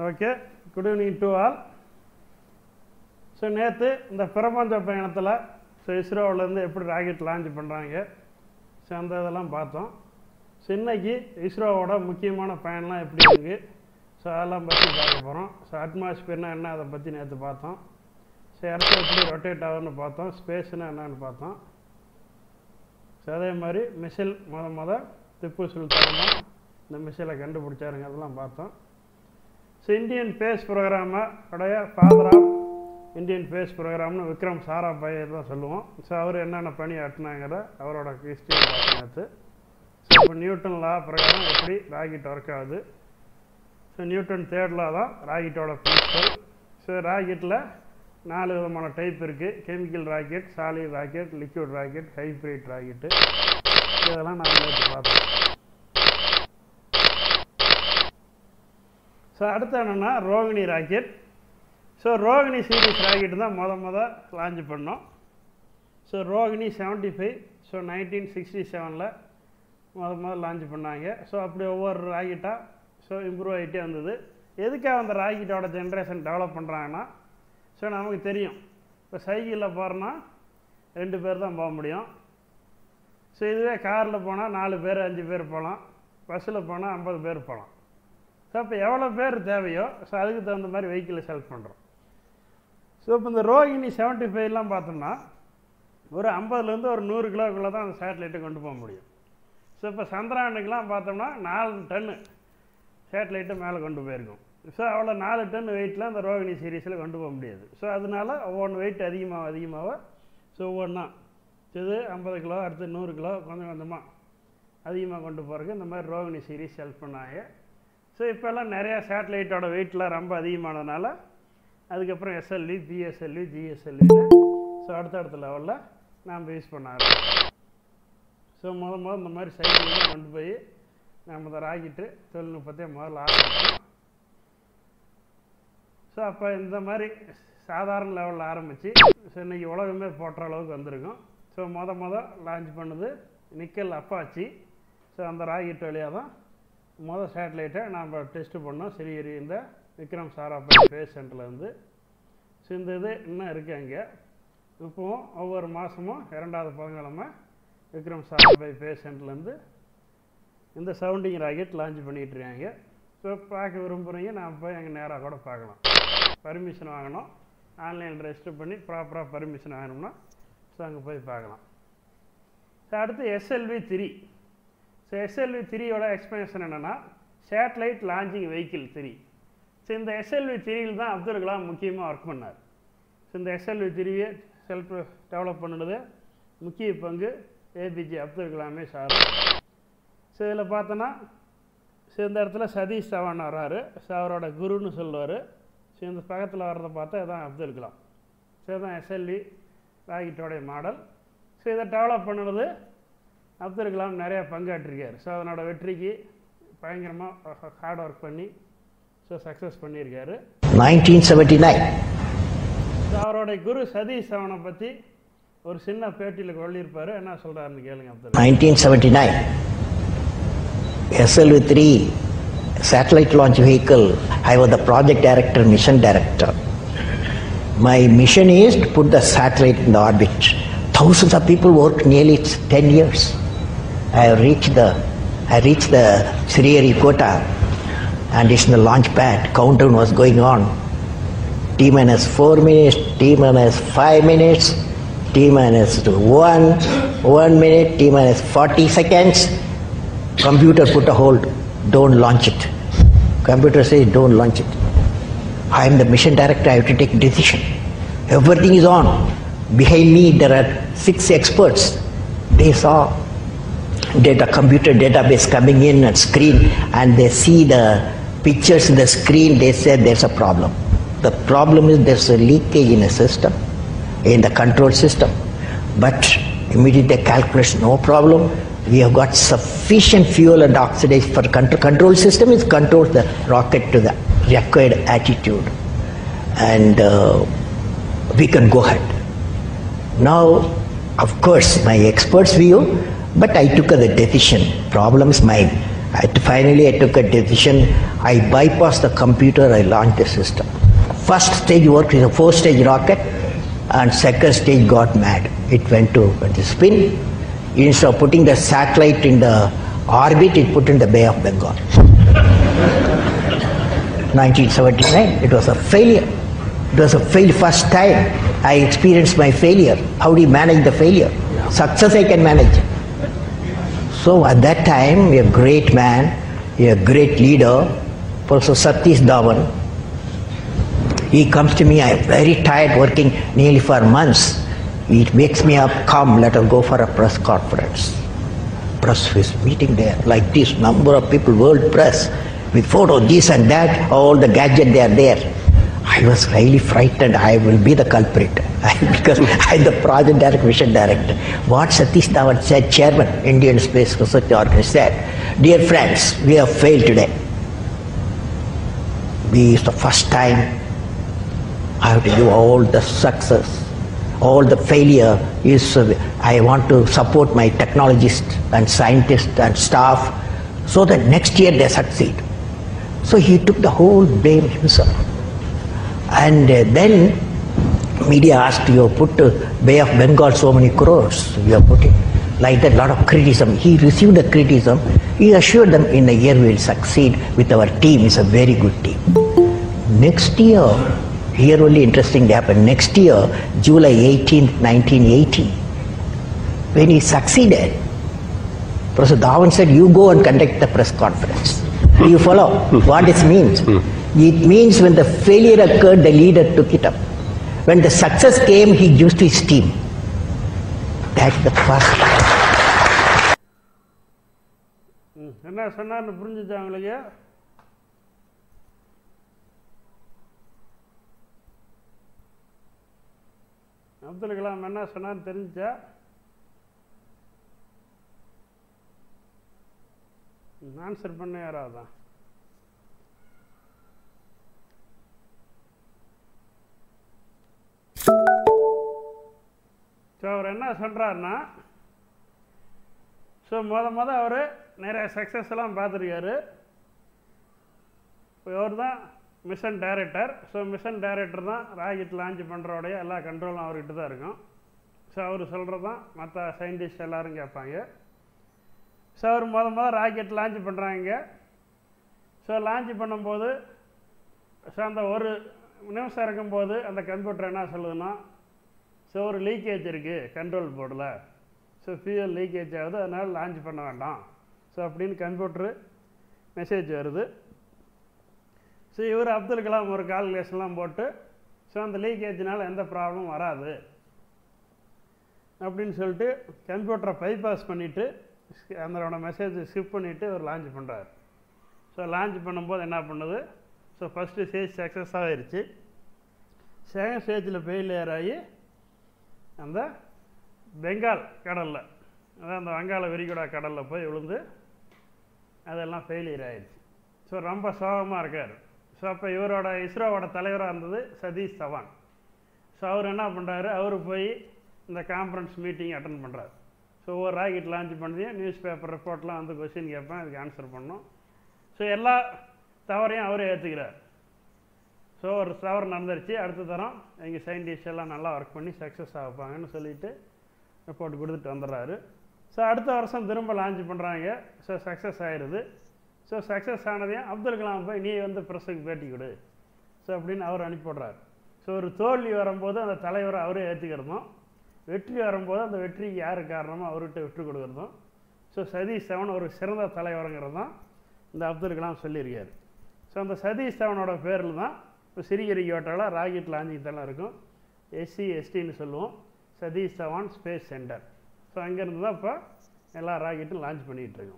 Okay good evening to all so நேற்று இந்த பிரபஞ்ச பயணத்தில் ஸோ இஸ்ரோவிலேருந்து எப்படி ராக்கெட் லான்ச் பண்ணுறாங்க ஸோ அந்த இதெல்லாம் பார்த்தோம் ஸோ இன்னைக்கு இஸ்ரோவோட முக்கியமான பயணம்லாம் எப்படி இருக்குது ஸோ அதெல்லாம் பற்றி பார்க்க போகிறோம் ஸோ அட்மாஸ்பியர்னா என்ன அதை பற்றி நேற்று பார்த்தோம் ஸோ எர்த்து எப்படி ரொட்டேட் ஆகுதுன்னு பார்த்தோம் ஸ்பேஸ்னா என்னன்னு பார்த்தோம் ஸோ அதே மாதிரி மிசில் முத முத திப்பு சுல்தான் தான் இந்த மிசிலை கண்டுபிடிச்சாருங்க அதெல்லாம் பார்த்தோம் ஸோ இந்தியன் ஸ்பேஸ் ப்ரோக்ராமை உடைய ஃபாதர் ஆஃப் இந்தியன் ஸ்பேஸ் ப்ரோக்ராம்னு விக்ரம் சாராபாய் தான் சொல்லுவோம் ஸோ அவர் என்னென்ன பணி ஆட்டினாங்கிற அவரோட ஹிஸ்ட்ரி பார்த்து ஸோ இப்போ நியூட்டன் லா பிரகாரம் எப்படி ராக்கெட் ஒர்க் ஆகுது ஸோ நியூட்டன் தேர்ட் லா தான் ராக்கெட்டோட பிரின்சிபல் ஸோ ராக்கெட்டில் நாலு விதமான டைப் இருக்குது chemical rocket solid rocket liquid rocket hybrid rocket இதெல்லாம் நான் நேற்று பார்த்தோம் ஸோ அடுத்து என்னென்னா Rohini rocket so Rohini series rocket தான் மொத மொத லான்ச் பண்ணோம் so Rohini seventy five so nineteen sixty செவனில் முத முதல் லான்ச் பண்ணாங்க ஸோ அப்படி ஒவ்வொரு ராக்கெட்டாக ஸோ இம்ப்ரூவ் ஆகிட்டே வந்தது எதுக்காக அந்த ராக்கெட்டோட ஜென்ரேஷன் டெவலப் பண்ணுறாங்கன்னா ஸோ நமக்கு தெரியும் இப்போ சைக்கிளில் போகிறோன்னா ரெண்டு பேர் தான் போக முடியும் ஸோ இதுவே காரில் போனால் நாலு பேர் அஞ்சு பேர் போகலாம் பஸ்ஸில் போனால் ஐம்பது பேர் போகலாம் ஸோ இப்போ எவ்வளோ பேர் தேவையோ ஸோ அதுக்கு தகுந்த மாதிரி வெஹிக்கிளை செலக்ட் பண்ணுறோம் ஸோ இப்போ இந்த ரோகிணி செவன்ட்டி ஃபைவ்லாம் பார்த்தோம்னா ஒரு ஐம்பதுலேருந்து ஒரு நூறு கிலோக்குள்ளே தான் அந்த சேட்டலைட்டை கொண்டு போக முடியும் ஸோ இப்போ சந்திராயனுக்கெலாம் பார்த்தோம்னா நாலு டன்னு சேட்டலைட்டை மேலே கொண்டு போயிருக்கும் ஸோ அவ்வளோ நாலு டன் வெயிட்டில் அந்த ரோகிணி சீரீஸில் கொண்டு போக முடியாது ஸோ அதனால ஒவ்வொன்று வெயிட் அதிகமாக அதிகமாக ஸோ ஒவ்வொன்றா இது ஐம்பது கிலோ அடுத்து நூறு கிலோ கொஞ்சம் கொஞ்சமாக அதிகமாக கொண்டு போகிறதுக்கு இந்த மாதிரி ரோகிணி சீரீஸ் ஹெல்ப் பண்ணாங்க ஸோ இப்போல்லாம் நிறையா சேட்டலைட்டோட வெயிட்லாம் ரொம்ப அதிகமானதுனால அதுக்கப்புறம் எஸ்எல்வி பிஎஸ்எல்வி ஜிஎஸ்எல்வின்னு ஸோ அடுத்தடுத்த லெவலில் நாம் யூஸ் பண்ண ஆரம்பிச்சோம் ஸோ முத முதல் இந்த மாதிரி சைக்கிள்லாம் கொண்டு போய் நம்ம இந்த ராக்கெட்டு தொழில்நுட்பத்தை முதல்ல ஆரம்பித்தோம் ஸோ அப்போ இந்த மாதிரி சாதாரண லெவலில் ஆரம்பித்து ஸோ இன்றைக்கி உலகமே போட்டுற அளவுக்கு வந்திருக்கும் ஸோ மொத மொதல் லான்ச் பண்ணது நிக்கல் அப்பாச்சி ஸோ அந்த ராக்கெட் வழியாக தான் மொதல் சேட்டலைட்டை நாம் டெஸ்ட்டு பண்ணோம் சரி இந்த விக்ரம் சாராபாய் ஸ்பேஸ் சென்டர்லேருந்து ஸோ இந்த இது இன்னும் இருக்குது அங்கே இப்போவும் ஒவ்வொரு மாதமும் இரண்டாவது புதன்கிழமை விக்ரம் சாராபாய் ஸ்பேஸ் சென்டர்லேருந்து இந்த சவுண்டிங் ராக்கெட் லான்ச் பண்ணிகிட்டு இருக்காங்க ஸோ பார்க்க விரும்புகிறீங்க நான் போய் அங்கே நேராக கூட பார்க்கலாம் பர்மிஷன் வாங்கணும் ஆன்லைனில் ரெஜிஸ்டர் பண்ணி ப்ராப்பராக பர்மிஷன் வாங்கணும்னா ஸோ அங்கே போய் பார்க்கலாம் ஸோ அடுத்து எஸ்எல்வி த்ரீ ஸோ எஸ்எல்வி த்ரீயோட எக்ஸ்பென்ஷன் என்னென்னா satellite launching vehicle three so இந்த எஸ்எல்வி த்ரீயில் தான் அப்துல் கலாம் முக்கியமாக ஒர்க் பண்ணார் ஸோ இந்த எஸ்எல்வி த்ரீயை செல்ஃப் டெவலப் பண்ணுறது முக்கிய பங்கு ஏபிஜே அப்துல் கலாமே சார் ஸோ இதில் பார்த்தோன்னா ஸோ இந்த இடத்துல சதீஷ் சவான் வர்றாரு ஸோ அவரோட குருன்னு சொல்லுவார் ஸோ இந்த பக்கத்தில் வர்றதை பார்த்தா இதான் அப்துல் கலாம் ஸோ இதுதான் எஸ்எல்வி ராக்கெட்டோடைய மாடல் ஸோ இதை டெவலப் பண்ணுறது அப்துல் கலாம் நிறையா பங்காற்றிருக்கார் ஸோ அதனோட வெற்றிக்கு பயங்கரமாக ஹார்ட் ஒர்க் பண்ணி ஸோ சக்ஸஸ் பண்ணியிருக்காரு 1979. ஸோ அவருடைய குரு சதீஷ் சவனை பற்றி ஒரு சின்ன பேட்டியில் சொல்லியிருப்பார் என்ன சொல்கிறாருன்னு கேளுங்க Abdul Kalam. 1979. SLV-3 satellite launch vehicle. I was the project director, mission director. My mission is to put the satellite in the orbit. Thousands of people worked nearly 10 years. I reached the I reached the Sriharikota and it's in the launch pad. Countdown was going on. T minus 4 minutes, T minus 5 minutes, T minus 1, 1 minute, T minus 40 seconds. Computer put a hold, don't launch it. Computer says don't launch it. I am the mission director, I have to take decision. Everything is on. Behind me there are six experts. They saw data computer database coming in and screen and they see the pictures in the screen, they said there's a problem. The problem is there's a leakage in a system, in the control system. But immediately calculation, no problem. We have got sufficient fuel and oxidation for control. Control system is controls the rocket to the required attitude, and uh, we can go ahead. Now, of course, my expert's view, but I took the decision. Problem is mine. I, finally, I took a decision. I bypassed the computer, I launched the system. First stage worked is a four stage rocket, and second stage got mad. It went to the spin. Instead of putting the satellite in the orbit, it put in the Bay of Bengal. 1979, it was a failure. It was a fail first time I experienced my failure. How do you manage the failure? Success I can manage. So at that time, a great man, a great leader, Professor Satish Dhawan, he comes to me, I am very tired working nearly for months. He wakes me up, come, let us go for a press conference. Press is meeting there, like this, number of people, world press, with photos, this and that, all the gadget they are there. I was highly frightened. I will be the culprit because I'm the project director, mission director. What Satish Dhawan said, chairman, Indian Space Research Organization, said, Dear friends, we have failed today. We is the first time I have to give all the success, all the failure is, uh, I want to support my technologists and scientists and staff so that next year they succeed. So he took the whole blame himself. And uh, then media asked you put uh, Bay of Bengal so many crores, you are putting like that lot of criticism. He received the criticism. He assured them in a year we will succeed with our team. It's a very good team. Next year, here only interesting happened. Next year, July 18, 1980, when he succeeded, Professor Dhawan said, you go and conduct the press conference. Do you follow what it means? It means when the failure occurred, the leader took it up. When the success came, he used his team. That's the first. ம், என்ன சொன்னார்னு புரிஞ்சுச்சா உங்களுக்கு அப்துல் கலாம் என்ன சொன்னார்னு தெரிஞ்சுச்சா answer பண்ண யாராவதான் so அவர் என்ன சொல்கிறாருன்னா ஸோ முத முத அவர் நிறைய சக்ஸஸ் எல்லாம் பார்த்துருக்காரு இவர் தான் mission director so mission director தான் ராக்கெட் லான்ச் பண்ணுறோடைய எல்லா கண்ட்ரோலும் அவர்கிட்ட தான் இருக்கும் ஸோ அவர் சொல்கிறது தான் மற்ற சயின்டிஸ்ட் எல்லாரும் கேட்பாங்க ஸோ அவர் முத முத ராக்கெட் லான்ச் பண்ணுறாங்க ஸோ லான்ச் பண்ணும்போது ஸோ அந்த ஒரு நிமிஷம் இருக்கும்போது அந்த கம்ப்யூட்டர் என்ன சொல்லுதுன்னா ஸோ ஒரு லீக்கேஜ் இருக்குது கண்ட்ரோல் போர்டில் ஸோ ஃபியூல் லீக்கேஜ் ஆகுது அதனால் லான்ச் பண்ண வேண்டாம் ஸோ அப்படின்னு கம்ப்யூட்ரு மெசேஜ் வருது ஸோ இவர் அப்துல் கலாம் ஒரு கால்குலேஷன்லாம் போட்டு ஸோ அந்த லீக்கேஜ்னால எந்த ப்ராப்ளமும் வராது அப்படின்னு சொல்லிட்டு கம்ப்யூட்டரை பைபாஸ் பண்ணிவிட்டு அதனோட மெசேஜ் ஸ்கிப் பண்ணிவிட்டு அவர் லான்ச் பண்ணுறாரு ஸோ லான்ச் பண்ணும்போது என்ன பண்ணுது ஸோ ஃபஸ்ட்டு ஸ்டேஜ் சக்ஸஸ் ஆகிருச்சு செகண்ட் ஸ்டேஜில் ஃபெயிலியர் ஆகி அந்த பெங்கால் கடலில் அதாவது அந்த வங்காள விரிகுடா கடலில் போய் விழுந்து அதெல்லாம் ஃபெயிலியர் ஆயிடுச்சு ஸோ ரொம்ப சோகமாக இருக்கார் ஸோ அப்போ இவரோட இஸ்ரோவோட தலைவராக இருந்தது சதீஷ் தவான் ஸோ அவர் என்ன பண்ணுறாரு அவர் போய் இந்த கான்ஃபரன்ஸ் மீட்டிங் அட்டன் பண்ணுறாரு ஸோ ஒவ்வொரு ராக்கெட் லான்ச் பண்ணி நியூஸ் பேப்பர் ரிப்போர்ட்லாம் வந்து கொஸ்டின் கேட்பேன் அதுக்கு ஆன்சர் பண்ணோம் ஸோ எல்லா தவறையும் அவரே ஏற்றுக்கிறார் ஸோ ஒரு தவறு நடந்துருச்சு அடுத்த தரம் எங்கள் சயின்டிஸ்ட் எல்லாம் நல்லா ஒர்க் பண்ணி சக்ஸஸ் ஆகுப்பாங்கன்னு சொல்லிட்டு ரிப்போர்ட் கொடுத்துட்டு வந்துடுறாரு ஸோ அடுத்த வருஷம் திரும்ப லான்ச் பண்ணுறாங்க ஸோ சக்ஸஸ் ஆயிடுது ஸோ சக்ஸஸ் ஆனதையும் அப்துல் கலாம் போய் நீ வந்து ப்ரெஸ்ஸுக்கு பேட்டி கொடு ஸோ அப்படின்னு அவர் அனுப்பிவிடுறாரு ஸோ ஒரு தோல்வி வரும்போது அந்த தலைவரை அவரே ஏற்றுக்கிறதும் வெற்றி வரும்போது அந்த வெற்றிக்கு யார் காரணமோ அவர்கிட்ட விட்டு கொடுக்குறதும் ஸோ சதீஷ் தவன் ஒரு சிறந்த தலைவருங்கிறது தான் இந்த அப்துல் கலாம் சொல்லியிருக்காரு ஸோ அந்த சதீஷ் தவனோட பேரில் தான் இப்போ சிறிகரிக்கோட்டாவில் ராக்கெட் லாஞ்சிங் தளம் இருக்கும் எஸ்சி எஸ்டின்னு சொல்லுவோம் Satish Dhawan space centre so அங்கேருந்து தான் இப்போ எல்லா ராக்கெட்டும் லான்ச் பண்ணிகிட்டு இருக்கோம்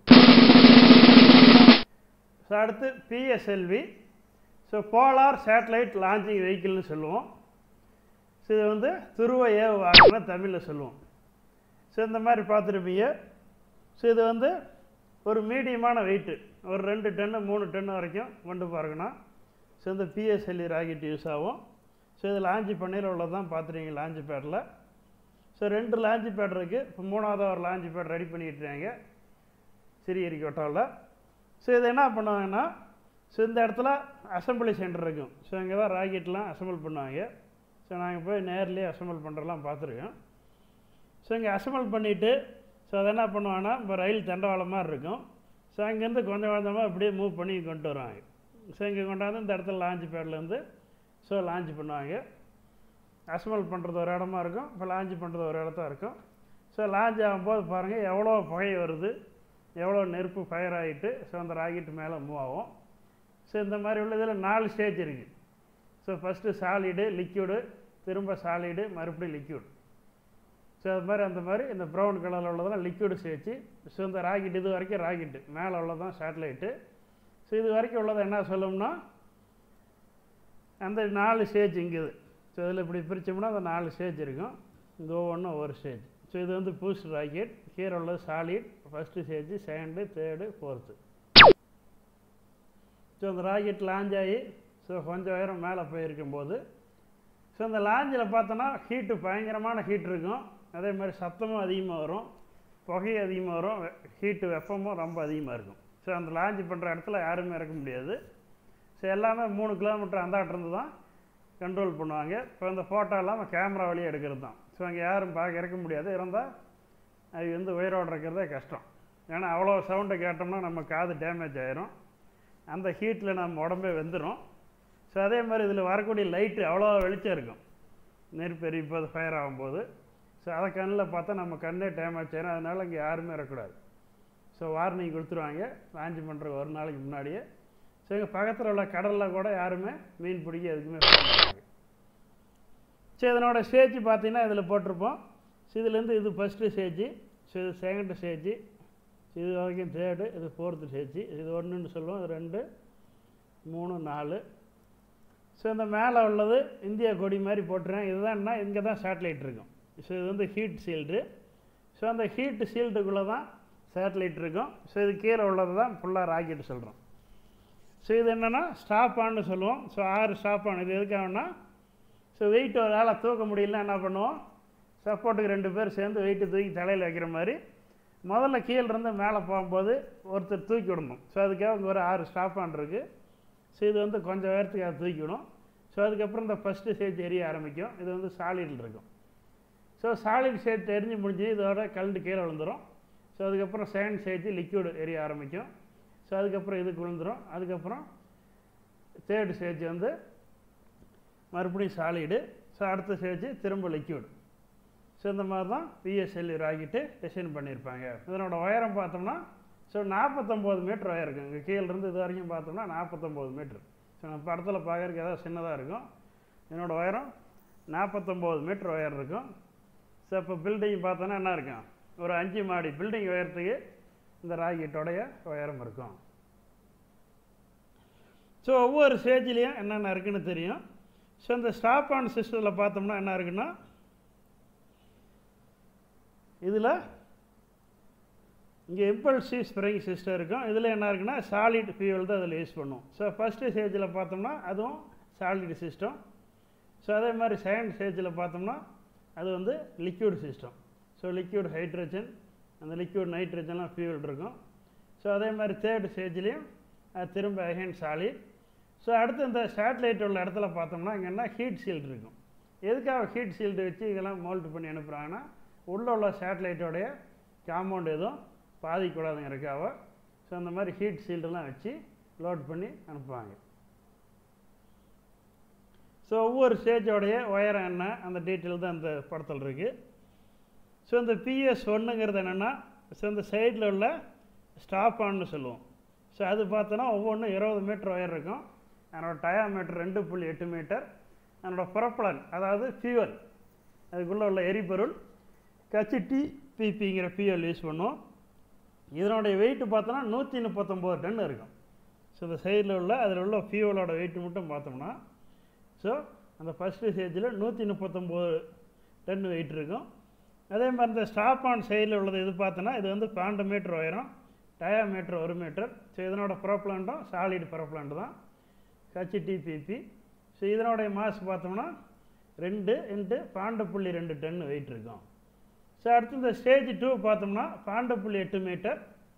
ஸோ அடுத்து PSLV so polar satellite launching வெஹிக்கிள்னு சொல்லுவோம் ஸோ இது வந்து துருவ ஏவுவாகன தமிழில் சொல்லுவோம் ஸோ இந்த மாதிரி பார்த்துருப்பீங்க ஸோ இது வந்து ஒரு மீடியமான வெயிட்டு ஒரு ரெண்டு டன்னு மூணு டன்னு வரைக்கும் கொண்டு போகிறோங்கன்னா ஸோ இந்த பிஎஸ்எல்இ ராக்கெட் யூஸ் ஆகும் ஸோ இது லான்ச் பண்ணியில் உள்ளதான் பார்த்துருக்கீங்க லான்ச் பேடில் ஸோ ரெண்டு லான்ச் பேட் இருக்குது இப்போ மூணாவது ஒரு லான்ச் பேட் ரெடி பண்ணிட்டு இருக்காங்க சிறியரிக்கோட்டாவில் ஸோ இது என்ன பண்ணுவாங்கன்னா ஸோ இந்த இடத்துல அசம்பிளி சென்டர் இருக்கும் ஸோ இங்கே தான் ராக்கெட்லாம் அசம்பிள் பண்ணுவாங்க ஸோ நாங்கள் போய் நேர்லேயே அசம்பிள் பண்ணுறலாம் பார்த்துருக்கோம் ஸோ இங்கே அசம்பிள் பண்ணிவிட்டு ஸோ அதை என்ன பண்ணுவாங்கன்னா இப்போ ரயில் தண்டவாளம் மாதிரி இருக்கும் ஸோ அங்கேருந்து கொஞ்சம் கொஞ்சமாக அப்படியே மூவ் பண்ணி கொண்டு வருவாங்க ஸோ இங்கே கொண்டாந்து இந்த இடத்துல லான்ச் பேட்லேருந்து ஸோ லான்ச் பண்ணுவாங்க அசம்பிள் பண்ணுறது ஒரு இடமா இருக்கும் இப்போ லான்ச் பண்ணுறது ஒரு இடத்தா இருக்கும் ஸோ லான்ச் ஆகும்போது பாருங்கள் எவ்வளோ புகை வருது எவ்வளோ நெருப்பு ஃபயர் ஆகிட்டு ஸோ அந்த ராக்கெட் மேலே மூவ் ஆகும் ஸோ இந்த மாதிரி உள்ள இதில் நாலு ஸ்டேஜ் இருக்குது ஸோ ஃபஸ்ட்டு சாலிடு லிக்யூடு திரும்ப சாலிடு மறுபடியும் லிக்யூட் ஸோ அது மாதிரி அந்த மாதிரி இந்த ப்ரௌன் கலரில் உள்ளதெல்லாம் லிக்யூடு சேர்த்து ஸோ இந்த ராக்கெட் இது வரைக்கும் ராக்கெட்டு மேலே உள்ளதான் சேட்டலைட்டு ஸோ இது வரைக்கும் உள்ளதை என்ன சொல்லணும்னா அந்த நாலு ஸ்டேஜ் இங்குது ஸோ இதில் இப்படி பிரித்தோம்னா அந்த நாலு ஸ்டேஜ் இருக்கும் இந்த ஒவ்வொன்றும் ஒரு ஸ்டேஜ் ஸோ இது வந்து பூஸ்ட் ராக்கெட் கீழே உள்ளது solid first stage second third fourth so அந்த ராக்கெட் லான்ச் ஆகி ஸோ கொஞ்சம் உயரம் மேலே போயிருக்கும்போது ஸோ அந்த லாஞ்சில் பார்த்தோன்னா ஹீட்டு பயங்கரமான ஹீட் இருக்கும் அதே மாதிரி சத்தமும் அதிகமாக வரும் புகை அதிகமாக வரும் ஹீட்டு வெப்பமும் ரொம்ப அதிகமாக இருக்கும் ஸோ அந்த லான்ச் பண்ணுற இடத்துல யாருமே இறக்க முடியாது ஸோ எல்லாமே மூணு கிலோமீட்டர் அந்தாட்டிருந்து தான் கண்ட்ரோல் பண்ணுவாங்க இப்போ இந்த ஃபோட்டோ இல்லாமல் கேமரா வழியாக எடுக்கிறது தான் ஸோ அங்கே யாரும் பார்க்க இறக்க முடியாது இருந்தால் அது வந்து உயிரோடு இருக்கிறதே கஷ்டம் ஏன்னா அவ்வளோ சவுண்டை கேட்டோம்னா நம்ம காது டேமேஜ் ஆயிரும் அந்த ஹீட்டில் நம்ம உடம்பே வெந்துடும் ஸோ அதே மாதிரி இதில் வரக்கூடிய லைட்டு அவ்வளோ வெளிச்சம் இருக்கும் நெருப்பு எரிப்போது ஃபயர் ஆகும்போது ஸோ அதை கண்ணில் பார்த்தா நம்ம கண்ணே டேமேஜ் ஆயிரும் அதனால் இங்கே யாருமே இருக்கக்கூடாது ஸோ வார்னிங் கொடுத்துருவாங்க லான்ச் பண்ணுற ஒரு நாளைக்கு முன்னாடியே ஸோ எங்கள் பக்கத்தில் உள்ள கடலில் கூட யாருமே மீன் பிடிக்க எதுக்குமே போக மாட்டாங்க ஸோ இதனோட ஸ்டேஜ் பார்த்தீங்கன்னா இதில் போட்டிருப்போம் ஸோ இதுலேருந்து இது ஃபஸ்ட்டு ஸ்டேஜ் ஸோ இது செகண்ட் ஸ்டேஜ் இது வரைக்கும் தேர்டு இது ஃபோர்த்து ஸ்டேஜ் இது ஒன்றுன்னு சொல்லுவோம் இது ரெண்டு மூணு நாலு ஸோ இந்த மேலே உள்ளது இந்தியா கொடி மாதிரி போட்டுருக்கேன் இதுதான்னா இங்கே தான் சேட்டலைட் இருக்கும் ஸோ இது வந்து ஹீட் சீல்டு ஸோ அந்த ஹீட் சீல்டுக்குள்ளே தான் சேட்டலைட் இருக்கும் ஸோ இது கீழே உள்ளது தான் ஃபுல்லாக ராக்கெட் சொல்கிறோம் ஸோ இது என்னென்னா ஸ்டாப் ஆன்னு சொல்லுவோம் ஸோ ஆறு ஸ்டாப் ஆன் இது எதுக்காகனா ஸோ வெயிட் ஒரு ஆளை தூக்க முடியலன்னா என்ன பண்ணுவோம் சப்போர்ட்டுக்கு ரெண்டு பேர் சேர்ந்து வெயிட்டு தூக்கி தலையில் வைக்கிற மாதிரி முதல்ல கீழே இருந்து மேலே போகும்போது ஒருத்தர் தூக்கி விடணும் ஸோ அதுக்காக இங்கே ஒரு ஆறு ஸ்டாப் ஆன் இருக்குது ஸோ இது வந்து கொஞ்சம் உயரத்துக்கு அதை தூக்கிவிடும் ஸோ அதுக்கப்புறம் இந்த ஃபஸ்ட்டு ஸ்டேஜ் எரிய ஆரம்பிக்கும் இது வந்து சாலிடில் இருக்கும் ஸோ சாலிட் ஸ்டேஜ் எரிஞ்சு முடிஞ்சு இதோட கலந்து கீழே விழுந்துடும் ஸோ அதுக்கப்புறம் செகண்ட் ஸ்டேஜ் லிக்யூடு எரிய ஆரம்பிக்கும் ஸோ அதுக்கப்புறம் இதுக்கு விழுந்துடும் அதுக்கப்புறம் தேர்டு ஸ்டேஜ் வந்து மறுபடியும் சாலிடு ஸோ அடுத்த ஸ்டேஜ் திரும்ப லிக்யூடு ஸோ இந்த மாதிரி தான் பிஎஸ்எல்இ ராக்கெட்டு டிசைன் பண்ணியிருப்பாங்க இதனோட உயரம் பார்த்தோம்னா ஸோ நாற்பத்தொம்போது மீட்ரு உயரம் இருக்கும் இங்கே கீழேருந்து இது வரைக்கும் பார்த்தோம்னா நாற்பத்தொம்போது மீட்ரு ஸோ நம்ம படத்தில் பார்க்குறதுக்கு ஏதாவது சின்னதாக இருக்கும் என்னோட உயரம் நாற்பத்தொம்போது மீட்ரு உயரம் இருக்கும் ஸோ இப்போ பில்டிங் பார்த்தோன்னா என்ன இருக்கும் ஒரு அஞ்சு மாடி பில்டிங் உயரத்துக்கு இந்த ராக்கெட்டோடைய உயரம் இருக்கும் ஸோ ஒவ்வொரு ஸ்டேஜ்லேயும் என்னென்ன இருக்குன்னு தெரியும் ஸோ இந்த ஸ்டாப் ஆன் சிஸ்டத்தில் பார்த்தோம்னா என்ன இருக்குன்னா இதில் இங்கே இம்பல்சிவ் ஸ்ப்ரிங் சிஸ்டம் இருக்கும் இதில் என்ன இருக்குன்னா சாலிட் ஃபியூவல் தான் இதில் யூஸ் பண்ணும் ஸோ ஃபஸ்ட்டு ஸ்டேஜில் பார்த்தோம்னா அதுவும் சாலிட் சிஸ்டம் ஸோ அதே மாதிரி செகண்ட் ஸ்டேஜில் பார்த்தோம்னா அது வந்து liquid system so liquid hydrogen அந்த லிக்யூட் நைட்ரஜன்லாம் ஃபியூவல் இருக்கும் ஸோ அதே மாதிரி தேர்ட் ஸ்டேஜ்லேயும் அது திரும்ப அகைன் சாலிட் ஸோ அடுத்து இந்த சேட்டலைட் உள்ள இடத்துல பார்த்தோம்னா இங்கே என்ன ஹீட் ஷீல்டு இருக்கும் எதுக்காக ஹீட் ஷீல்டு வச்சு இதெல்லாம் மோல்ட் பண்ணி அனுப்புகிறாங்கன்னா உள்ளே உள்ள சேட்டலைட்டோடைய காம்பவுண்ட் எதுவும் பாதிக்கூடாதுங்கிறதுக்காக ஸோ அந்த மாதிரி ஹீட் ஷீல்டெல்லாம் வச்சு லோட் பண்ணி அனுப்புவாங்க ஸோ ஒவ்வொரு ஸ்டேஜோடைய உயரம் என்ன அந்த டீட்டெயில் தான் இந்த படத்தில் இருக்குது ஸோ இந்த பிஎஸ் ஒன்றுங்கிறது என்னென்னா ஸோ இந்த சைடில் உள்ள ஸ்டாப் ஆன்னு சொல்லுவோம் ஸோ அது பார்த்தோன்னா ஒவ்வொன்றும் இருபது மீட்டர் உயரம் இருக்கும் அதனோட டயாமீட்டர் ரெண்டு புள்ளி எட்டு மீட்டர் அதனோட புறப்பலன் அதாவது ஃபியூவல் அதுக்குள்ளே உள்ள எரிபொருள் கச்சிட்டி பிபிங்கிற ஃபியூவல் யூஸ் பண்ணுவோம் இதனுடைய வெயிட் பார்த்தோன்னா நூற்றி முப்பத்தொம்போது டன் இருக்கும் ஸோ இந்த சைடில் உள்ள அதில் உள்ள ஃபியூவலோட வெயிட் மட்டும் பார்த்தோம்னா ஸோ அந்த ஃபஸ்ட்டு ஸ்டேஜில் நூற்றி முப்பத்தொம்போது டன் வெயிட் இருக்கும் அதே மாதிரி இந்த ஸ்டாப் ஆன் சைடில் உள்ளது இது பார்த்தோன்னா இது வந்து பன்னெண்டு மீட்டர் உயரம் டயாமீட்டர் ஒரு மீட்டர் ஸோ இதனோட ப்ரோப்ளாண்டும் சாலிட் ப்ரோப்ளாண்ட் தான் ஹெச்டிபிபி ஸோ இதனுடைய மாஸ் பார்த்தோம்னா ரெண்டு இன்ட்டு பன்னெண்டு புள்ளி ரெண்டு டன் வெயிட் இருக்கும் ஸோ அடுத்து இந்த ஸ்டேஜ் டூ பார்த்தோம்னா பன்னெண்டு புள்ளி எட்டு மீட்டர்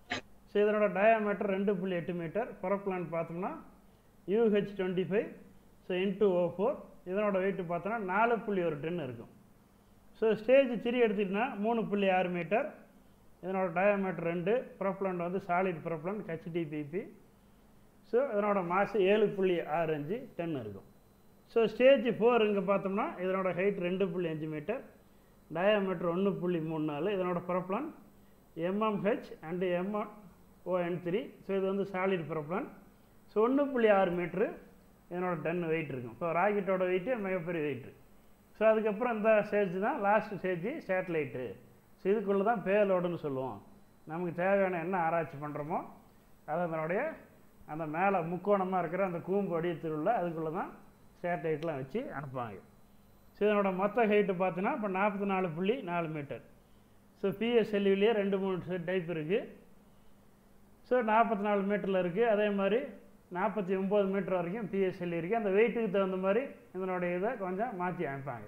ஸோ இதனோட டயாமீட்டர் ரெண்டு புள்ளி எட்டு மீட்டர் புறப்பலான் பார்த்தோம்னா UH twenty five so into O four இதனோட வெயிட் பார்த்தோன்னா நாலு புள்ளி ஒரு டென் இருக்கும் ஸோ ஸ்டேஜ் த்ரீ எடுத்துக்கிட்டோன்னா மூணு புள்ளி ஆறு மீட்டர் இதனோட டயாமீட்டர் ரெண்டு ப்ரொப்ளண்ட் வந்து சாலிட் ப்ரொப்ளண்ட் ஹெச்டிபிபி ஸோ இதனோட மாசு ஏழு புள்ளி ஆறு அஞ்சு டென் இருக்கும் ஸோ ஸ்டேஜ் ஃபோர் இங்கே பார்த்தோம்னா இதனோட ஹைட் ரெண்டு புள்ளி அஞ்சு மீட்டர் டயாமீட்டர் ஒன்று புள்ளி மூணு நாலு இதனோட propellant MMH and MM ON three so இது வந்து சாலிட் ப்ரொப்ளன் ஸோ ஒன்று புள்ளி ஆறு மீட்ரு இதனோட டன் வெயிட் இருக்கும் ஸோ ராக்கெட்டோட வெயிட்டு மிகப்பெரிய வெயிட்டு ஸோ அதுக்கப்புறம் இந்த ஸ்டேஜ் தான் லாஸ்ட் ஸ்டேஜ் சேட்டலைட்டு ஸோ இதுக்குள்ளே தான் பேலோடுன்னு சொல்லுவோம் நமக்கு தேவையான என்ன ஆராய்ச்சி பண்ணுறோமோ அது அதனுடைய அந்த மேலே முக்கோணமாக இருக்கிற அந்த கூம்பு வடிவத்தில் உள்ள அதுக்குள்ளே தான் சேட்டலைட்லாம் வச்சு அனுப்புவாங்க ஸோ இதனோட மொத்த ஹைட்டு பார்த்தீங்கன்னா இப்போ நாற்பத்தி நாலு புள்ளி நாலு மீட்டர் ஸோ பிஎஸ்எல்விலேயே ரெண்டு மூணு டைப் இருக்குது ஸோ நாற்பத்தி நாலு மீட்டரில் இருக்குது அதே மாதிரி நாற்பத்தி ஒம்பது மீட்டர் வரைக்கும் பிஎஸ்எல்வி இருக்குது அந்த வெயிட்டுக்கு தகுந்த மாதிரி இதனுடைய இதை கொஞ்சம் மாற்றி அமைப்பாங்க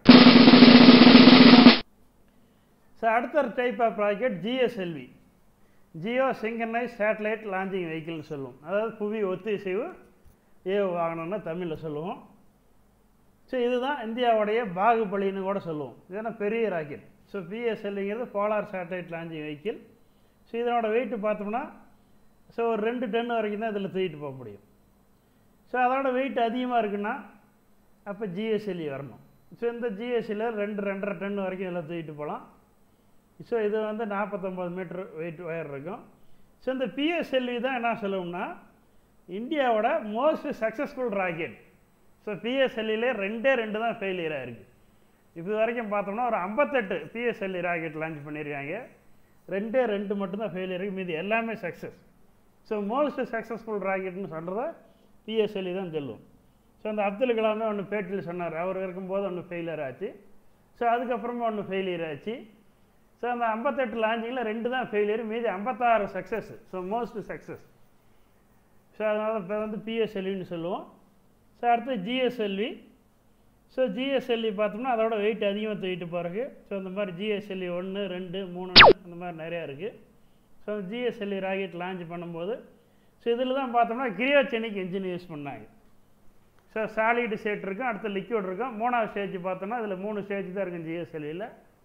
ஸோ அடுத்த type of rocket GSLV geosynchronous satellite launching வெஹிக்கிள்னு சொல்லுவோம் அதாவது புவி ஒத்திசைவு ஏவு வாகனம்னு தமிழில் சொல்லுவோம் ஸோ இதுதான் இந்தியாவுடைய பாகுபலின்னு கூட சொல்லுவோம் இதெல்லாம் பெரிய ராக்கெட் ஸோ பிஎஸ்எல்ங்கிறது polar satellite launching vehicle so இதனோட வெயிட் பார்த்தோம்னா ஸோ ஒரு ரெண்டு டன் வரைக்கும் தான் இதில் தூக்கிட்டு போக முடியும் ஸோ அதோட வெயிட் அதிகமாக இருக்குன்னா அப்போ ஜிஎஸ்எல்இ வரணும் ஸோ இந்த ஜிஎஸ்சியில் ரெண்டு ரெண்டரை டன் வரைக்கும் இதில் தூக்கிட்டு போகலாம் ஸோ இது வந்து நாற்பத்தொம்பது மீட்டர் வெயிட் ஒயர் இருக்கும் ஸோ இந்த பிஎஸ்எல்வி தான் என்ன சொல்லுவோம்னா இந்தியாவோட மோஸ்ட் சக்ஸஸ்ஃபுல் ராக்கெட் ஸோ பிஎஸ்எல்இலே ரெண்டே ரெண்டு தான் ஃபெயிலியராக இருக்குது இது வரைக்கும் பார்த்தோம்னா ஒரு ஐம்பத்தெட்டு பிஎஸ்எல்இ ராக்கெட் லான்ச் பண்ணியிருக்காங்க ரெண்டே ரெண்டு மட்டும்தான் ஃபெயிலியர் இருக்குது மீதி எல்லாமே சக்ஸஸ் ஸோ மோஸ்ட் சக்ஸஸ்ஃபுல் ராக்கெட்னு சொல்கிறத பிஎஸ்எல்இ தான் சொல்லுவோம் ஸோ அந்த அப்துல் கலாமே ஒன்று பேட்டியில் சொன்னார் அவர் இருக்கும்போது ஒன்று ஃபெயிலியர் ஆச்சு ஸோ அதுக்கப்புறமா ஒன்று ஃபெயிலியர் ஆச்சு ஸோ அந்த ஐம்பத்தெட்டு லான்ச்சிங்கில் ரெண்டு தான் ஃபெயிலியர் மீதி ஐம்பத்தாறு success so most success so அதனால் இப்போ வந்து பிஎஸ்எல்வின்னு சொல்லுவோம் ஸோ அடுத்து ஜிஎஸ்எல்வி ஸோ ஜிஎஸ்எல்வி பார்த்தோம்னா அதோட வெயிட் அதிகமாக தூக்கிட்டு போகிறக்கு ஸோ இந்த மாதிரி ஜிஎஸ்எல்வி ஒன்று ரெண்டு மூணு அந்த மாதிரி நிறையா இருக்குது ஸோ ஜிஎஸ்எல்வி ராக்கெட் லான்ச் பண்ணும்போது ஸோ இதில் தான் பார்த்தோம்னா கிரியோச்செனிக் இன்ஜின் யூஸ் பண்ணாங்க ஸோ சாலிடு ஸ்டேட் இருக்கும் அடுத்து லிக்விட் இருக்கும் மூணாவது ஸ்டேஜ் பார்த்தோம்னா இதில் மூணு ஸ்டேஜ் தான் இருக்கும் ஜிஎஸ்எல்வியில்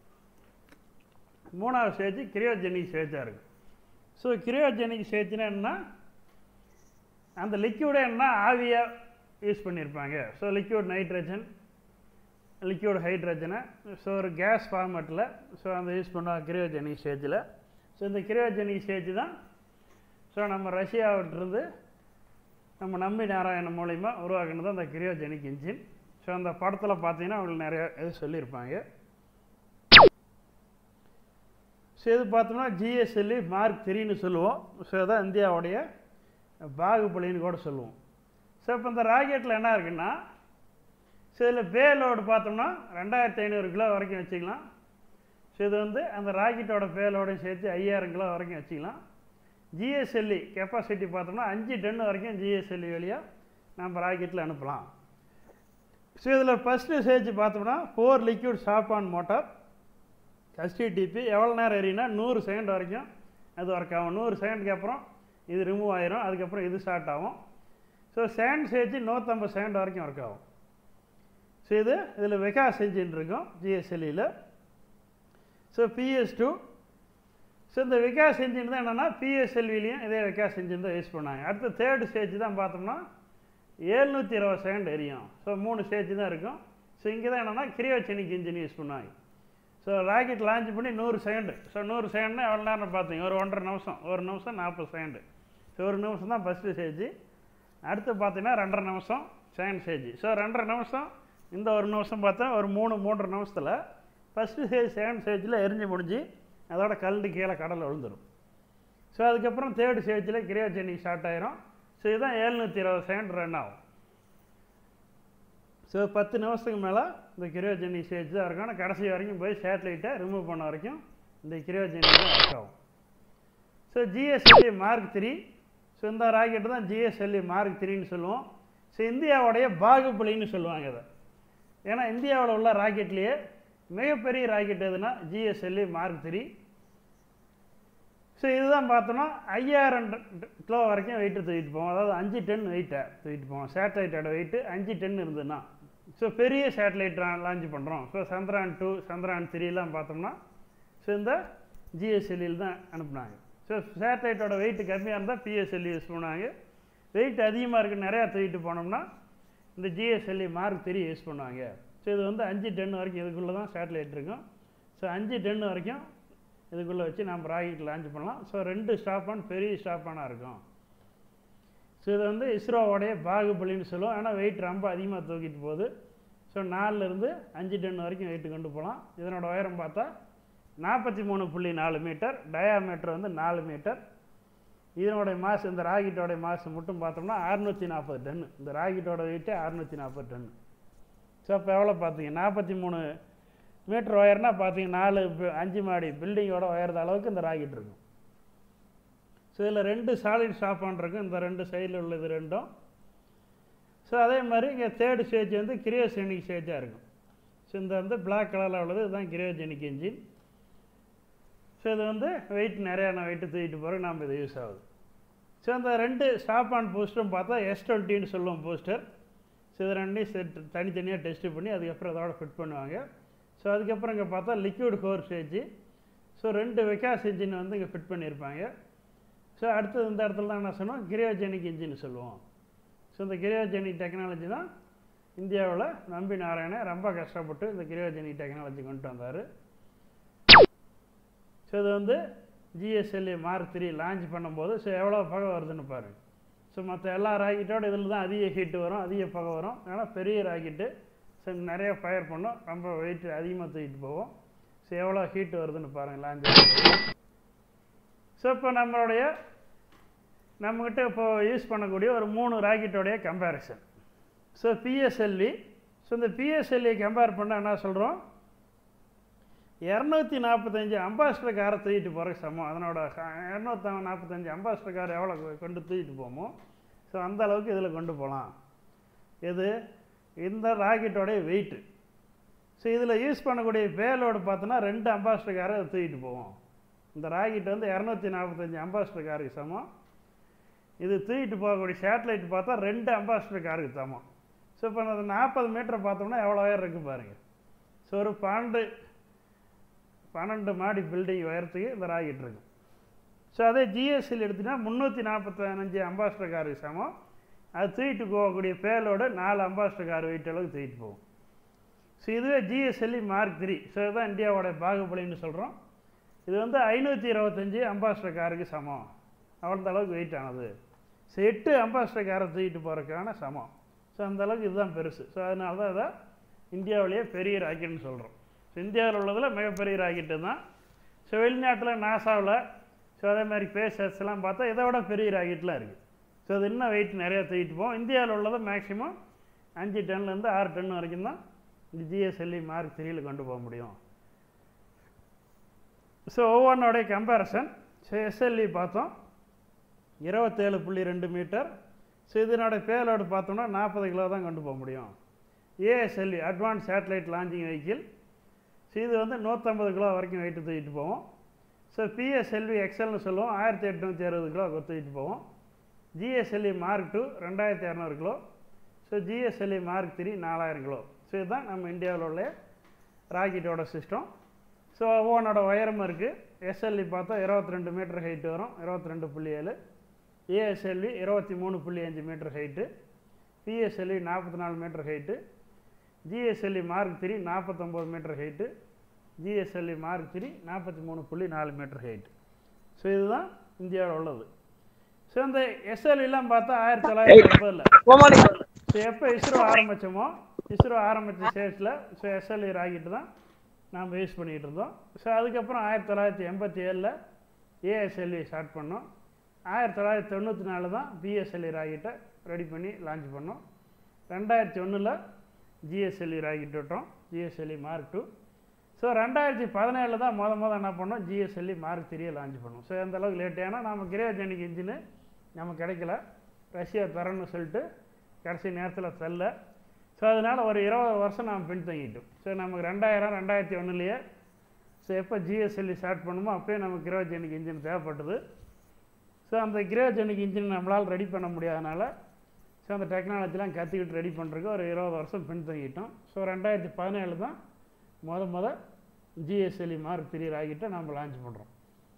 மூணாவது ஸ்டேஜ் கிரியோஜெனிக் ஸ்டேஜாக இருக்கும் ஸோ கிரியோஜெனிக் ஸ்டேஜ்னா என்ன அந்த லிக்யூடை என்ன ஆவியாக யூஸ் பண்ணியிருப்பாங்க ஸோ லிக்யூட் நைட்ரஜன் லிக்யூட் ஹைட்ரஜனை ஸோ ஒரு கேஸ் ஃபார்மேட்டில் ஸோ அந்த யூஸ் பண்ணுவாங்க கிரியோஜெனிக் ஸ்டேஜில் ஸோ இந்த கிரியோஜெனிக் ஸ்டேஜ் தான் ஸோ நம்ம ரஷ்யாவிட்டிருந்து நம்ம நம்பி நாராயணன் மூலிமா உருவாக்குனது அந்த கிரியோஜெனிக் இன்ஜின் ஸோ அந்த படத்தில் பார்த்தீங்கன்னா அவங்களுக்கு நிறைய இது சொல்லியிருப்பாங்க ஸோ இது பார்த்தோம்னா ஜிஎஸ்எல்இ மார்க் த்ரீன்னு சொல்லுவோம் ஸோ இதான் இந்தியாவுடைய பாகுபலின்னு கூட சொல்லுவோம் ஸோ இப்போ இந்த ராக்கெட்டில் என்ன இருக்குன்னா ஸோ இதில் பேலோடு பார்த்தோம்னா ரெண்டாயிரத்தி ஐநூறு கிலோ வரைக்கும் வச்சுக்கலாம் ஸோ இது வந்து அந்த ராக்கெட்டோட பேலோடையும் சேர்த்து ஐயாயிரம் கிலோ வரைக்கும் வச்சுக்கலாம் ஜிஎஸ்எல்இ கெப்பாசிட்டி பார்த்தோம்னா அஞ்சு டன் வரைக்கும் ஜிஎஸ்எல்இ வழியாக நம்ம ராக்கெட்டில் அனுப்பலாம் ஸோ இதில் ஃபஸ்ட்டு ஸ்டேஜ் பார்த்தோம்னா four liquid strap on motor எஸ்டிடிபி எவ்வளோ நேரம் எரியுனா நூறு செகண்ட் வரைக்கும் அது ஒர்க் ஆகும் நூறு செகண்டுக்கு அப்புறம் இது ரிமூவ் ஆயிரும் அதுக்கப்புறம் இது ஸ்டார்ட் ஆகும் ஸோ செகண்ட் ஸ்டேஜ் நூற்றம்பது செகண்ட் வரைக்கும் ஒர்க் ஆகும் ஸோ இது இதில் விகாஸ் இன்ஜின் இருக்கும் ஜிஎஸ்எல்இயில் ஸோ பிஎஸ் டூ ஸோ இந்த விகாஸ் இன்ஜின் தான் என்னென்னா பிஎஸ்எல்விலையும் இதே விகாஸ் இன்ஜின் தான் யூஸ் பண்ணாங்க அடுத்த தேர்ட் ஸ்டேஜ் தான் பார்த்தோம்னா ஏழ்நூற்றி இருபது செகண்ட் எரியும் ஸோ மூணு ஸ்டேஜ் தான் இருக்கும் ஸோ இங்கே தான் என்னென்னா கிரியோச்செனிக் இன்ஜின் யூஸ் பண்ணுவாங்க ஸோ ராக்கெட் லான்ச் பண்ணி நூறு செகண்டு ஸோ நூறு செகண்ட்னா எவ்வளோ நேரம் பார்த்தீங்க ஒரு ஒன்றரை நிமிஷம் ஒரு நிமிஷம் நாற்பது செகண்டு ஸோ ஒரு நிமிஷம் தான் ஃபஸ்ட்டு ஸ்டேஜ் அடுத்து பார்த்தீங்கன்னா ரெண்டரை நிமிஷம் செகண்ட் ஸ்டேஜ் ஸோ ரெண்டரை நிமிஷம் இந்த ஒரு நிமிஷம் பார்த்தா ஒரு மூணு மூன்றரை நிமிஷத்தில் ஃபஸ்ட்டு ஸ்டேஜ் செகண்ட் ஸ்டேஜில் எரிஞ்சு முடிஞ்சு அதோட கல்டு கீழே கடலில் விழுந்துடும் ஸோ அதுக்கப்புறம் தேர்ட் ஸ்டேஜில் கிரியோஜெனிக் ஸ்டார்ட் ஆயிரும் ஸோ இதுதான் ஏழ்நூற்றி இருபது செகண்ட் ரன் ஆகும் ஸோ பத்து நிமிஷத்துக்கு மேலே இந்த கிரியோஜெனிக் ஸ்டேஜ் தான் இருக்கும் ஆனால் கடைசி வரைக்கும் போய் சேட்டலைட்டை ரிமூவ் பண்ண வரைக்கும் இந்த கிரியோஜெனிக் தான் ஒர்க் ஆகும் so GSLV mark three so இந்த ராக்கெட்டு தான் ஜிஎஸ்எல்இ மார்க் த்ரீன்னு சொல்லுவோம் ஸோ இந்தியாவுடைய பாகுபலின்னு சொல்லுவாங்க இதை ஏன்னா இந்தியாவில் உள்ள ராக்கெட்லேயே மிகப்பெரிய ராக்கெட் எதுனா ஜிஎஸ்எல்இ மார்க் த்ரீ ஸோ இதுதான் பார்த்தோன்னா ஐயாயிரம் கிலோ வரைக்கும் வெயிட்டு தூக்கிட்டு போவோம் அதாவது அஞ்சு டன் வெயிட்டை தூக்கிட்டு போவோம் சேட்டலைட்டோட வெயிட்டு அஞ்சு டன் இருந்ததுன்னா ஸோ பெரிய சேட்டலைட் லான்ச் பண்ணுறோம் ஸோ சந்திரான் டூ சந்திரான் த்ரீலாம் பார்த்தோம்னா ஸோ இந்த ஜிஎஸ்எல்இயில் தான் அனுப்புனாங்க ஸோ சேட்டலைட்டோட வெயிட் கம்மியாக இருந்தால் பிஎஸ்எல்இ யூஸ் பண்ணுவாங்க வெயிட் அதிகமாக இருக்குது நிறையா தூக்கிட்டு போனோம்னா இந்த ஜிஎஸ்எல்இ மார்க் த்ரீ யூஸ் பண்ணுவாங்க ஸோ இது வந்து அஞ்சு டன் வரைக்கும் இதுக்குள்ளே தான் சேட்டலைட் இருக்கும் ஸோ அஞ்சு டன் வரைக்கும் இதுக்குள்ளே வச்சு நம்ம ராக்கெட் லான்ச் பண்ணலாம் ஸோ ரெண்டு ஸ்டாப்பான் பெரிய ஸ்டாப்பானாக இருக்கும் ஸோ இது வந்து இஸ்ரோவோடைய பாகுபலின்னு சொல்லுவோம் ஆனால் வெயிட் ரொம்ப அதிகமாக தூக்கிட்டு போகுது ஸோ நாலுலேருந்து அஞ்சு டன் வரைக்கும் வெயிட் கொண்டு போகலாம் இதனோட உயரம் பார்த்தா நாற்பத்தி மூணு புள்ளி நாலு மீட்டர் டயாமீட்டர் வந்து நாலு மீட்டர் இதனுடைய மாசு இந்த ராக்கெட்டோடைய மாசு மட்டும் பார்த்தோம்னா அறுநூற்றி நாற்பது டன்னு இந்த ராக்கெட்டோட வெயிட்டே அறுநூற்றி நாற்பது டன்னு ஸோ அப்போ எவ்வளோ பார்த்தீங்க நாற்பத்தி மூணு மீட்டர் ஒயர்னா பார்த்தீங்க நாலு பி- அஞ்சு மாடி பில்டிங்கோட உயர்ந்த அளவுக்கு இந்த ராக்கெட் இருக்கும் ஸோ இதில் ரெண்டு சாலிட் ஸ்டாப்பான் இருக்கும் இந்த ரெண்டு சைடில் உள்ளது ரெண்டும் ஸோ அதே மாதிரி இங்கே தேர்ட் ஸ்டேஜ் வந்து கிரியோஜெனிக் ஸ்டேஜாக இருக்கும் ஸோ இந்த வந்து பிளாக் கலரில் உள்ளது இதுதான் கிரியோஜெனிக் இன்ஜின் ஸோ இது வந்து வெயிட் நிறையான வெயிட்டு தூக்கிட்டு போகிற நம்ம இது யூஸ் ஆகுது ஸோ அந்த ரெண்டு ஸ்டாப் ஆன் பூஸ்டரும் பார்த்தா எஸ் டுவெண்ட்டின்னு சொல்லுவோம் பூஸ்டர் ஸோ இது ரெண்டையும் செட் தனித்தனியாக டெஸ்ட் பண்ணி அதுக்கப்புறம் அதோட ஃபிட் பண்ணுவாங்க ஸோ அதுக்கப்புறம் இங்கே பார்த்தா லிக்விட் ஹோர் ஸ்டேஜ் ஸோ ரெண்டு விகாஸ் இன்ஜின் வந்து இங்கே ஃபிட் பண்ணியிருப்பாங்க ஸோ அடுத்தது இந்த இடத்துல தான் என்ன சொன்னோம் கிரியோஜெனிக் இன்ஜின் சொல்லுவோம் ஸோ இந்த கிரியோஜெனிக் டெக்னாலஜி தான் இந்தியாவில் நம்பி நாராயணன் ரொம்ப கஷ்டப்பட்டு இந்த கிரியோஜெனிக் டெக்னாலஜி கொண்டு வந்தார் ஸோ இது வந்து ஜிஎஸ்எல்ஏ மார்க் த்ரீ லான்ச் பண்ணும்போது ஸோ எவ்வளோ பகை வருதுன்னு பாருங்க ஸோ மற்ற எல்லா ராக்கெட்டோட இதில் தான் அதிக ஹீட் வரும் அதிக பகை வரும் ஏன்னா பெரிய ராக்கெட்டு ஸோ நிறைய ஃபயர் பண்ணும் ரொம்ப வெயிட் அதிகமாக தூக்கிட்டு போவோம் ஸோ எவ்வளோ ஹீட் வருதுன்னு பாருங்கள் லான்ச் ஸோ இப்போ நம்மளுடைய நம்மக்கிட்ட இப்போ யூஸ் பண்ணக்கூடிய ஒரு மூணு ராக்கெட்டோடைய கம்பேரிசன் ஸோ பிஎஸ்எல்வி ஸோ இந்த பிஎஸ்எல்வி கம்பேர் பண்ண என்ன சொல்கிறோம் இரநூத்தி நாற்பத்தஞ்சு அம்பாஸ்டர் காரை தூக்கிட்டு போகிறக்கு சமம் அதனோட இரநூத்தி நாற்பத்தஞ்சு அம்பாஸ்டர் கார் எவ்வளோ கொ- கொண்டு தூக்கிட்டு போமோ ஸோ அந்த அளவுக்கு இதில் கொண்டு போகலாம் எது இந்த ராக்கெட்டோடைய வெயிட்டு ஸோ இதில் யூஸ் பண்ணக்கூடிய பேலோடு பார்த்தோன்னா ரெண்டு அம்பாஸ்டர் காரை அது தூக்கிட்டு போவோம் இந்த ராக்கெட் வந்து இரநூத்தி நாற்பத்தஞ்சு அம்பாஸ்டர் காருக்கு சமம் இது தூக்கிட்டு போகக்கூடிய சேட்டலைட் பார்த்தா ரெண்டு அம்பாஸ்டர் காருக்கு சமம் ஸோ இப்போ அந்த நாற்பது மீட்டர் பார்த்தோம்னா எவ்வளோ உயரம் இருக்குது பாருங்கள் ஸோ ஒரு பன்னெண்டு பன்னெண்டு மாடி பில்டிங் உயரத்துக்கு இந்த ராக்கெட் இருக்கும் ஸோ அதே ஜிஎஸ்எல் எடுத்தீங்கன்னா முந்நூற்றி நாற்பத்தஞ்சு அம்பாஸ்டர் காருக்கு சமம் அது தூக்கிட்டு போகக்கூடிய பேலோட நாலு அம்பாஸ்டர் கார் வெயிட் அளவுக்கு தூக்கிட்டு போகும் ஸோ இதுவே ஜிஎஸ்எல்இ மார்க் த்ரீ ஸோ இதுதான் இந்தியாவோட பாகுபலின்னு சொல்கிறோம் இது வந்து ஐநூற்றி இருபத்தஞ்சி அம்பாஸ்டர் காருக்கு சமம் அவ்வளோ அளவுக்கு வெயிட் ஆனது ஸோ எட்டு அம்பாஸ்டர் காரை தூக்கிட்டு போகிறதுக்கான சமம் ஸோ அந்த அளவுக்கு இதுதான் பெருசு ஸோ அதனால தான் இதை இந்தியாவிலேயே பெரிய ராக்கெட்னு சொல்கிறோம் ஸோ இந்தியாவில் உள்ளதில் மிகப்பெரிய ராக்கெட்டு தான் ஸோ வெளிநாட்டில் நாசாவில் ஸோ அதே மாதிரி பேசஸ் எல்லாம் பார்த்தா இதை விட பெரிய ராக்கெட்லாம் இருக்குது ஸோ அது இன்னும் வெயிட் நிறையா தூக்கிட்டு போகும் இந்தியாவில் உள்ளதை மேக்ஸிமம் அஞ்சு டன்லேருந்து ஆறு டன் வரைக்கும் தான் இந்த ஜிஎஸ்எல்இ மார்க் த்ரீயில் கொண்டு போக முடியும் ஸோ ஒவ்வொன்றோடைய கம்பேரிசன் ஸோ எஸ்எல்இ பார்த்தோம் இருபத்தேழு புள்ளி ரெண்டு மீட்டர் ஸோ இதனோட பேலோடு பார்த்தோம்னா நாற்பது கிலோ தான் கொண்டு போக முடியும் ASLV advance satellite launching vehicle so இது வந்து நூற்றம்பது கிலோ வரைக்கும் வெயிட்டு தூக்கிட்டு போவோம் ஸோ பிஎஸ்எல்வி எக்ஸல்னு சொல்லுவோம் ஆயிரத்தி எட்நூற்றி அறுபது கிலோ தூக்கிட்டு போவோம் ஜிஎஸ்எல்இ மார்க் டூ ரெண்டாயிரத்தி இரநூறு kilo so GSLV mark three நாலாயிரம் கிலோ ஸோ இதுதான் நம்ம இந்தியாவில் உள்ள ராக்கெட்டோட சிஸ்டம் ஸோ ஒவ்வொன்றோட உயரமும் இருக்குது எஸ்எல்இ பார்த்தா இருபத்தி ரெண்டு மீட்டர் ஹைட்டு வரும் இருபத்தி ரெண்டு புள்ளி ஏழு ஏஎஸ்எல்வி இருபத்தி மூணு புள்ளி அஞ்சு மீட்டர் ஹைட்டு பிஎஸ்எல்வி நாற்பத்தி நாலு metre height GSLV mark three நாற்பத்தொம்போது metre height GSLV mark three நாற்பத்தி மூணு புள்ளி நாலு மீட்டர் ஹைட்டு ஸோ இதுதான் இந்தியாவில் உள்ளது ஸோ இந்த எஸ்எல்இலாம் பார்த்தா ஆயிரத்தி தொள்ளாயிரத்தி முப்பதில் ஸோ எப்போ இஸ்ரோ ஆரம்பித்தோமோ இஸ்ரோ ஆரம்பித்த ஸ்டேஜில் ஸோ எஸ்எல்இ ராக்கெட்டு தான் நாம் யூஸ் பண்ணிகிட்டு இருந்தோம் ஸோ அதுக்கப்புறம் ஆயிரத்தி தொள்ளாயிரத்தி எண்பத்தி ஏழில் ஏஎஸ்எல்இ ஸ்டார்ட் பண்ணோம் ஆயிரத்தி தொள்ளாயிரத்தி தொண்ணூற்றி நாலு தான் பிஎஸ்எல்இ ராக்கெட்டை ரெடி பண்ணி லான்ச் பண்ணோம் ரெண்டாயிரத்தி ஒன்றில் ஜிஎஸ்எல்இ ராக்கெட் விட்டோம் ஜிஎஸ்எல்இ மார்க் டூ ஸோ ரெண்டாயிரத்தி பதினேழில் தான் மொத மொதல் என்ன பண்ணோம் ஜிஎஸ்எல்இ மார்க் த்ரீயை லான்ச் பண்ணோம் ஸோ அந்த அளவுக்கு லேட் ஏன்னா நம்ம கிரியோஜெனிக் இன்ஜினு நமக்கு கிடைக்கல ரஷ்யா தரேன்னு சொல்லிட்டு கடைசி நேரத்தில் தரல ஸோ அதனால் ஒரு இருபது வருஷம் நாம் பின்தங்கிட்டோம் ஸோ நமக்கு ரெண்டாயிரம் ரெண்டாயிரத்தி ஒன்றுலேயே ஸோ எப்போ ஜிஎஸ்எல்இ ஸ்டார்ட் பண்ணுமோ அப்போயே நமக்கு கிரோஜெனிக் இன்ஜின் தேவைப்பட்டது ஸோ அந்த கிரோஜெனிக் இன்ஜின் நம்மளால் ரெடி பண்ண முடியாதனால ஸோ அந்த டெக்னாலஜிலாம் கற்றுக்கிட்டு ரெடி பண்ணுறதுக்கு ஒரு இருபது வருஷம் பின்தங்கிட்டோம் ஸோ ரெண்டாயிரத்தி பதினேழு தான் முத முத ஜிஎஸ்எல்இ மார்க் த்ரீ ராக்கெட்டை நம்ம லான்ச் பண்ணுறோம்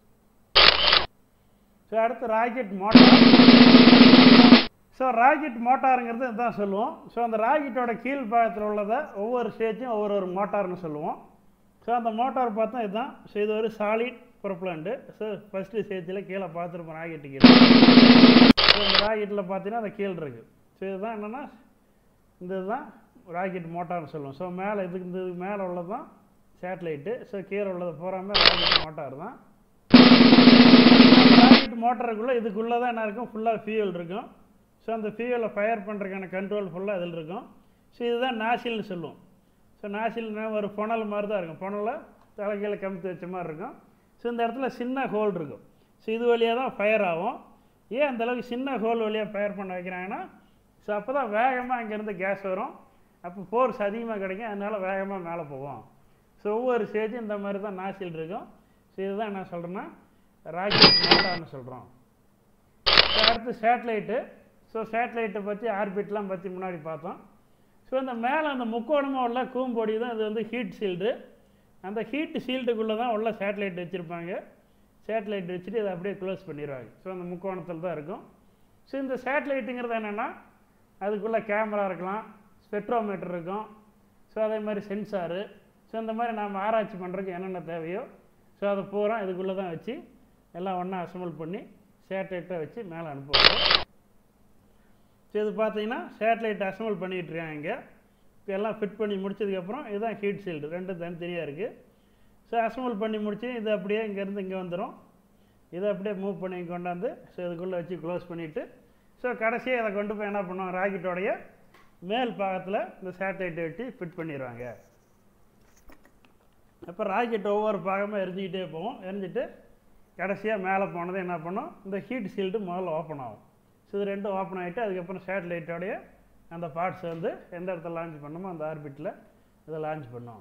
ஸோ அடுத்து ராக்கெட் மோட்டார் ஸோ ராக்கெட் மோட்டாருங்கிறது இதுதான் சொல்லுவோம் ஸோ அந்த ராக்கெட்டோட கீழ் பாகத்தில் உள்ளதை ஒவ்வொரு ஸ்டேஜும் ஒவ்வொரு ஒரு மோட்டார்னு சொல்லுவோம் ஸோ அந்த மோட்டார் பார்த்தா இதுதான் ஸோ இது ஒரு சாலிட் ப்ரொப்ளண்ட்டு ஸோ ஃபஸ்ட்டு ஸ்டேஜில் கீழே பார்த்துருப்போம் ராக்கெட்டு கீழே ஸோ இந்த ராக்கெட்டில் பார்த்தீங்கன்னா அந்த கீழ் இருக்குது ஸோ இதுதான் என்னென்னா இந்த இதுதான் ராக்கெட் மோட்டார்னு சொல்லுவோம் ஸோ மேலே இதுக்கு இந்த மேலே உள்ளது தான் சேட்டலைட்டு ஸோ கீழே உள்ளது பூராமே ராக்கெட் மோட்டார் தான் ராக்கெட் மோட்டருக்குள்ளே இதுக்குள்ளே தான் என்ன இருக்கும் ஃபுல்லாக ஃபியூல் இருக்கும் ஸோ அந்த ஃபியூலை ஃபயர் பண்ணுறதுக்கான கண்ட்ரோல் ஃபுல்லாக இதில் இருக்கும் ஸோ இதுதான் நாசில்னு சொல்லுவோம் ஸோ நாசில்னா ஒரு புனல் மாதிரி தான் இருக்கும் புனலை தலைகீழ கமுத்து வச்ச மாதிரி இருக்கும் ஸோ இந்த இடத்துல சின்ன ஹோல் இருக்கும் ஸோ இது வழியாக தான் ஃபயர் ஆகும் ஏன் அந்த அளவுக்கு சின்ன ஹோல் வழியாக ஃபயர் பண்ண வைக்கிறாங்கன்னா ஸோ அப்போ தான் வேகமாக அங்கேருந்து கேஸ் வரும் அப்போ ஃபோர்ஸ் அதிகமாக கிடைக்கும் அதனால் வேகமாக மேலே போகும் ஸோ ஒவ்வொரு ஸ்டேஜும் இந்த மாதிரி தான் நாசில் இருக்கும் ஸோ இதுதான் என்ன சொல்கிறேன்னா ராக்கெட் மோட்டார்னு சொல்கிறோம் ஸோ அடுத்து சேட்டலைட்டு ஸோ சேட்டலைட்டை பற்றி ஆர்பிட்லாம் பற்றி முன்னாடி பார்த்தோம் ஸோ இந்த மேலே அந்த முக்கோணமாக உள்ள கூம்பொடி தான் இது வந்து ஹீட் ஷீல்டு அந்த ஹீட் ஷீல்டுக்குள்ளே தான் உள்ள சேட்டலைட் வச்சுருப்பாங்க சேட்டலைட் வச்சுட்டு இதை அப்படியே க்ளோஸ் பண்ணிடுவாங்க ஸோ அந்த முக்கோணத்தில் தான் இருக்கும் ஸோ இந்த சேட்டலைட்டுங்கிறது என்னென்னா அதுக்குள்ளே கேமரா இருக்கலாம் ஸ்பெக்ட்ரோமீட்டர் இருக்கும் ஸோ அதே மாதிரி சென்சாரு ஸோ இந்த மாதிரி நாம் ஆராய்ச்சி பண்ணுறதுக்கு என்னென்ன தேவையோ ஸோ அதை பூரா இதுக்குள்ளே தான் வச்சு எல்லாம் ஒன்றா அசம்பிள் பண்ணி சேட்டலைட்டை வச்சு மேலே அனுப்புவாங்க ஸோ இது பார்த்தீங்கன்னா சேட்டலைட் அசம்பிள் பண்ணிகிட்டு இருக்காங்க இங்கே இப்போ எல்லாம் ஃபிட் பண்ணி முடிச்சதுக்கப்புறம் இதுதான் ஹீட் ஷீல்டு ரெண்டும் தனித்தனியாக இருக்குது ஸோ அசம்பிள் பண்ணி முடிச்சு இது அப்படியே இங்கேருந்து இங்கே வந்துடும் இதை அப்படியே மூவ் பண்ணி இங்க கொண்டாந்து ஸோ இதுக்குள்ளே வச்சு க்ளோஸ் பண்ணிவிட்டு ஸோ கடைசியாக அதை கொண்டு போய் என்ன பண்ணுவோம் ராக்கெட்டோடைய மேல் பாகத்தில் இந்த சேட்டலைட்டை வெட்டி ஃபிட் பண்ணிடுவாங்க அப்போ ராக்கெட் ஒவ்வொரு பாகமாக எரிஞ்சிக்கிட்டே போகும் எரிஞ்சிட்டு கடைசியாக மேலே போனது என்ன பண்ணும் இந்த ஹீட் ஷீல்டு முதல்ல ஓப்பன் ஆகும் ஸோ இது ரெண்டும் ஓப்பன் ஆகிட்டு அதுக்கப்புறம் சேட்டலைட்டோடைய அந்த பார்ட்ஸ் வந்து எந்த இடத்துல லான்ச் பண்ணணுமோ அந்த ஆர்பிட்டில் இதை லான்ச் பண்ணோம்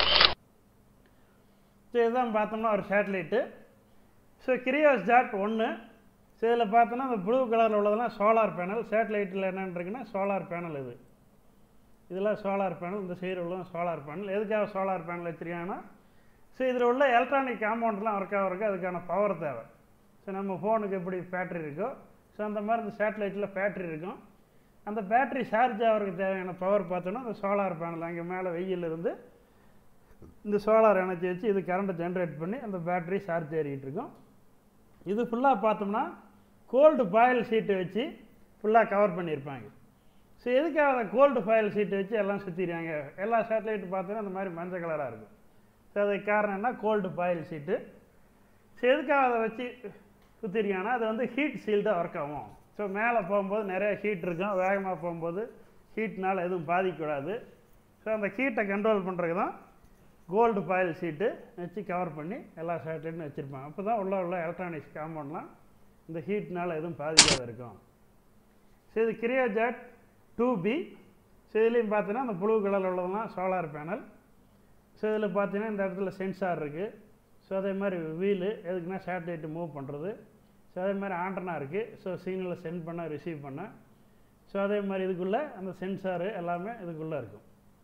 ஸோ இதுதான் பார்த்தோம்னா ஒரு சேட்டலைட்டு ஸோ கிரியோஸ் ஜாட் ஒன்று ஸோ இதில் பார்த்தோன்னா அந்த ப்ளூ கலரில் உள்ளதெல்லாம் சோலார் பேனல் சேட்டலைட்டில் என்னென்னு இருக்குன்னா சோலார் பேனல் இது இதெல்லாம் சோலார் பேனல் இந்த சைடு உள்ள சோலார் பேனல் எதுக்காக சோலார் பேனல் வச்சுருக்காங்கன்னா ஸோ இதில் உள்ள எலக்ட்ரானிக் காம்பவுண்ட்லாம் ஒர்க் ஆகிறதுக்கு அதுக்கான பவர் தேவை ஸோ நம்ம ஃபோனுக்கு எப்படி பேட்ரி இருக்கோ ஸோ அந்த மாதிரி இந்த சேட்டலைட்டில் பேட்ரி இருக்கும் அந்த பேட்ரி சார்ஜ் ஆகிறதுக்கு தேவையான பவர் பார்த்தோன்னா அந்த சோலார் பேனல் அங்கே மேலே வெயில் இருந்து இந்த சோலார் எனர்ஜி வச்சு இது கரண்ட்டை ஜென்ரேட் பண்ணி அந்த பேட்டரி சார்ஜ் ஏறிக்கிட்டு இருக்கும் இது ஃபுல்லாக பார்த்தோம்னா கோல்டு பாயில் ஷீட்டை வச்சு ஃபுல்லாக கவர் பண்ணியிருப்பாங்க ஸோ எதுக்காக அதை கோல்டு ஃபாயில் ஷீட்டை வச்சு எல்லாம் சுற்றிடுறாங்க எல்லா சேட்டலைட்டு பார்த்தோன்னா அந்த மாதிரி மஞ்சள் கலராக இருக்கும் ஸோ அதுக்கு காரணம் என்ன கோல்டு பாயில் ஷீட்டு ஸோ எதுக்காக அதை வச்சு சுற்றிருக்காங்கன்னா அது வந்து ஹீட் ஷீல்டாக ஒர்க் ஆகும் ஸோ மேலே போகும்போது நிறைய ஹீட் இருக்கும் வேகமாக போகும்போது ஹீட்னால் எதுவும் பாதிக்கக்கூடாது ஸோ அந்த ஹீட்டை கண்ட்ரோல் பண்ணுறதுக்கு தான் கோல்டு பாயில் ஷீட்டு வச்சு கவர் பண்ணி எல்லா சேட்டலைட்டும் வச்சுருப்பாங்க அப்போ தான் உள்ள உள்ள எலக்ட்ரானிக்ஸ் காம்பவுண்ட்லாம் இந்த ஹீட்னால் எதுவும் பாதிக்காத இருக்கும் ஸோ இது கிரியோஜெட் டூ பி ஸோ இதுலேயும் பார்த்தீங்கன்னா அந்த ப்ளூ கலரில் உள்ளதெல்லாம் சோலார் பேனல் ஸோ இதில் பார்த்தீங்கன்னா இந்த இடத்துல சென்சார் இருக்குது ஸோ அதே மாதிரி வீலு எதுக்குன்னா சேட்டலைட்டு மூவ் பண்ணுறது ஸோ அதே மாதிரி ஆண்டனா இருக்குது ஸோ சிக்னலை சென்ட் பண்ண ரிசீவ் பண்ண ஸோ அதே மாதிரி இதுக்குள்ளே அந்த சென்சாரு எல்லாமே இதுக்குள்ளே இருக்கும்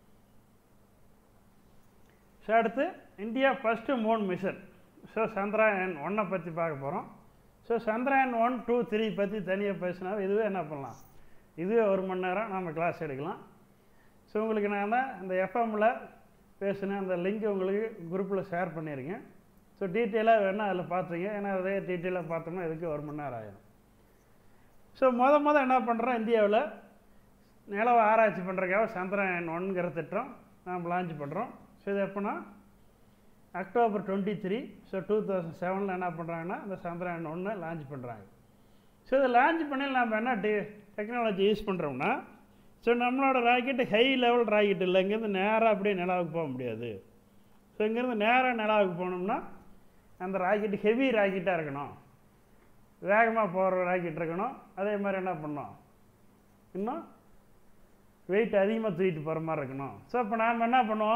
ஸோ அடுத்து India first moon mission so Chandrayaan ஒன்னை பற்றி பார்க்க போகிறோம் so Chandrayaan one two three பற்றி தனியாக பேசினா இதுவே என்ன பண்ணலாம் இதுவே ஒரு மணி நேரம் நம்ம கிளாஸ் எடுக்கலாம் ஸோ உங்களுக்கு நான் தான் இந்த எஃப்எம்மில் பேசின அந்த லிங்க் உங்களுக்கு குரூப்பில் ஷேர் பண்ணியிருக்கேன் ஸோ டீட்டெயிலாக வேணால் அதில் பார்த்துங்க ஏன்னா அதே டீட்டெயிலாக பார்த்தோம்னா இதுக்கு ஒரு மணி நேரம் ஆயிடும் ஸோ முத முத என்ன பண்ணுறோம் இந்தியாவில் நிலவை ஆராய்ச்சி பண்ணுறதுக்காக சந்திராயன் ஒன்ங்கிற திட்டம் நாம் லான்ச் பண்ணுறோம் ஸோ இது எப்போனா October twenty three so two thousand செவனில் என்ன பண்ணுறாங்கன்னா இந்த சந்திராயன் ஒன்று லான்ச் பண்ணுறாங்க ஸோ இதை லான்ச் பண்ணி நம்ம என்ன டெ டெக்னாலஜி யூஸ் பண்ணுறோம்னா ஸோ நம்மளோட ராக்கெட்டு ஹை லெவல் ராக்கெட் இல்லை இங்கேருந்து நேராக அப்படியே நிலாவுக்கு போக முடியாது ஸோ இங்கேருந்து நேராக நிலாவுக்கு போனோம்னா அந்த ராக்கெட்டு ஹெவி ராக்கெட்டாக இருக்கணும் வேகமாக போகிற ராக்கெட் இருக்கணும் அதே மாதிரி என்ன பண்ணோம் இன்னும் வெயிட் அதிகமாக தூக்கிட்டு போகிற மாதிரி இருக்கணும் ஸோ இப்போ நாம் என்ன பண்ணுவோம்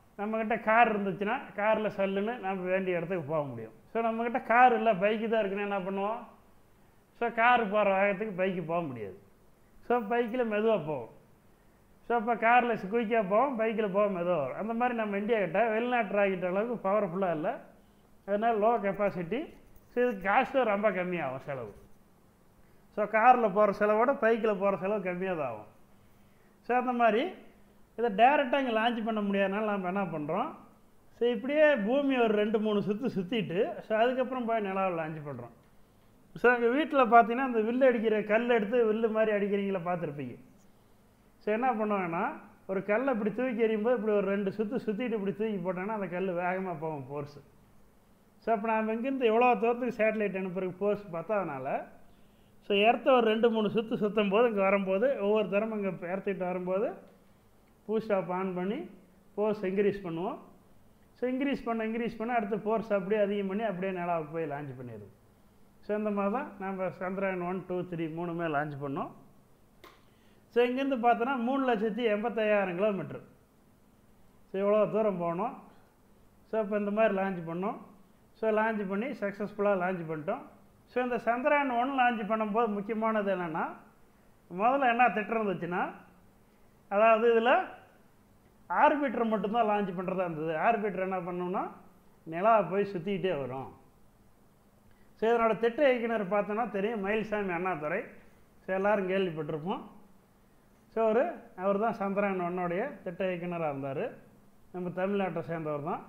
நம்மக்கிட்ட கார் இருந்துச்சுன்னா காரில் சல்லுன்னு நம்ம வேண்டிய இடத்துக்கு போக முடியும் ஸோ நம்மக்கிட்ட கார் இல்லை பைக்கு தான் இருக்குன்னா என்ன பண்ணுவோம் ஸோ கார் போகிற வேகத்துக்கு பைக்கு போக முடியாது ஸோ பைக்கில் மெதுவாக போகும் ஸோ அப்போ காரில் குயிக்காக போவோம் பைக்கில் போக மெதுவாக வரும் அந்த மாதிரி நம்ம இந்தியா கிட்ட வெளிநாட்டு ராக்கெட் அளவுக்கு பவர்ஃபுல்லாக இல்லை அதனால் லோ கெப்பாசிட்டி ஸோ இதுக்கு காஸ்ட்டும் ரொம்ப கம்மியாகும் செலவு ஸோ காரில் போகிற செலவோட பைக்கில் போகிற செலவு கம்மியாக தான் ஆகும் ஸோ அந்த மாதிரி இதை டேரெக்டாக இங்கே லான்ச் பண்ண முடியாதனால நம்ம என்ன பண்ணுறோம் ஸோ இப்படியே பூமி ஒரு ரெண்டு மூணு சுற்று சுற்றிட்டு ஸோ அதுக்கப்புறம் போய் நிலாவில் லான்ச் பண்ணுறோம் ஸோ எங்கள் வீட்டில் பார்த்தீங்கன்னா அந்த வில்லு அடிக்கிற கல் எடுத்து வில்லு மாதிரி அடிக்கிறீங்களா பார்த்துருப்பீங்க ஸோ என்ன பண்ணுவாங்கன்னா ஒரு கல்லை இப்படி தூக்கி எறியும்போது இப்படி ஒரு ரெண்டு சுற்று சுற்றிட்டு இப்படி தூக்கி போட்டோன்னா அந்த கல் வேகமாக போகும் ஃபோர்ஸு ஸோ அப்போ நாம் இங்கேருந்து எவ்வளோ தூரத்துக்கு சேட்டலைட் அனுப்புறதுக்கு ஃபோர்ஸ் பத்தாதனால ஸோ எர்த்த ஒரு ரெண்டு மூணு சுற்று சுற்றும் போது இங்கே வரும்போது ஒவ்வொரு தரம் இங்கே எர்த்திட்டு வரும்போது பூஸ்ட் ஆஃப் ஆன் பண்ணி ஃபோர்ஸ் இன்க்ரீஸ் பண்ணுவோம் ஸோ இன்க்ரீஸ் பண்ண இன்க்ரீஸ் பண்ண அடுத்து ஃபோர்ஸ் அப்படியே அதிகம் பண்ணி அப்படியே நிலாவுக்கு போய் லான்ச் பண்ணிடுது ஸோ இந்த மாதிரி தான் நம்ம சந்திரயான் ஒன் டூ த்ரீ மூணுமே லான்ச் பண்ணோம் ஸோ இங்கேருந்து பார்த்தோன்னா மூணு லட்சத்தி எண்பத்தையாயிரம் கிலோமீட்ரு ஸோ இவ்வளோ தூரம் போனோம் ஸோ இப்போ இந்த மாதிரி லான்ச் பண்ணோம் ஸோ லான்ச் பண்ணி சக்ஸஸ்ஃபுல்லாக லான்ச் பண்ணிட்டோம் ஸோ இந்த சந்திரயான் ஒன் லான்ச் பண்ணும்போது முக்கியமானது என்னென்னா முதல்ல என்ன திட்டம் இருந்துச்சுன்னா அதாவது இதில் ஆர்பிட்டர் மட்டும்தான் லான்ச் பண்ணுறதா இருந்தது ஆர்பிட்டர் என்ன பண்ணோம்னா நிலாவை போய் சுற்றிக்கிட்டே வரும் ஸோ இதனோட திட்ட இயக்குனர் பார்த்தோன்னா தெரியும் மயில்சாமி அண்ணாதுரை ஸோ எல்லோரும் கேள்விப்பட்டிருப்போம் ஸோ ஒரு அவர் தான் சந்திரயான் ஒன்னுடைய திட்ட இயக்குனராக இருந்தார் நம்ம தமிழ்நாட்டை சேர்ந்தவர் தான்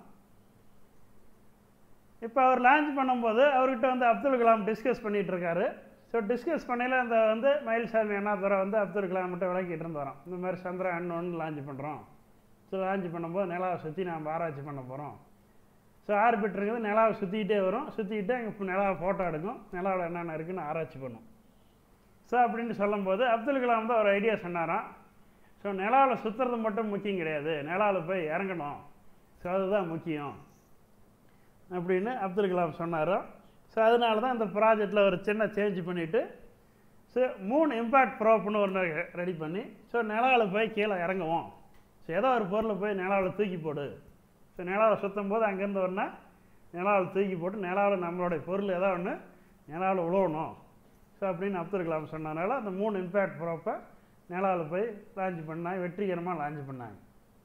இப்போ அவர் லான்ச் பண்ணும்போது அவர்கிட்ட வந்து அப்துல் கலாம் டிஸ்கஸ் பண்ணிகிட்டு இருக்காரு ஸோ டிஸ்கஸ் பண்ணையில் அந்த வந்து மயில்சாமி அண்ணாதுரை வந்து அப்துல் கலாம்கிட்ட விளக்கிட்டு இருந்தாராம் இந்த மாதிரி சந்திரயான் ஒன்று லான்ச் பண்ணுறோம் ஸோ லான்ச் பண்ணும்போது நிலாவை சுற்றி நாம் ஆராய்ச்சி பண்ண போகிறோம் ஸோ ஆர்பிட்டருங்கிறது நிலாவை சுற்றிக்கிட்டே வரும் சுற்றிக்கிட்டு அங்கே நிலாவை ஃபோட்டோ எடுக்கும் நிலாவில் என்னென்ன இருக்குன்னு ஆராய்ச்சி பண்ணும் ஸோ அப்படின்னு சொல்லும்போது அப்துல் கலாம் தான் ஒரு ஐடியா சொன்னாராம் ஸோ நிலாவில் சுற்றுறது மட்டும் முக்கியம் கிடையாது நிலாவில் போய் இறங்கணும் ஸோ அதுதான் முக்கியம் அப்படின்னு அப்துல் கலாம் சொன்னார் ஸோ அதனால தான் இந்த ப்ராஜெக்டில் ஒரு சின்ன சேஞ்ச் பண்ணிவிட்டு ஸோ மூணு இம்பேக்ட் ப்ரோப்னு ஒன்று ரெடி பண்ணி ஸோ நிலாவில் போய் கீழே இறங்குவோம் ஸோ ஏதோ ஒரு பொருளை போய் நிலாவில் தூக்கி போடு ஸோ நிலாவில் சுற்றும் போது அங்கேருந்து ஒன்றா நிலாவில் தூக்கி போட்டு நிலாவில் நம்மளுடைய பொருள் ஏதோ ஒன்று நிலாவில் உழவணும் ஸோ அப்படின்னு அப்துல் கலாம் சொன்னதுனால அந்த மூணு இம்பேக்ட் ப்ரோப்பை நிலாவில் போய் லான்ச் பண்ணாங்க வெற்றிகரமாக லான்ச் பண்ணாங்க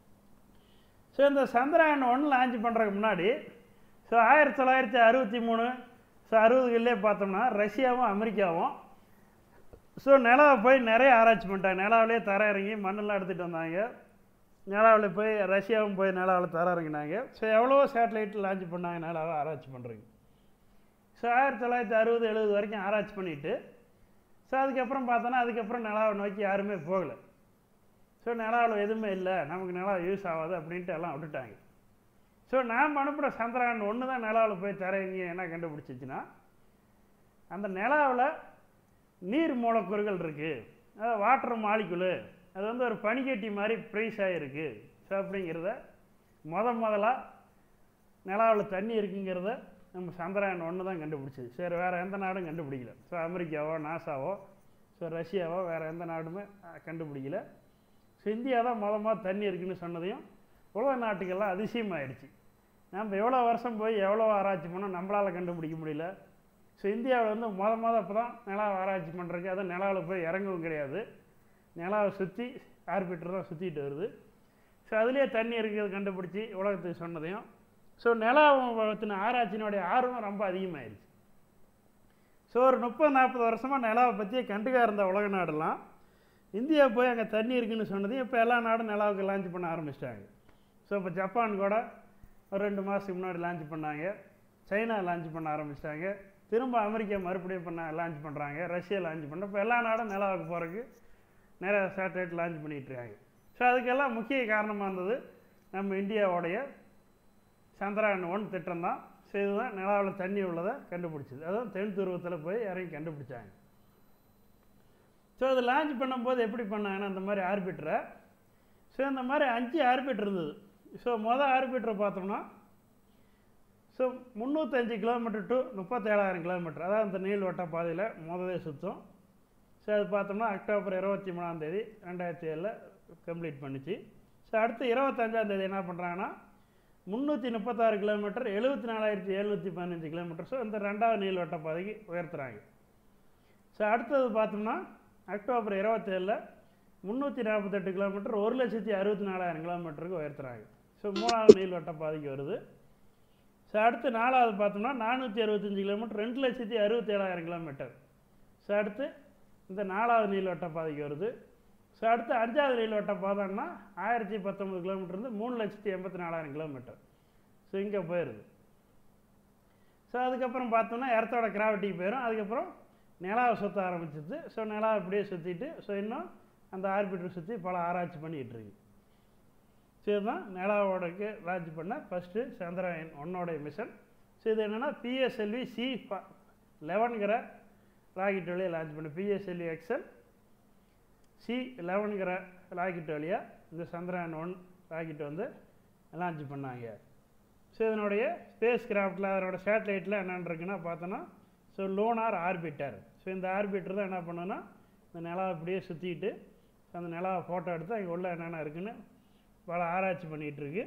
ஸோ இந்த சந்திரயான் ஒன்று லான்ச் பண்ணுறதுக்கு முன்னாடி ஸோ ஆயிரத்தி தொள்ளாயிரத்தி அறுபத்தி மூணு ஸோ அறுபதுகளிலே பார்த்தோம்னா ரஷ்யாவும் அமெரிக்காவும் ஸோ நிலாவை போய் நிறைய ஆராய்ச்சி பண்ணிட்டாங்க நிலாவிலே தர இறங்கி மண்ணெல்லாம் எடுத்துகிட்டு வந்தாங்க நிலாவில் போய் ரஷ்யாவும் போய் நிலாவில் தர இறங்கினாங்க ஸோ எவ்வளவோ சேட்டலைட் லான்ச் பண்ணாங்க நிலாவை ஆராய்ச்சி பண்ணுறீங்க ஸோ ஆயிரத்தி தொள்ளாயிரத்தி அறுபது எழுபது வரைக்கும் ஆராய்ச்சி பண்ணிவிட்டு ஸோ அதுக்கப்புறம் பார்த்தோன்னா அதுக்கப்புறம் நிலாவை நோக்கி யாருமே போகலை ஸோ நிலாவில் எதுவுமே இல்லை நமக்கு நிலா யூஸ் ஆகாது அப்படின்ட்டு எல்லாம் விட்டுட்டாங்க ஸோ நாம் அனுப்புகிற சந்திரயான் ஒன்று தான் நிலாவில் போய் தரவங்க என்ன கண்டுபிடிச்சிச்சுன்னா அந்த நிலாவில் நீர் மூலக்கூறுகள் இருக்குது அதாவது வாட்டர் மாலிக்குலு அது வந்து ஒரு பனிக்கட்டி மாதிரி ப்ரைஸ் ஆகிருக்கு ஸோ அப்படிங்கிறத முத முதலாக நிலாவில் தண்ணி இருக்குங்கிறத நம்ம சந்திரயான் ஒன்று தான் கண்டுபிடிச்சது சரி வேறு எந்த நாடும் கண்டுபிடிக்கல ஸோ அமெரிக்காவோ நாசாவோ ஸோ ரஷ்யாவோ வேறு எந்த நாடுமே அஹ், கண்டுபிடிக்கல ஸோ இந்தியா தான் முத முத தண்ணி இருக்குன்னு சொன்னதையும் உலக நாட்டுக்கெல்லாம் அதிசயமாயிடுச்சு நம்ம எவ்வளோ வருஷம் போய் எவ்வளோ ஆராய்ச்சி பண்ணோம் நம்மளால் கண்டுபிடிக்க முடியல ஸோ இந்தியாவில் வந்து முத முத இப்போ தான் நிலாவை ஆராய்ச்சி பண்ணுறதுக்கு அதுவும் நிலாவில் போய் இறங்கவும் கிடையாது நிலாவை சுற்றி ஆர்பிட்டர் தான் சுற்றிட்டு வருது ஸோ அதுலேயே தண்ணி இருக்கிறது கண்டுபிடிச்சி உலகத்துக்கு சொன்னதையும் ஸோ நிலாவை பற்றின ஆராய்ச்சியினுடைய ஆர்வம் ரொம்ப அதிகமாயிருச்சு ஸோ ஒரு முப்பது நாற்பது வருஷமாக நிலாவை பற்றியே கண்டுக்கா இருந்த உலக நாடெல்லாம் இந்தியா போய் அங்கே தண்ணி இருக்குன்னு சொன்னதையும் இப்போ எல்லா நாடும் நிலாவுக்கு லான்ச் பண்ண ஆரம்பிச்சிட்டாங்க ஸோ இப்போ ஜப்பான் கூட ஒரு ரெண்டு மாதத்துக்கு முன்னாடி லான்ச் பண்ணாங்க சைனா லான்ச் பண்ண ஆரம்பிச்சிட்டாங்க திரும்ப அமெரிக்கா மறுபடியும் பண்ண லான்ச் பண்ணுறாங்க ரஷ்யா லான்ச் பண்ண இப்போ எல்லா நாடும் நிலாவுக்கு போகிறதுக்கு நிறைய சேட்டலைட் லான்ச் பண்ணிட்டு இருக்காங்க ஸோ அதுக்கெல்லாம் முக்கிய காரணமாக இருந்தது நம்ம இந்தியாவுடைய சந்திரயான் ஒன் திட்டம் தான் ஸோ இதுதான் நிலாவில் தண்ணி உள்ளதை கண்டுபிடிச்சது அதுவும் தென் துருவத்தில் போய் இறங்கி கண்டுபிடிச்சாங்க ஸோ அது லான்ச் பண்ணும்போது எப்படி பண்ணாங்கன்னா இந்த மாதிரி ஆர்பிட்டரை ஸோ இந்த மாதிரி அஞ்சு ஆர்பிட்டர் இருந்தது ஸோ மொதல் ஆர்பிட்டரை பார்த்தோம்னா ஸோ முந்நூற்றஞ்சு கிலோமீட்டர் டு முப்பத்தேழாயிரம் கிலோமீட்டர் அதாவது இந்த நீள்வட்ட பாதையில் முதலே சுற்றும் ஸோ அது பார்த்தோம்னா அக்டோபர் இருபத்தி மூணாம் தேதி ரெண்டாயிரத்தி ஏழில் கம்ப்ளீட் பண்ணிச்சு ஸோ அடுத்து இருபத்தஞ்சாம் தேதி என்ன பண்ணுறாங்கன்னா முந்நூற்றி முப்பத்தாறு கிலோமீட்டர் எழுபத்தி நாலாயிரத்தி எழுநூற்றி பதினஞ்சு கிலோமீட்டர் ஸோ இந்த ரெண்டாவது நீள்வட்ட பாதைக்கு உயர்த்துறாங்க ஸோ அடுத்தது பார்த்தோம்னா அக்டோபர் இருபத்தேழில் முந்நூற்றி நாற்பத்தெட்டு கிலோமீட்டர் ஒரு லட்சத்தி அறுபத்தி நாலாயிரம் கிலோமீட்டருக்கு உயர்த்துறாங்க ஸோ மூணாவது நீள்வட்ட பாதைக்கு வருது ஸோ அடுத்து நாலாவது பார்த்தோம்னா நானூற்றி அறுபத்தஞ்சு கிலோமீட்டர் ரெண்டு லட்சத்தி அறுபத்தி ஏழாயிரம் கிலோமீட்டர் ஸோ அடுத்து இந்த நாலாவது நீள்வட்ட பாதைக்கு வருது ஸோ அடுத்து அஞ்சாவது நீள்வட்ட பாதைன்னா ஆயிரத்தி பத்தொம்பது கிலோமீட்டர் வந்து மூணு லட்சத்தி எண்பத்தி நாலாயிரம் கிலோமீட்டர் ஸோ இங்கே போயிடுது ஸோ அதுக்கப்புறம் பார்த்தோம்னா எர்த்தோட கிராவிட்டிக்கு போயிடும் அதுக்கப்புறம் நிலாவை சுற்ற ஆரம்பிச்சிது ஸோ நிலாவை அப்படியே சுற்றிட்டு ஸோ இன்னும் அந்த ஆர்பிட்டரை சுற்றி பல ஆராய்ச்சி பண்ணிக்கிட்டு இருக்கு ஸோ இதுதான் நிலாவோடக்கு லான்ச் பண்ண ஃபஸ்ட்டு சந்திரயான் ஒன்னோடைய மிஷன் ஸோ இது என்னென்னா பிஎஸ்எல்வி சி லெவன்கிற ராக்கெட் வழியாக லான்ச் பண்ண பிஎஸ்எல்வி எக்ஸல் சி லெவனுங்கிற ராக்கெட் வழியாக இந்த சந்திரயான் ஒன் ராக்கெட் வந்து லான்ச் பண்ணாங்க ஸோ இதனுடைய ஸ்பேஸ் கிராஃப்டில் அதனோட சேட்டலைட்டில் என்னென்னு இருக்குன்னா பார்த்தோன்னா ஸோ லோனார் ஆர்பிட்டர் ஸோ இந்த ஆர்பிட்டர் தான் என்ன பண்ணுன்னா இந்த நிலாவை அப்படியே சுற்றிட்டு அந்த நிலாவை ஃபோட்டோ எடுத்து அங்கே உள்ள என்னென்ன இருக்குன்னு பல ஆராய்ச்சி பண்ணிகிட்டு இருக்கு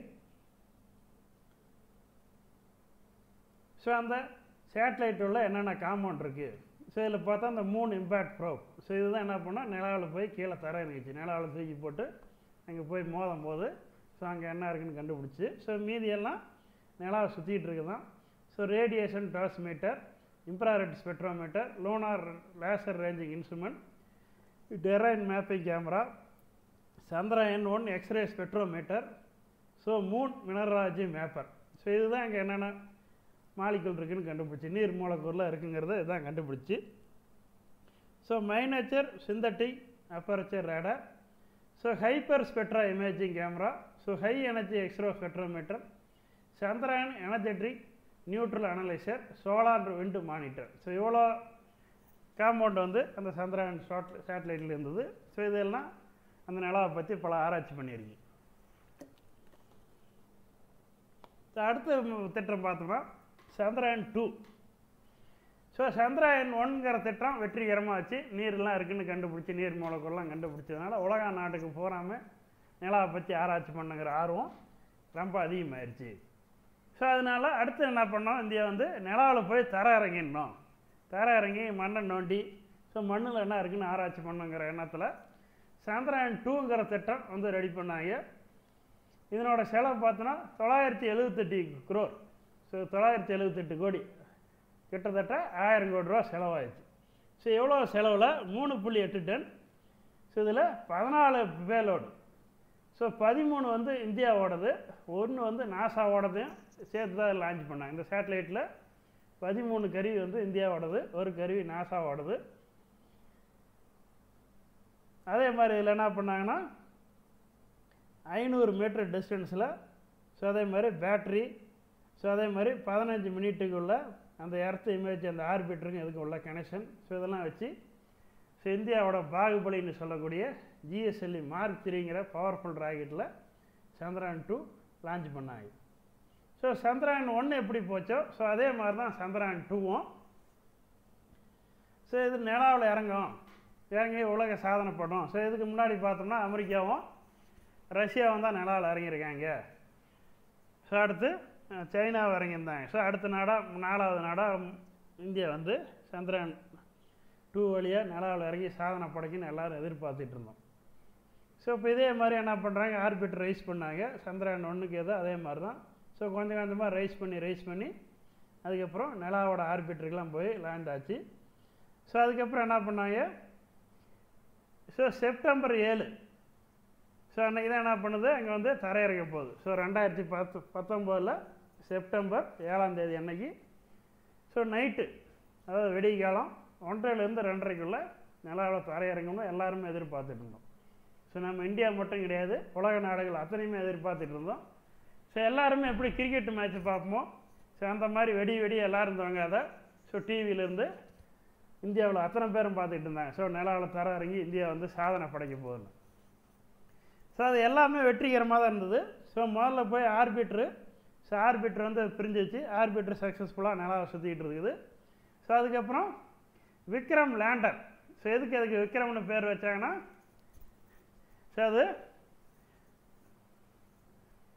ஸோ அந்த சேட்டலைட் உள்ள என்னென்ன காம்பவுண்ட் இருக்குது ஸோ இதில் பார்த்தா அந்த மூணு இம்பேக்ட் ப்ரோப் ஸோ இதுதான் என்ன பண்ணால் நிலாவில் போய் கீழே தர இருந்துச்சு நிலாவில் தூக்கி போட்டு அங்கே போய் மோதும் போது ஸோ அங்கே என்ன இருக்குன்னு கண்டுபிடிச்சி ஸோ மீதியெல்லாம் நிலாவை சுற்றிட்டு இருக்குதான் so radiation transmitter infrared spectrometer lunar laser ranging instrument terrain mapping camera Chandrayaan one X-ray spectrometer so moon mineralogy mapper so இதுதான் இங்கே என்னென்ன மாலிகுல் இருக்குன்னு கண்டுபிடிச்சி நீர் மூலக்கூறில் இருக்குங்கிறத இதான் கண்டுபிடிச்சி so miniature synthetic aperture radar so hyperspectral imaging camera so high energy X-ray spectrometer Chandrayaan energetic neutral analyser solar wind monitor so இவ்வளோ காம்பவுண்ட் வந்து அந்த சந்திரயான் ஷாட் சேட்டலைட்டில் இருந்தது ஸோ இதெல்லாம் அந்த நிலாவை பற்றி பல ஆராய்ச்சி பண்ணியிருக்கு அடுத்த திட்டம் பார்த்தோம்னா சந்திரயான் டூ ஸோ சந்திரயான் ஒன்கிற திட்டம் வெற்றிகரமாக வச்சு நீர்லாம் இருக்குன்னு கண்டுபிடிச்சி நீர் மூலக்கூறுலாம் கண்டுபிடிச்சதுனால உலக நாட்டுக்கு போகாமல் நிலாவை பற்றி ஆராய்ச்சி பண்ணுங்கிற ஆர்வம் ரொம்ப அதிகமாயிருச்சு ஸோ அதனால் அடுத்து என்ன பண்ணோம் இந்தியா வந்து நிலாவில் போய் தர இறங்கிடணும் தர இறங்கி மண்ணை நோண்டி ஸோ மண்ணில் என்ன இருக்குன்னு ஆராய்ச்சி பண்ணுங்கிற எண்ணத்தில் சந்திரயான் டூங்கிற திட்டம் வந்து ரெடி பண்ணாங்க இதனோட செலவு பார்த்தோன்னா தொள்ளாயிரத்தி எழுபத்தெட்டு குரோர் ஸோ தொள்ளாயிரத்தி எழுபத்தெட்டு கோடி கிட்டத்தட்ட ஆயிரம் கோடி ரூபா செலவாயிடுச்சு ஸோ எவ்வளோ செலவில் மூணு புள்ளி எட்டு டன் ஸோ இதில் பதினாலு பேலோடு ஸோ பதிமூணு வந்து இந்தியாவோடது ஒன்று வந்து நாசாவோடதையும் சேர்த்து தான் லான்ச் பண்ணாங்க இந்த சேட்டலைட்டில் பதிமூணு கருவி வந்து இந்தியாவோடது ஒரு கருவி நாசாவோடது அதே மாதிரி இதில் என்ன பண்ணாங்கன்னா ஐநூறு மீட்டர் டிஸ்டன்ஸில் ஸோ அதே மாதிரி பேட்ரி ஸோ அதே மாதிரி பதினஞ்சு மினிட்டுக்குள்ள அந்த எர்த் இமேஜ் அந்த ஆர்பிட்டருங்க இதுக்கு உள்ள கனெக்ஷன் ஸோ இதெல்லாம் வச்சு ஸோ இந்தியாவோட பாகுபலின்னு சொல்லக்கூடிய ஜிஎஸ்எல்இ மார்க் த்ரீங்கிற பவர்ஃபுல் ராக்கெட்டில் சந்திரயான் டூ லான்ச் பண்ணாங்க ஸோ சந்திரயான் ஒன்று எப்படி போச்சோ ஸோ அதே மாதிரி தான் சந்திரயான் டூவும் ஸோ இது நிலாவில் இறங்கும் இறங்கி உலக சாதனை பண்ணும் ஸோ இதுக்கு முன்னாடி பார்த்தோம்னா அமெரிக்காவும் ரஷ்யாவும் தான் நிலாவில் இறங்கியிருக்காங்க ஸோ அடுத்து அஹ், சைனாவை இறங்கியிருந்தாங்க ஸோ அடுத்த நாடாக நாலாவது நாடாக இந்தியா வந்து சந்திரயான் டூ வழியாக நிலாவில் இறங்கி சாதனை படைக்குன்னு எல்லாரும் எதிர்பார்த்துட்டு இருந்தோம் ஸோ இப்போ இதே மாதிரி என்ன பண்ணுறாங்க ஆர்பிட் ரைஸ் பண்ணாங்க சந்திரயான் ஒன்றுக்கு ஏதோ அதே மாதிரி தான் ஸோ கொஞ்சம் கொஞ்சமாக ரைஸ் பண்ணி ரைஸ் பண்ணி அதுக்கப்புறம் நிலாவோட ஆர்பிட்டருக்கெலாம் போய் லேண்ட் ஆச்சு ஸோ அதுக்கப்புறம் என்ன பண்ணாங்க ஸோ செப்டம்பர் ஏழு ஸோ அன்றைக்கி தான் என்ன பண்ணுது அங்கே வந்து தரையிறங்க போகுது ஸோ ரெண்டாயிரத்தி பத்து பத்தொம்போதில் செப்டம்பர் ஏழாம் தேதி அன்னைக்கு ஸோ நைட்டு அதாவது வெடிகாலம் ஒன்றரைலேருந்து ரெண்டரைக்குள்ளே நிலாவில் தரையிறங்கணும்னு எல்லாருமே எதிர்பார்த்துட்டு இருந்தோம் ஸோ நம்ம இந்தியா மட்டும் கிடையாது உலக நாடுகள் அத்தனையுமே எதிர்பார்த்துட்டு இருந்தோம் ஸோ எல்லாருமே எப்படி கிரிக்கெட் மேட்ச் பார்ப்போமோ ஸோ அந்த மாதிரி வெடி வெடி எல்லாரும் தவங்காத ஸோ டிவியிலேருந்து இந்தியாவில் அத்தனை பேரும் பார்த்துட்டு இருந்தாங்க ஸோ நிலாவில் தர இறங்கி இந்தியா வந்து சாதனை படைக்க போகுதுன்னு ஸோ அது எல்லாமே வெற்றிகரமாக தான் இருந்தது ஸோ முதல்ல போய் ஆர்பிட்ரு ஸோ ஆர்பிட்ரு வந்து பிரிஞ்சிச்சு ஆர்பிட்ரு சக்ஸஸ்ஃபுல்லாக நிலாவை சுற்றிக்கிட்டு இருக்குது ஸோ அதுக்கப்புறம் விக்ரம் லேண்டர் ஸோ எதுக்கு அதுக்கு விக்ரம்னு பேர் வச்சாங்கன்னா ஸோ அது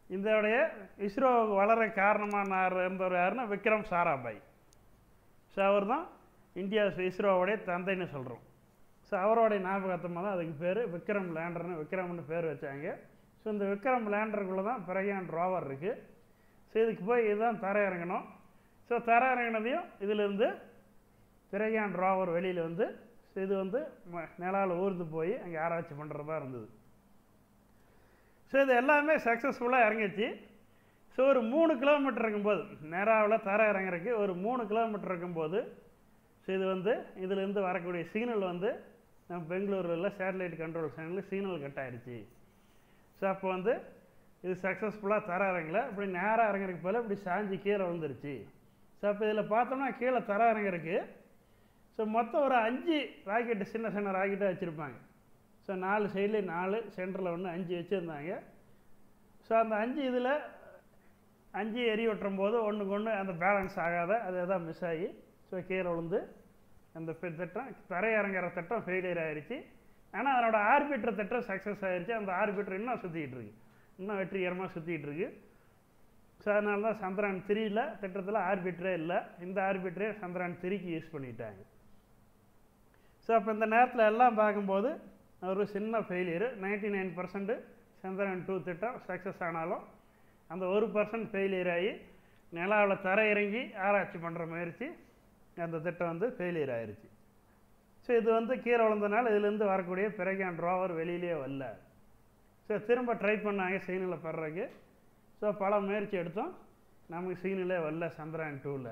இதோடைய இஸ்ரோ வளர காரணமான யார் இருந்தவர் யாருன்னா விக்ரம் சாராபாய் ஸோ அவர் தான் இந்தியா இஸ்ரோவுடைய தந்தைன்னு சொல்கிறோம் ஸோ அவருடைய ஞாபகத்தமாக தான் அதுக்கு பேர் விக்ரம் லேண்டர்னு விக்ரம்னு பேர் வச்சாங்க ஸோ இந்த விக்ரம் லேண்டருக்குள்ளே தான் பிரயான் ரோவர் இருக்குது ஸோ இதுக்கு போய் இதுதான் தர இறங்கணும் ஸோ தர இறங்கினதையும் இதிலிருந்து பிரயான் ரோவர் வெளியில் வந்து ஸோ இது வந்து ம- நிலாவில் ஊர்ந்து போய் அங்கே ஆராய்ச்சி பண்ணுறதா இருந்தது ஸோ இது எல்லாமே சக்ஸஸ்ஃபுல்லாக இறங்கிச்சு ஸோ ஒரு மூணு கிலோமீட்டர் இருக்கும்போது நேராவில் தர இறங்குறதுக்கு ஒரு மூணு கிலோமீட்டர் இருக்கும்போது ஸோ இது வந்து இதிலேருந்து வரக்கூடிய சிக்னல் வந்து நம்ம பெங்களூரில் சேட்டலைட் கண்ட்ரோல் சேனலில் சிக்னல் கட் ஆயிடுச்சு ஸோ அப்போ வந்து இது சக்ஸஸ்ஃபுல்லாக தர இறங்கல இப்படி நேராக இறங்குறதுக்கு போல இப்படி சாஞ்சி கீழே விழுந்துருச்சு ஸோ அப்போ இதில் பார்த்தோம்னா கீழே தர இறங்குறதுக்கு ஸோ மொத்தம் ஒரு அஞ்சு ராக்கெட்டு சின்ன சின்ன ராக்கெட்டாக வச்சுருப்பாங்க ஸோ நாலு சைடில் நாலு சென்டரில் ஒன்று அஞ்சு வச்சுருந்தாங்க ஸோ அந்த அஞ்சு இதில் அஞ்சு எரி வெட்டுறும் போது ஒன்றுக்கு ஒன்று அந்த பேலன்ஸ் ஆகாத அது எதாவது மிஸ் ஆகி ஸோ கீழே விழுந்து அந்த ஃபி- திட்டம் தரையிறங்குற திட்டம் ஃபெயிலியர் ஆயிடுச்சு ஆனால் அதனோட ஆர்பிட்டர் திட்டம் சக்ஸஸ் ஆயிடுச்சு அந்த ஆர்பிட்டர் இன்னும் சுற்றிக்கிட்டு இருக்கு இன்னும் வெற்றிகரமாக சுற்றிக்கிட்டு இருக்கு ஸோ அதனால தான் சந்திரயான் த்ரீயில் திட்டத்தில் ஆர்பிட்டரே இல்லை இந்த ஆர்பிட்டரே சந்திரயான் த்ரீக்கு யூஸ் பண்ணிட்டாங்க ஸோ அப்போ இந்த நேரத்தில் எல்லாம் பார்க்கும்போது ஒரு சின்ன failure ninety nine percent Chandrayaan two திட்டம் சக்ஸஸ் ஆனாலும் அந்த ஒரு பர்சன்ட் ஃபெயிலியர் ஆகி நிலாவில் தர இறங்கி ஆராய்ச்சி பண்ணுற முயற்சி அந்த திட்டம் வந்து ஃபெயிலியர் ஆயிருச்சு ஸோ இது வந்து கீழே விழுந்தனால இதுலேருந்து வரக்கூடிய பிறகான் ரோவர் வெளியிலே வரல ஸோ திரும்ப ட்ரை பண்ணாங்க சிக்னலை பெறறதுக்கு ஸோ பல முயற்சி எடுத்தோம் நமக்கு சிக்னலே வரல சந்திரயான் டூவில்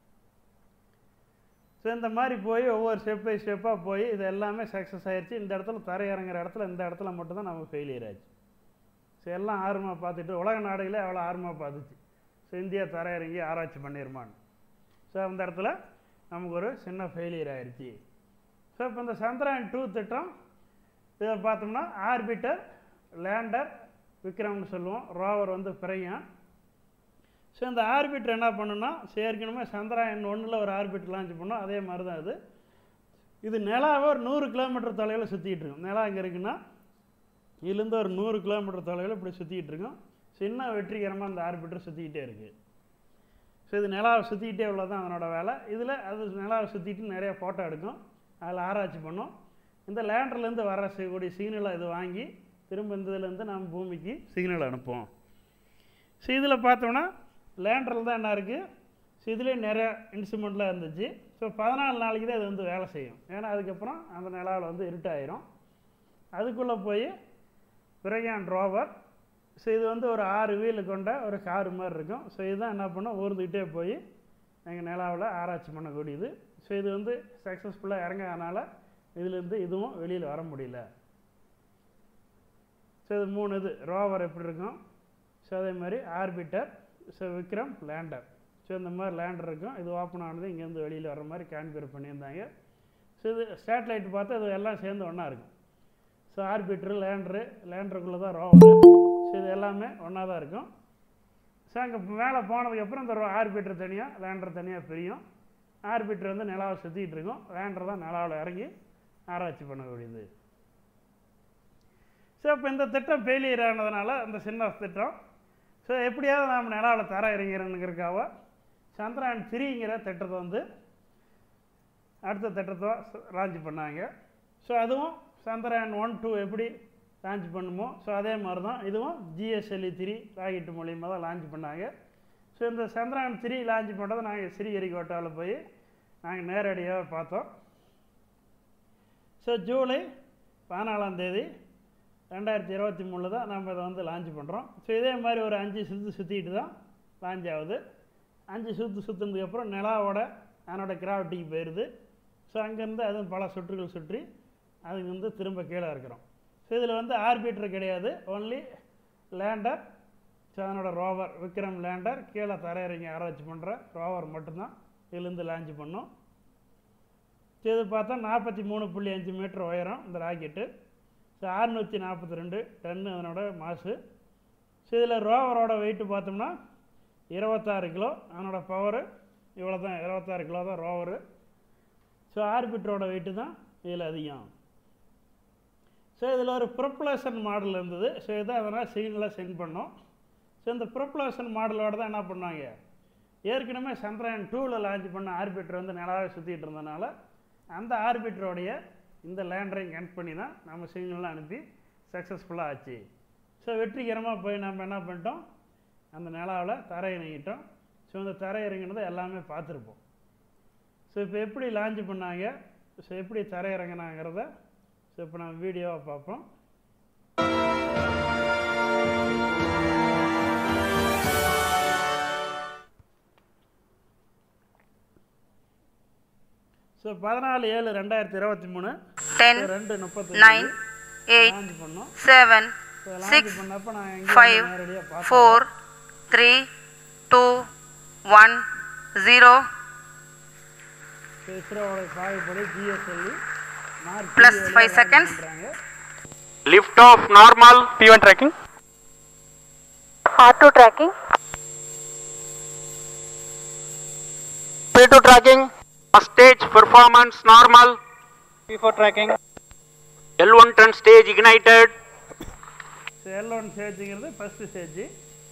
ஸோ இந்த மாதிரி போய் ஒவ்வொரு ஸ்டெப் பை ஸ்டெப்பாக போய் இது எல்லாமே சக்ஸஸ் ஆயிடுச்சு இந்த இடத்துல தரை இறங்குற இடத்துல இந்த இடத்துல மட்டும்தான் நம்ம ஃபெயிலியர் ஆச்சு ஸோ எல்லாம் ஆர்வமாக பார்த்துட்டு உலக நாடுகளே அவ்வளோ ஆர்வமாக பார்த்துச்சு ஸோ இந்தியா தர இறங்கி ஆராய்ச்சி பண்ணிருமான்னு ஸோ அந்த இடத்துல நமக்கு ஒரு சின்ன ஃபெயிலியர் ஆயிடுச்சு ஸோ இப்போ இந்த சந்திரயான் டூ திட்டம் இதை பார்த்தோம்னா ஆர்பிட்டர் லேண்டர் விக்ரம்னு சொல்லுவோம் ரோவர் வந்து பிரையான் ஸோ இந்த ஆர்பிட்டர் என்ன பண்ணுன்னா ஏற்கனவே சந்திராயன் ஒன்றில் ஒரு ஆர்பிட்டர் லான்ச் பண்ணோம் அதே மாதிரி தான் இது இது நிலாவை ஒரு நூறு கிலோமீட்டர் தொலைவில் சுற்றிட்டு இருக்கும் நிலா இங்கே இருக்குன்னா இதுலேருந்து ஒரு நூறு கிலோமீட்டர் தொலைவில் இப்படி சுற்றிட்டு இருக்கும் சின்ன வெற்றிகரமாக அந்த ஆர்பிட்டர் சுற்றிக்கிட்டே இருக்குது ஸோ இது நிலாவை சுற்றிக்கிட்டே உள்ளதான் அதனோட வேலை இதில் அது நிலாவை சுற்றிட்டு நிறைய ஃபோட்டோ எடுக்கும் அதில் ஆராய்ச்சி பண்ணும் இந்த லேண்டர்லேருந்து வர கூடிய சிக்னலை இது வாங்கி திரும்ப இந்த இதுலேருந்து நம்ம பூமிக்கு சிக்னல் அனுப்புவோம் ஸோ இதில் பார்த்தோம்னா லேண்டரில் தான் என்ன இருக்குது ஸோ இதுலேயே நிறைய இன்ஸ்ட்ருமெண்ட்லாம் இருந்துச்சு ஸோ பதினாலு நாளைக்கு தான் இது வந்து வேலை செய்யும் ஏன்னா அதுக்கப்புறம் அந்த நிலாவில் வந்து இருட்டாயிரும் அதுக்குள்ளே போய் பிரயான் ரோவர் ஸோ இது வந்து ஒரு ஆறு வீல் கொண்ட ஒரு கார் மாதிரி இருக்கும் ஸோ இதுதான் என்ன பண்ணும் ஊர்ந்துக்கிட்டே போய் எங்கள் நிலாவில் ஆராய்ச்சி பண்ணக்கூடியது ஸோ இது வந்து சக்ஸஸ்ஃபுல்லாக இறங்காதனால இதுலேருந்து இதுவும் வெளியில் வர முடியல ஸோ இது மூணு இது ரோவர் எப்படி இருக்கும் ஸோ அதே மாதிரி orbiter so Vikram lander so இந்த மாதிரி லேண்டர் இருக்கும் இது ஓப்பன் ஆனது இங்கேருந்து வெளியில் வர மாதிரி கான்ஃபிகர் பண்ணியிருந்தாங்க ஸோ இது சேட்டலைட் பார்த்தா இது எல்லாம் சேர்ந்து ஒன்றா இருக்கும் ஸோ ஆர்பிட்ரு லேண்டரு லேண்டருக்குள்ளே தான் ரோவர் ஸோ இது எல்லாமே ஒன்றா தான் இருக்கும் ஸோ அங்கே மேலே போனதுக்கப்புறம் இந்த ஆர்பிட்டர் தனியாக லேண்டர் தனியாக பிரியும் ஆர்பிட்டர் வந்து நிலாவை சுற்றிட்டு இருக்கும் லேண்டர் தான் நிலாவில் இறங்கி ஆராய்ச்சி பண்ணக்கூடியது ஸோ இப்போ இந்த திட்டம் ஃபெயிலியர் ஆனதுனால இந்த சின்ன திட்டம் ஸோ எப்படியாவது நாம் நிலாவில் தர இறங்கிறனுங்கிறக்காக சந்திரயான் த்ரீங்கிற திட்டத்தை வந்து அடுத்த திட்டத்தை லான்ச் பண்ணாங்க ஸோ அதுவும் சந்திரயான் ஒன் டூ எப்படி லான்ச் பண்ணுமோ ஸோ அதே மாதிரி தான் இதுவும் ஜிஎஸ்எல்இ த்ரீ ராக்கெட் மூலியமாக தான் லான்ச் பண்ணாங்க ஸோ இந்த சந்திரயான் த்ரீ லான்ச் பண்ணுறதை நாங்கள் ஸ்ரீஹரிகோட்டாவில் போய் நாங்கள் நேரடியாக பார்த்தோம் ஸோ ஜூலை பதினாலாம் தேதி ரெண்டாயிரத்தி இருபத்தி மூணில் தான் நம்ம இதை வந்து லான்ச் பண்ணுறோம் ஸோ இதே மாதிரி ஒரு அஞ்சு சுற்று சுற்றிட்டு தான் லான்ச் ஆகுது அஞ்சு சுற்று சுற்றுனதுக்கப்புறம் நிலாவோட அதனோட கிராவிட்டிக்கு போயிடுது ஸோ அங்கேருந்து அதுவும் பல சுற்றுகள் சுற்றி அதுக்கு வந்து திரும்ப கீழே இருக்கிறோம் ஸோ இதில் வந்து ஆர்பிட்டர் கிடையாது ஒன்லி லேண்டர் ஸோ அதனோட ரோவர் விக்ரம் லேண்டர் கீழே தரையிறங்கி ஆராய்ச்சி பண்ணுற ரோவர் மட்டும்தான் இதுலேருந்து லான்ச் பண்ணோம் ஸோ இது பார்த்தா நாற்பத்தி மூணு புள்ளி அஞ்சு மீட்டர் உயரம் இந்த ராக்கெட்டு ஸோ அறுநூற்றி நாற்பத்தி ரெண்டு டன்னு அதனோட மாசு ஸோ இதில் ரோவரோட வெயிட்டு பார்த்தோம்னா இருபத்தாறு கிலோ அதனோட பவரு இவ்வளோ தான் இருபத்தாறு கிலோ தான் ரோவரு ஸோ ஆர்பிட்டரோட வெயிட்டு தான் இதில் அதிகம் ஸோ இதில் ஒரு ப்ரொப்ளேஷன் மாடல் இருந்தது ஸோ இதை அதனால் சிக்னலாக சென்ட் பண்ணோம் ஸோ இந்த ப்ரொப்ளோஷன் மாடலோட தான் என்ன பண்ணாங்க ஏற்கனவே சந்திரயான் டூவில் லான்ச் பண்ண ஆர்பிட்டர் வந்து நிலாவை சுற்றிட்டு இருந்தனால அந்த ஆர்பிட்டரோடைய இந்த லேண்டரையும் கனெக்ட் பண்ணி தான் நம்ம சிக்னல்லாம் அனுப்பி சக்ஸஸ்ஃபுல்லாக ஆச்சு ஸோ வெற்றிகரமாக போய் நம்ம என்ன பண்ணிட்டோம் அந்த நிலாவில் தரையிறங்கிட்டோம் ஸோ இந்த தரையிறங்கினதை எல்லாமே பார்த்துருப்போம் ஸோ இப்போ எப்படி லான்ச் பண்ணாங்க ஸோ எப்படி தரையிறங்கினாங்கிறத ஸோ இப்போ நம்ம வீடியோவை பார்ப்போம் ஸோ பதினாலு ஏழு ரெண்டாயிரத்தி இருபத்தி மூணு டென் ரெண்டு முப்பத்தி நைன் எயிட் லான்ச் பண்ணோம் செவன் ஸோ லான்ச் சிக்ஸ் பண்ணப்போ நான் ஃபைவ் எங்கே நேரடியாக பார்த்தேன் four three two one zero so இஸ்ரோவோட சாகுபடி GSLV mark Plus five seconds. பண்ணுறாங்க Lift off normal. P1 tracking. Auto tracking P2 tracking. First stage performance normal. P4 tracking. L1 turn stage ignited. So L one ஸ்டேஜுங்கிறது first stage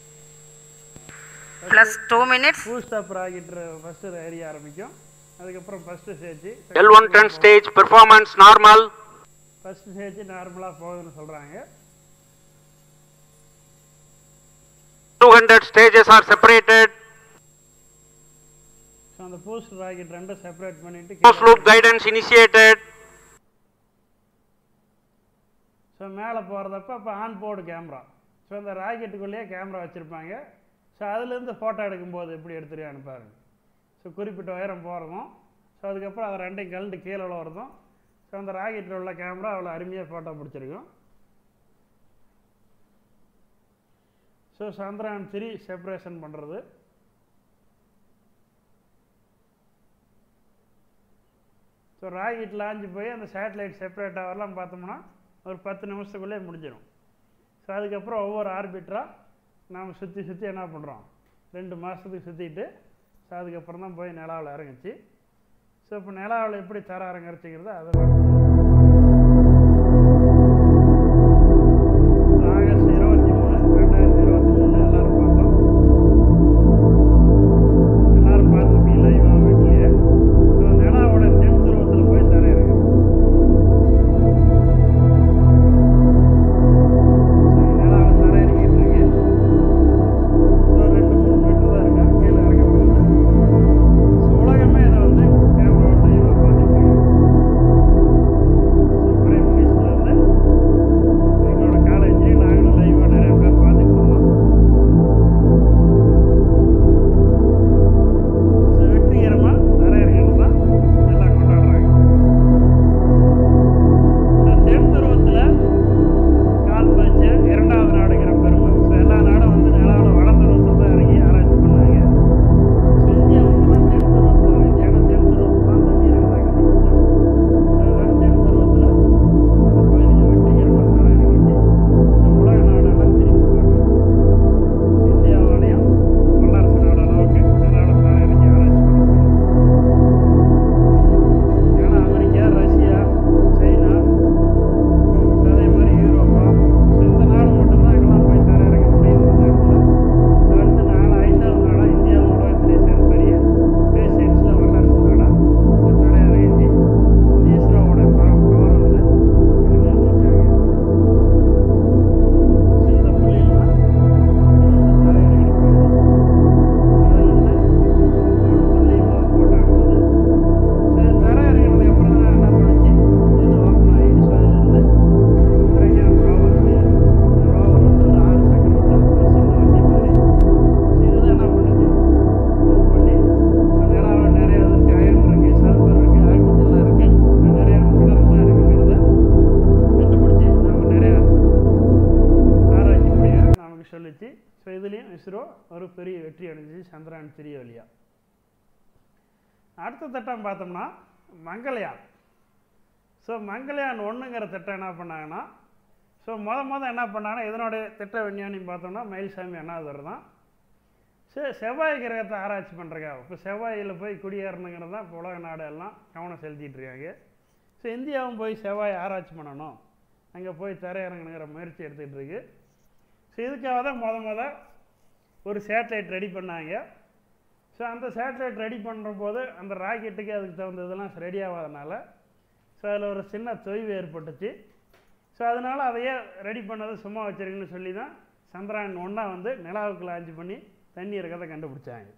plus two minutes boost up rocket first ஏறிய ஆரம்பிக்கும் அதுக்கப்புறம் first stage L1 turn stage performance normal. First stage நார்மலாக போகுதுன்னு சொல்கிறாங்க 200 stages are separated. So அந்த boost rocket ரெண்டும் separate பண்ணிவிட்டு Closed loop guidance initiated. So மேலே போகிறதப்ப இப்போ ஆன் போர்டு கேமரா ஸோ அந்த ராக்கெட்டுக்குள்ளேயே கேமரா வச்சுருப்பாங்க ஸோ அதுலேருந்து ஃபோட்டோ எடுக்கும்போது எப்படி எடுத்துருக்கான்னு பாருங்க ஸோ குறிப்பிட்ட உயரம் போகிறதும் ஸோ அதுக்கப்புறம் அதை ரெண்டையும் கழண்டு கீழே விழுறதும் ஸோ அந்த ராக்கெட்டில் உள்ள கேமரா அவ்வளோ அருமையாக ஃபோட்டோ பிடிச்சிருக்கும் ஸோ சந்திரயான் த்ரீ செப்பரேஷன் பண்ணுறது ஸோ ராக்கெட் லாஞ்சு போய் அந்த சேட்டலைட் செப்பரேட் ஆகலாம் பார்த்தோம்னா ஒரு பத்து நிமிஷத்துக்குள்ளே முடிஞ்சிடும் ஸோ அதுக்கப்புறம் ஒவ்வொரு ஆர்பிட்டராக நாம் சுற்றி சுற்றி என்ன பண்ணுறோம் ரெண்டு மாதத்துக்கு சுற்றிட்டு ஸோ அதுக்கப்புறம் தான் போய் நிலாவில் இறங்குச்சு ஸோ இப்போ நிலாவில் எப்படி தர இறங்குறச்சுங்கிறது அதை அடுத்து So, ஆகஸ்ட் இருபத்தி மூணு ரெண்டாயிரத்தி இருபத்தி மூணு எல்லாரும் பார்த்தோம் எல்லாரும் பார்த்துருப்பீங்க லைவாக வீட்லேயே ஸோ நிலாவோட தென் துருவத்தில் போய் தர இறங்குது ஸோ நிலாவில் தர இறங்கிட்டு இருக்கு ஸோ ரெண்டு மூணு மீட்டர் தான் இருக்கா கீழே இறங்க போகுது ஸோ உலகமே இதை வந்து கேமராவோட லைவாக பார்த்துட்டு இருக்கு ஸோ பிரைம் மினிஸ்டர்லேருந்து எங்களோட காலேஜ்லேயும் நாங்களும் லைவாக நிறைய பேர் பார்த்துட்டு இருந்தோம் ஸோ வெற்றிகரமாக தரையிறங்கணும் தான் எல்லாம் கொண்டாடுறாங்க ஸோ தென் துருவத்தில் கால் பதிச்ச இரண்டாவது நாடுங்கிற பெருமை ஸோ எல்லா நாடும் வந்து நிலாவில் வட துருவத்தில் தான் இறங்கி ஆராய்ச்சி பண்ணாங்க ஸோ இந்தியா மட்டும் தான் தென் துருவத்தில் இறங்கி ஏன்னா தென் துருவத்தில் தான் தண்ணி இருக்கிறதா கண்டுபிடிச்சோம் ஸோ அதனால தென் துருவத்தில் அந்த பயணிகள் வெற்றிகரமாக தர இறங்கிச்சு ஸோ உலக நாடெல்லாம் திரும்பி பார்க்குது ஸோ இந்தியாவாலையும் வல்லரசு நாடு அளவுக்கு நிலாவில் தர இறங்கி ஆராய்ச்சி பண்ண முடியும் ஏன்னா அமெரிக்கா ரஷ்யா சைனா ஸோ அதே மாதிரி யூரோப்பா ஸோ இந்த நாடு மட்டும்தான் எங்கெல்லாம் போய் தர இறங்க முடியுது இந்த இடத்துல ஸோ அடுத்த நாலு ஐந்தாவது நாடாக இந்தியாவும் உலகத்திலே சேர்ந்தபடிய ஸ்பேஸ் சயின்ஸில் வல்லரசு நாடாக இந்த தர இறங்கி இந்த இஸ்ரோவோட பவர் வந்து நிரூபிச்சாங்க ஸோ இந்த புள்ளியில் தான் இது வந்து தர இறங்கி போகுது ஸோ அதுலேருந்து ஒரு துல்லியமாக ஃபோட்டோ எடுத்தது ஸோ இது தர இறங்கினதுக்கு அப்புறம் தான் என்ன பண்ணுச்சு இது ஓப்பன் ஆகி ஸோ இதுலேருந்து பிரக்யான் ரோவர் இந்த ரோவர் வந்து ஒரு ஆறு செகண்ட் ஒரு சின்ன வண்டி மாதிரி ஸோ இதுதான் என்ன பண்ணுச்சு மூவ் பண்ணி ஸோ நிலாவில் நிறைய இதுக்கு அயன் இருக்குது சல்ஃபர் இருக்குது ஆக்சிஜன்லாம் இருக்குது ஸோ நிறைய மினரல்லாம் இருக்குங்கிறத கண்டுபிடிச்சி நம்ம நிறைய ஆராய்ச்சி முடியும் நமக்கு சொல்லிச்சு ஸோ இதுலேயும் இஸ்ரோ ஒரு பெரிய வெற்றி அடைஞ்சிச்சு சந்திரயான் த்ரீ வழியா அடுத்த திட்டம் பார்த்தோம்னா மங்கள்யான் ஸோ மங்கள்யான் ஒன்றுங்கிற திட்டம் என்ன பண்ணாங்கன்னா ஸோ முத முத என்ன பண்ணாங்கன்னா இதனுடைய திட்ட விஞ்ஞானி பார்த்தோம்னா மயில்சாமி அண்ணாதுரை தான் சரி செவ்வாய் கிரகத்தை ஆராய்ச்சி பண்ணுறக்காக இப்போ செவ்வாயில் போய் குடியேறணுங்கிறது தான் இப்போ உலக நாடு எல்லாம் கவனம் செலுத்திட்டு இருக்காங்க ஸோ இந்தியாவும் போய் செவ்வாய் ஆராய்ச்சி பண்ணணும் அங்கே போய் தரையிறங்கணுங்கிற முயற்சி எடுத்துகிட்டு இருக்கு ஸோ இதுக்காக தான் முத முத ஒரு சேட்டலைட் ரெடி பண்ணாங்க ஸோ அந்த சேட்டலைட் ரெடி பண்ணுற போது அந்த ராக்கெட்டுக்கு அதுக்கு தகுந்த இதெல்லாம் ரெடி ஆகாதனால ஸோ அதில் ஒரு சின்ன தொய்வு ஏற்பட்டுச்சு ஸோ அதனால் அதையே ரெடி பண்ணதை சும்மா வச்சிருக்குன்னு சொல்லி தான் சந்திராயன் ஒன்றா வந்து நிலாவுக்கு லான்ச் பண்ணி தண்ணி இருக்கிறத கண்டுபிடிச்சாங்க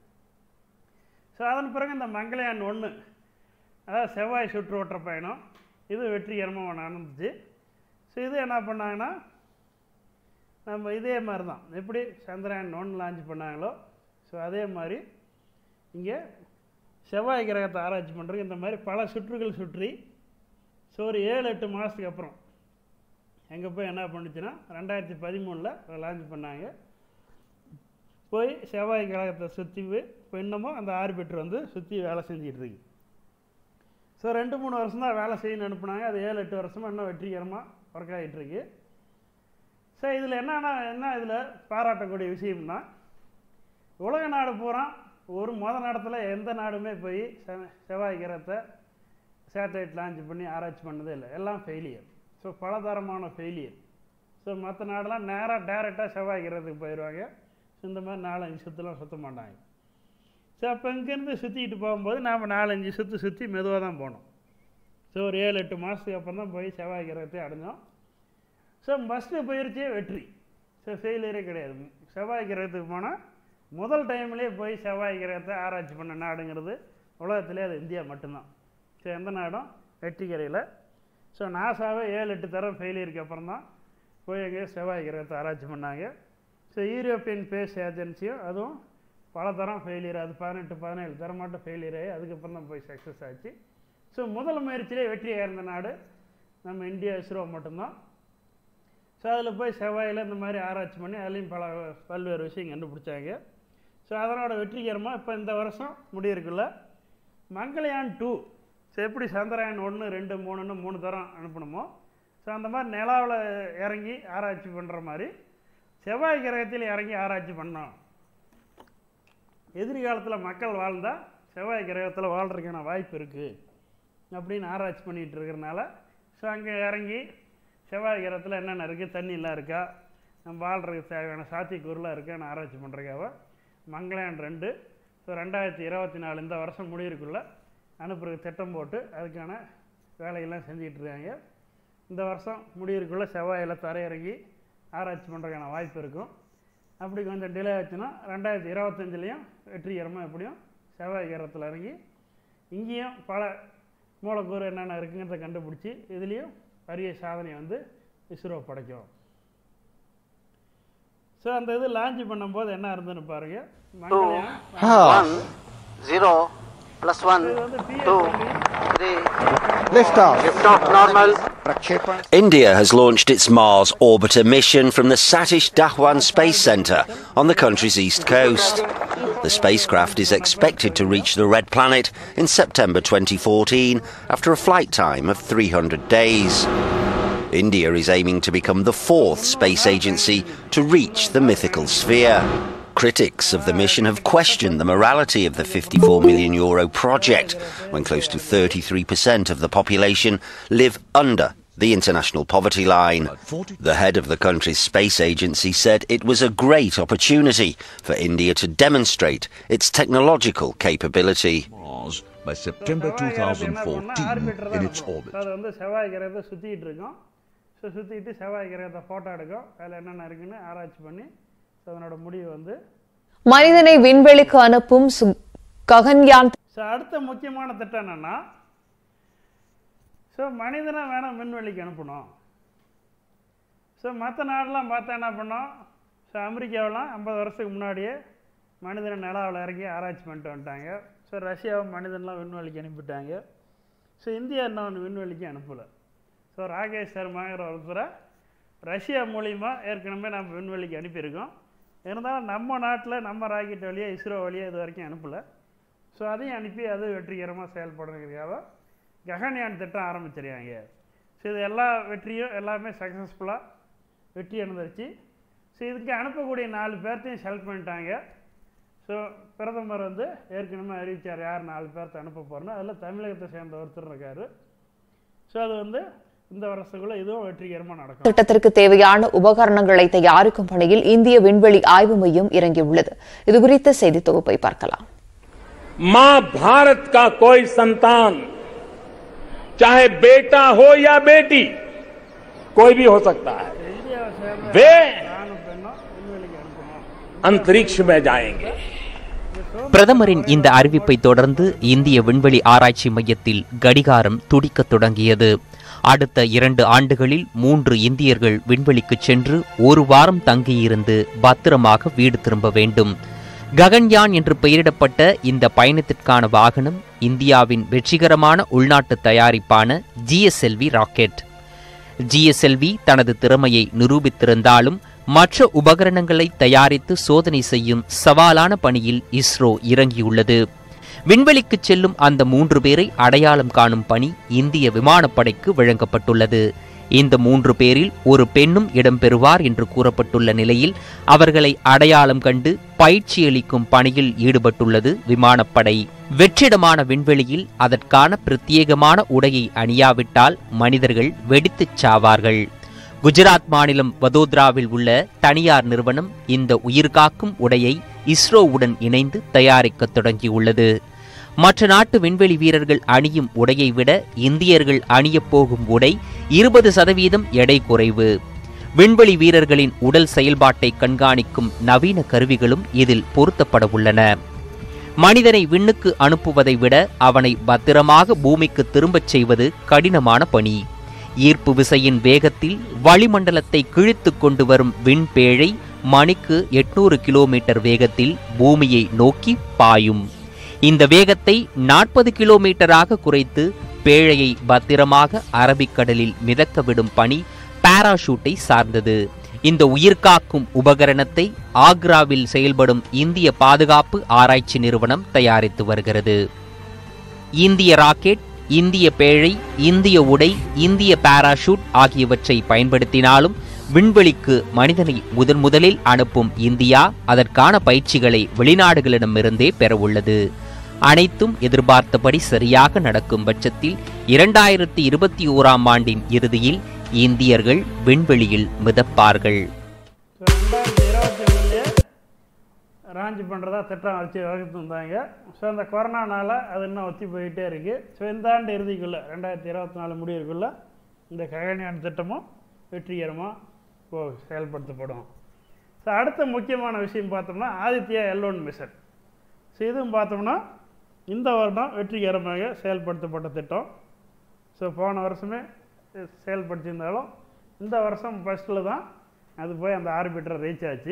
ஸோ அதன் பிறகு இந்த மங்களயான் ஒன்று அதாவது செவ்வாய் சுற்றுவட்ட பயணம் இது வெற்றிகரமாக நடந்துச்சு ஸோ இது என்ன பண்ணாங்கன்னா நம்ம இதே மாதிரி தான் எப்படி சந்திரயான் ஒன்று லான்ச் பண்ணாங்களோ ஸோ அதே மாதிரி இங்கே செவ்வாய் கிரகத்தை ஆராய்ச்சி பண்ணுறதுக்கு இந்த மாதிரி பல சுற்றுகள் சுற்றி ஸோ ஒரு ஏழு எட்டு மாதத்துக்கு அப்புறம் எங்கே போய் என்ன பண்ணுச்சுன்னா ரெண்டாயிரத்தி பதிமூணில் லான்ச் பண்ணாங்க போய் செவ்வாய் கிரகத்தை சுற்றி இப்போ இன்னமும் அந்த ஆர்பிட்டர் வந்து சுற்றி வேலை செஞ்சிட்டு இருக்கு ஸோ ரெண்டு மூணு வருஷம் தான் வேலை செய்யணும்னு அனுப்புனாங்க அது ஏழு எட்டு வருஷமாக இன்னும் வெற்றிகரமாக ஒர்க் ஆகிட்டு இருக்கு ஸோ இதில் என்னன்னா என்ன இதில் பாராட்டக்கூடிய விஷயம்னா உலக நாடு பூரா ஒரு மொத நேரத்தில் எந்த நாடுமே போய் செ- செவ்வாய் கிரகத்தை சேட்டலைட் லான்ச் பண்ணி ஆராய்ச்சி பண்ணதே இல்லை எல்லாம் ஃபெயிலியர் ஸோ பலதரமான ஃபெயிலியர் ஸோ மற்ற நாடெல்லாம் நேராக டேரெக்டாக செவ்வாய் கிரகத்துக்கு போயிடுவாங்க ஸோ இந்த மாதிரி நாலஞ்சு சுற்றுலாம் சுற்ற மாட்டாங்க ஸோ அப்போ இங்கேருந்து சுற்றிக்கிட்டு போகும்போது நாம் நாலஞ்சு சுற்றி சுற்றி மெதுவாக தான் போனோம் ஸோ ஒரு ஏழு எட்டு மாதத்துக்கு அப்புறம் தான் போய் செவ்வாய் கிரகத்தை அடைஞ்சோம் ஸோ ஃபஸ்ட்டு பயிற்சியே வெற்றி ஸோ ஃபெயிலியரே கிடையாது செவ்வாய் கிரகத்துக்கு போனால் முதல் டைம்லேயே போய் செவ்வாய் கிரகத்தை ஆராய்ச்சி பண்ண நாடுங்கிறது உலகத்திலே அது இந்தியா மட்டும்தான் ஸோ எந்த நாடும் வெற்றிக்கரையில் ஸோ நாசாவே ஏழு எட்டு தரம் ஃபெயிலியருக்கு அப்புறம் தான் போய் எங்கேயோ செவ்வாய் கிரகத்தை ஆராய்ச்சி பண்ணாங்க ஸோ யூரோப்பியன் ஸ்பேஸ் ஏஜென்சியும் அதுவும் பல தரம் ஃபெயிலியர் அது பதினெட்டு பதினேழு தரம் மட்டும் ஃபெயிலியர் ஆகி அதுக்கப்புறம் தான் போய் சக்ஸஸ் ஆச்சு ஸோ முதல் முயற்சியிலே வெற்றியாக இருந்த நாடு நம்ம இந்தியா இஸ்ரோ மட்டும்தான் ஸோ அதில் போய் செவ்வாயில் இந்த மாதிரி ஆராய்ச்சி பண்ணி அதுலேயும் பல பல்வேறு விஷயம் கண்டுபிடிச்சாங்க ஸோ அதனோட வெற்றிகரமாக இப்போ இந்த வருஷம் முடியிருக்குள்ள மங்களயான் டூ ஸோ எப்படி சந்திரயான் ஒன்று ரெண்டு மூணுன்னு மூணு தரம் அனுப்பணுமோ ஸோ அந்த மாதிரி நிலாவில் இறங்கி ஆராய்ச்சி பண்ணுற மாதிரி செவ்வாய் கிரகத்தில் இறங்கி ஆராய்ச்சி பண்ணோம் எதிர்காலத்தில் மக்கள் வாழ்ந்தால் செவ்வாய் கிரகத்தில் வாழ்றதுக்கான வாய்ப்பு இருக்குது அப்படின்னு ஆராய்ச்சி பண்ணிகிட்டு இருக்கிறனால ஸோ அங்கே இறங்கி செவ்வாய் கிரகத்தில் என்னென்ன இருக்குது தண்ணிலாம் இருக்கா நம்ம வாழ்கிறதுக்கு தேவையான சாத்தியக்கூறுலாம் இருக்கான்னு ஆராய்ச்சி பண்ணுறதுக்காக மங்களயான் ரெண்டு ஸோ ரெண்டாயிரத்தி இருபத்தி நாலு இந்த வருஷம் முடியிருக்குள்ள அனுப்புறதுக்கு திட்டம் போட்டு அதுக்கான வேலையெல்லாம் செஞ்சுக்கிட்டு இருக்காங்க இந்த வருஷம் முடியிருக்குள்ள செவ்வாயில் தரையிறங்கி ஆராய்ச்சி பண்ணுறதுக்கான வாய்ப்பு இருக்கும் அப்படி கொஞ்சம் டிலே ஆச்சுன்னா ரெண்டாயிரத்தி இருபத்தஞ்சிலையும் வெற்றிகரமாக எப்படியும் செவ்வாய் கிரகத்தில் இறங்கி இங்கேயும் பல மூலக்கூறு என்னென்ன இருக்குங்கிறத கண்டுபிடிச்சி இதுலேயும் பெரிய சாதனை வந்து இஸ்ரோ படைக்கும் ஸோ அந்த இது லான்ச் பண்ணும்போது என்ன இருந்துன்னு பாருங்க மங்களயான் One, zero, plus one, இது வந்து two, PSLV three. Lift off. Lift off normal. Prakshepan. India has launched its Mars orbiter mission from the Satish Dhwan Space Centre on the country's east coast. The spacecraft is expected to reach the Red Planet in September 2014 after a flight time of 300 days. India is aiming to become the fourth space agency to reach the mythical sphere. Critics of the mission have questioned the morality of the 54 million euro project, when close to 33% of the population live under the international poverty line. The head of the country's space agency said it was a great opportunity for India to demonstrate its technological capability. Mars by September செவ்வாய் கிரகத்தை என்ன பண்ணோம்னா, 2014 orbiter தான் in its இருக்கும். orbit. அது வந்து செவ்வாய் கிரகத்தை சுற்றிட்டு இருக்கோம் ஸோ சுற்றிட்டு செவ்வாய் கிரகத்தை ஃபோட்டோ எடுக்கும் அதில் என்னென்ன இருக்குன்னு ஆராய்ச்சி பண்ணி ஸோ அதனோட முடிவு வந்து மனிதனை விண்வெளிக்கு அனுப்பும் சு- ககன்யான் ஸோ அடுத்த முக்கியமான திட்டம் என்னென்னா ஸோ மனிதனை வேணால் விண்வெளிக்கு அனுப்பணும் ஸோ மற்ற நாடெலாம் பார்த்தா என்ன பண்ணோம் ஸோ அமெரிக்காவெலாம் ஐம்பது வருஷத்துக்கு முன்னாடியே மனிதனை நிலாவில் இறங்கி ஆராய்ச்சி பண்ணிட்டு வந்துட்டாங்க ஸோ ரஷ்யாவும் மனிதன்லாம் விண்வெளிக்கு அனுப்பிட்டாங்க ஸோ இந்தியா இன்னும் விண்வெளிக்கு அனுப்பலை ஸோ ராகேஷ் சர்மாங்கிற ஒருத்தரை ரஷ்யா மூலிமா ஏற்கனவே நம்ம விண்வெளிக்கு அனுப்பியிருக்கோம் இருந்தாலும் நம்ம நாட்டில் நம்ம ராக்கெட் வழியாக இஸ்ரோ வழியாக இது வரைக்கும் அனுப்பலை ஸோ அதையும் அனுப்பி அது வெற்றிகரமாக செயல்படுறதுக்காக ககன்யான் திட்டம் ஆரம்பிச்சிருக்காங்க ஸோ இது எல்லா வெற்றியும் எல்லாமே சக்ஸஸ்ஃபுல்லாக வெற்றி அடைந்துருச்சு ஸோ இதுக்கு அனுப்பக்கூடிய நாலு பேர்த்தையும் செலக்ட் பண்ணிட்டாங்க ஸோ பிரதமர் வந்து ஏற்கனவே அறிவித்தார் யார் நாலு பேர்த்த அனுப்ப போகிறோன்னு அதில் தமிழகத்தை சேர்ந்த ஒருத்தர் இருக்கார் ஸோ அது வந்து இந்த வருஷத்துக்குள்ளே இதுவும் வெற்றிகரமாக நடக்கும் திட்டத்திற்கு தேவையான உபகரணங்களை தயாரிக்கும் பணியில் இந்திய விண்வெளி ஆய்வு மையம் இறங்கியுள்ளது இதுகுறித்த செய்தி தொகுப்பை பார்க்கலாம் मां भारत का कोई संतान चाहे बेटा हो या बेटी कोई भी हो सकता है இந்தியாவை சேர்ந்த वे ஆணும் பெண்ணும் விண்வெளிக்கு அனுப்பணும் अंतरिक्ष में जाएंगे பிரதமரின் இந்த அறிவிப்பை தொடர்ந்து இந்திய விண்வெளி ஆராய்ச்சி மையத்தில் கடிகாரம் துடிக்கத் தொடங்கியது அடுத்த இரண்டு ஆண்டுகளில் மூன்று இந்தியர்கள் விண்வெளிக்கு சென்று ஒரு வாரம் தங்கியிருந்து பத்திரமாக வீடு திரும்ப வேண்டும் ககன்யான் என்று பெயரிடப்பட்ட இந்த பயணத்திற்கான வாகனம் இந்தியாவின் வெற்றிகரமான உள்நாட்டு தயாரிப்பான ஜிஎஸ்எல்வி ராக்கெட் ஜிஎஸ்எல்வி தனது திறமையை நிரூபித்திருந்தாலும் மற்ற உபகரணங்களை தயாரித்து சோதனை செய்யும் சவாலான பணியில் இஸ்ரோ இறங்கியுள்ளது விண்வெளிக்கு செல்லும் அந்த மூன்று பேரை அடையாளம் காணும் பணி இந்திய விமானப்படைக்கு வழங்கப்பட்டுள்ளது இந்த மூன்று பேரில் ஒரு பெண்ணும் இடம்பெறுவார் என்று கூறப்பட்டுள்ள நிலையில் அவர்களை அடையாளம் கண்டு பயிற்சியளிக்கும் பணியில் ஈடுபட்டுள்ளது விமானப்படை வெற்றிடமான விண்வெளியில் அதற்கான பிரத்யேகமான உடையை அணியாவிட்டால் மனிதர்கள் வெடித்துச் சாவார்கள் குஜராத் மாநிலம் வதோதராவில் உள்ள தனியார் நிறுவனம் இந்த உயிர்காக்கும் உடையை இஸ்ரோவுடன் இணைந்து தயாரிக்கத் தொடங்கியுள்ளது மற்ற நாட்டு விண்வெளி வீரர்கள் அணியும் உடையை விட இந்தியர்கள் அணியப் போகும் உடை இருபது சதவீதம் எடை குறைவு விண்வெளி வீரர்களின் உடல் செயல்பாட்டை கண்காணிக்கும் நவீன கருவிகளும் இதில் பொருத்தப்பட உள்ளன மனிதனை விண்ணுக்கு அனுப்புவதை விட அவனை பத்திரமாக பூமிக்கு திரும்பச் செய்வது கடினமான பணி ஈர்ப்பு விசையின் வேகத்தில் வளிமண்டலத்தை கிழித்துக் கொண்டு வரும் விண்பேழை மணிக்கு எட்நூறு கிலோமீட்டர் வேகத்தில் பூமியை நோக்கி பாயும் இந்த வேகத்தை நாற்பது கிலோமீட்டராக குறைத்து பேழையை பத்திரமாக அரபிக்கடலில் மிதக்க விடும் பணி பாராஷூட்டை சார்ந்தது இந்த உயிர்காக்கும் உபகரணத்தை ஆக்ராவில் செயல்படும் இந்திய பாதுகாப்பு ஆராய்ச்சி நிறுவனம் தயாரித்து வருகிறது இந்திய ராக்கெட் இந்திய பேழை இந்திய உடை இந்திய பாராஷூட் ஆகியவற்றை பயன்படுத்தினாலும் விண்வெளிக்கு மனிதனை முதன் முதலில் அனுப்பும் இந்தியா அதற்கான பயிற்சிகளை வெளிநாடுகளிடமிருந்தே பெறவுள்ளது அனைத்தும் எதிர்பார்த்தபடி சரியாக நடக்கும் பட்சத்தில் இரண்டாயிரத்தி இருபத்தி ஓராம் ஆண்டின் இறுதியில் இந்தியர்கள் விண்வெளியில் மிதப்பார்கள் ஸோ ரெண்டாயிரத்தி இருபத்தி ஒன்றுலேயே ராஞ்சி பண்ணுறதா திட்டம் வச்சு வகுத்து வந்தாங்க ஸோ அந்த கொரோனானால அது இன்னும் ஒத்தி போயிட்டே இருக்குது ஸோ இந்த ஆண்டு இறுதிக்குள்ளே ரெண்டாயிரத்தி இருபத்தி நாலு முடிவுக்குள்ளே இந்த ககன்யான் திட்டமும் வெற்றிகரமாக போ செயல்படுத்தப்படும் ஸோ அடுத்த முக்கியமான விஷயம் பார்த்தோம்னா ஆதித்யா எல்ஒன் மிஷன் ஸோ இதுவும் பார்த்தோம்னா இந்த வருடம் வெற்றிகரமாக செயல்படுத்தப்பட்ட திட்டம் ஸோ போன வருஷமே செயல்படுத்தியிருந்தாலும் இந்த வருஷம் ஃபஸ்ட்டில் தான் அது போய் அந்த ஆர்பிட்டரை ரீச் ஆச்சு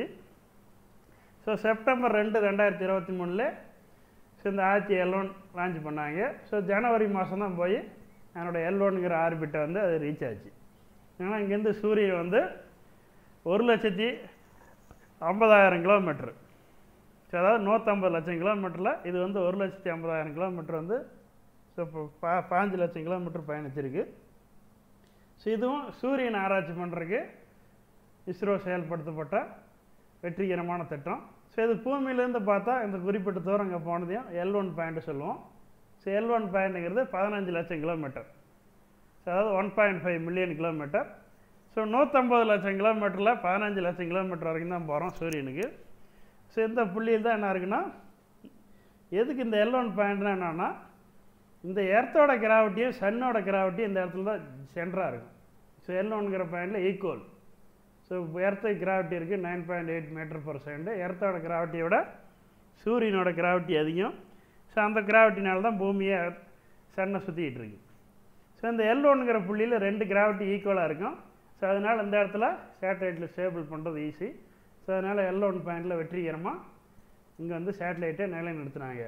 ஸோ செப்டம்பர் ரெண்டு ரெண்டாயிரத்தி இருபத்தி மூணில் ஸோ இந்த ஆயிரத்தி எல்ஒன் லான்ச் பண்ணாங்க ஸோ ஜனவரி மாதம் தான் போய் என்னோட எல்ஒன்ங்கிற ஆர்பிட்டை வந்து அது ரீச் ஆச்சு ஏன்னா இங்கேருந்து சூரியன் வந்து ஒரு லட்சத்தி ஐம்பதாயிரம் கிலோமீட்ரு ஸோ அதாவது நூற்றம்பது லட்சம் கிலோமீட்டரில் இது வந்து ஒரு லட்சத்தி ஐம்பதாயிரம் கிலோமீட்டர் வந்து ஸோ இப்போ பா பாஞ்சு லட்சம் கிலோமீட்டர் பயணிச்சிருக்கு ஸோ இதுவும் சூரியன் ஆராய்ச்சி பண்ணுறதுக்கு இஸ்ரோ செயல்படுத்தப்பட்ட வெற்றிகரமான திட்டம் ஸோ இது பூமியிலேருந்து பார்த்தா இந்த குறிப்பிட்ட தூரம் இங்கே போனதையும் எல் ஒன் பாயிண்ட் சொல்லுவோம் ஸோ எல் ஒன் பாயிண்ட்டுங்கிறது பதினஞ்சு லட்சம் கிலோமீட்டர் ஸோ அதாவது one point five million kilometre so நூற்றம்பது லட்சம் கிலோமீட்டரில் பதினஞ்சு லட்சம் கிலோமீட்டர் வரைக்கும் தான் போகிறோம் சூரியனுக்கு ஸோ இந்த புள்ளியில் தான் என்ன இருக்குன்னா எதுக்கு இந்த எல் ஒன் பாயிண்ட்னா என்னென்னா இந்த எர்த்தோட கிராவிட்டியும் சன்னோட கிராவிட்டியும் இந்த இடத்துல தான் சென்டராக இருக்கும் ஸோ எல் ஒன்கிற பாயிண்டில் ஈக்குவல் ஸோ எர்த்து கிராவிட்டி இருக்குது nine point eight metre per second எர்த்தோட கிராவிட்டியோட சூரியனோட கிராவிட்டி அதிகம் ஸோ அந்த கிராவிட்டினால தான் பூமியை சன்னை சுற்றிக்கிட்டு இருக்கு ஸோ இந்த எல் ஒன்னுங்கிற புள்ளியில் ரெண்டு கிராவிட்டி ஈக்குவலாக இருக்கும் ஸோ அதனால் இந்த இடத்துல சேட்டலைட்டில் ஸ்டேபிள் பண்ணுறது ஈஸி ஸோ அதனால் எல் ஒன் பாயிண்டில் வெற்றிகரமாக இங்கே வந்து சேட்டலைட்டை நிலைநிறுத்தினாங்க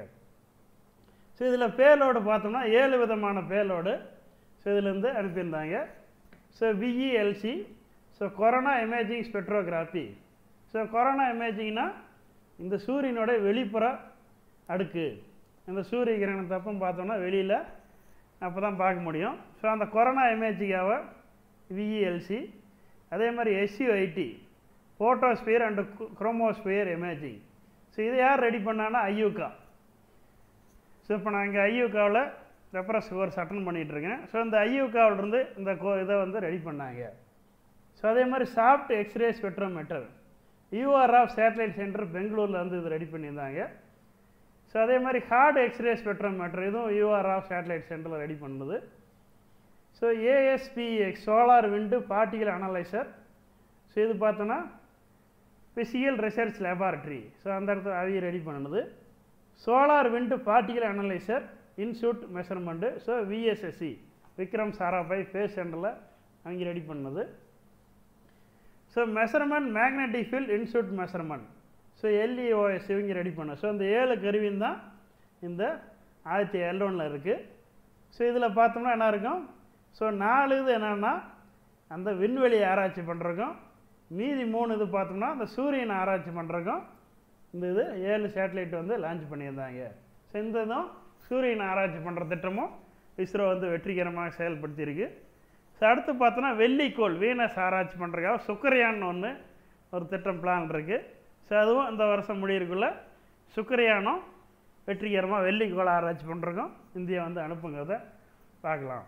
ஸோ இதில் பேலோடு பார்த்தோம்னா ஏழு விதமான பேலோடு ஸோ இதுலேருந்து அனுப்பியிருந்தாங்க so VELC so corona imaging spectrography so corona இமேஜிங்னா இந்த சூரியனோட வெளிப்புற அடுக்கு இந்த சூரிய கிரகணத்தை அப்போ பார்த்தோம்னா வெளியில் அப்போ தான் பார்க்க முடியும் ஸோ அந்த கொரோனா இமேஜிங்காவை விஇஎல்சி அதே மாதிரி SUIT photosphere and chromosphere imaging so இதை யார் ரெடி பண்ணான்னா ஐயூகா ஸோ இப்போ நான் இங்கே ஐயூகாவில் ரெஃபரன்ஸ் கோர்ஸ் அட்டன் பண்ணிகிட்ருக்கேன் ஸோ இந்த ஐயூகாவிலிருந்து இந்த கோ இதை வந்து ரெடி பண்ணாங்க ஸோ அதே மாதிரி soft x-ray spectrometer UR of satellite centre பெங்களூரில் வந்து இது ரெடி பண்ணியிருந்தாங்க ஸோ அதே மாதிரி ஹார்ட் எக்ஸ்ரே ஸ்பெக்ட்ரோமீட்டர் இதுவும் யூஆர் ஆஃப் சேட்டலைட் சென்டரில் ரெடி பண்ணுது so ASPEX solar wind particle analyser so இது பார்த்தோன்னா ஃபிசிக்கல் ரிசர்ச் லேபார்ட்ரி ஸோ அந்த இடத்துல அதையும் ரெடி பண்ணுது solar wind particle analyser institute measurement so VSSC Vikram Sarabhai space centre அவங்க ரெடி பண்ணது so measurement magnetic field institute measurement so LEOS இவங்க ready பண்ண ஸோ இந்த ஏழு கருவியும் தான் இந்த ஆயிரத்தி எல்லோனில் இருக்குது ஸோ இதில் பார்த்தோம்னா என்ன இருக்கும் ஸோ நாலு இது என்னென்னா அந்த விண்வெளி ஆராய்ச்சி பண்ணுறக்கும் மீதி மூணு இது பார்த்தோம்னா அந்த சூரியன் ஆராய்ச்சி பண்ணுறக்கும் இந்த இது ஏழு சேட்டலைட் வந்து லான்ச் பண்ணியிருந்தாங்க ஸோ இந்த இதும் சூரியன் ஆராய்ச்சி பண்ணுற திட்டமும் இஸ்ரோ வந்து வெற்றிகரமாக செயல்படுத்தியிருக்கு ஸோ அடுத்து பார்த்தோன்னா வெள்ளிக்கோள் வீனஸ் ஆராய்ச்சி பண்ணுறதுக்காக சுக்கரயான் ஒன்று ஒரு திட்டம் பிளான் இருக்குது ஸோ அதுவும் இந்த வருஷம் முடியறதுக்குள்ளே சுக்கரயானம் வெற்றிகரமாக வெள்ளிக்கோள் ஆராய்ச்சி பண்ணுறக்கும் இந்தியா வந்து அனுப்புங்கிறத பார்க்கலாம்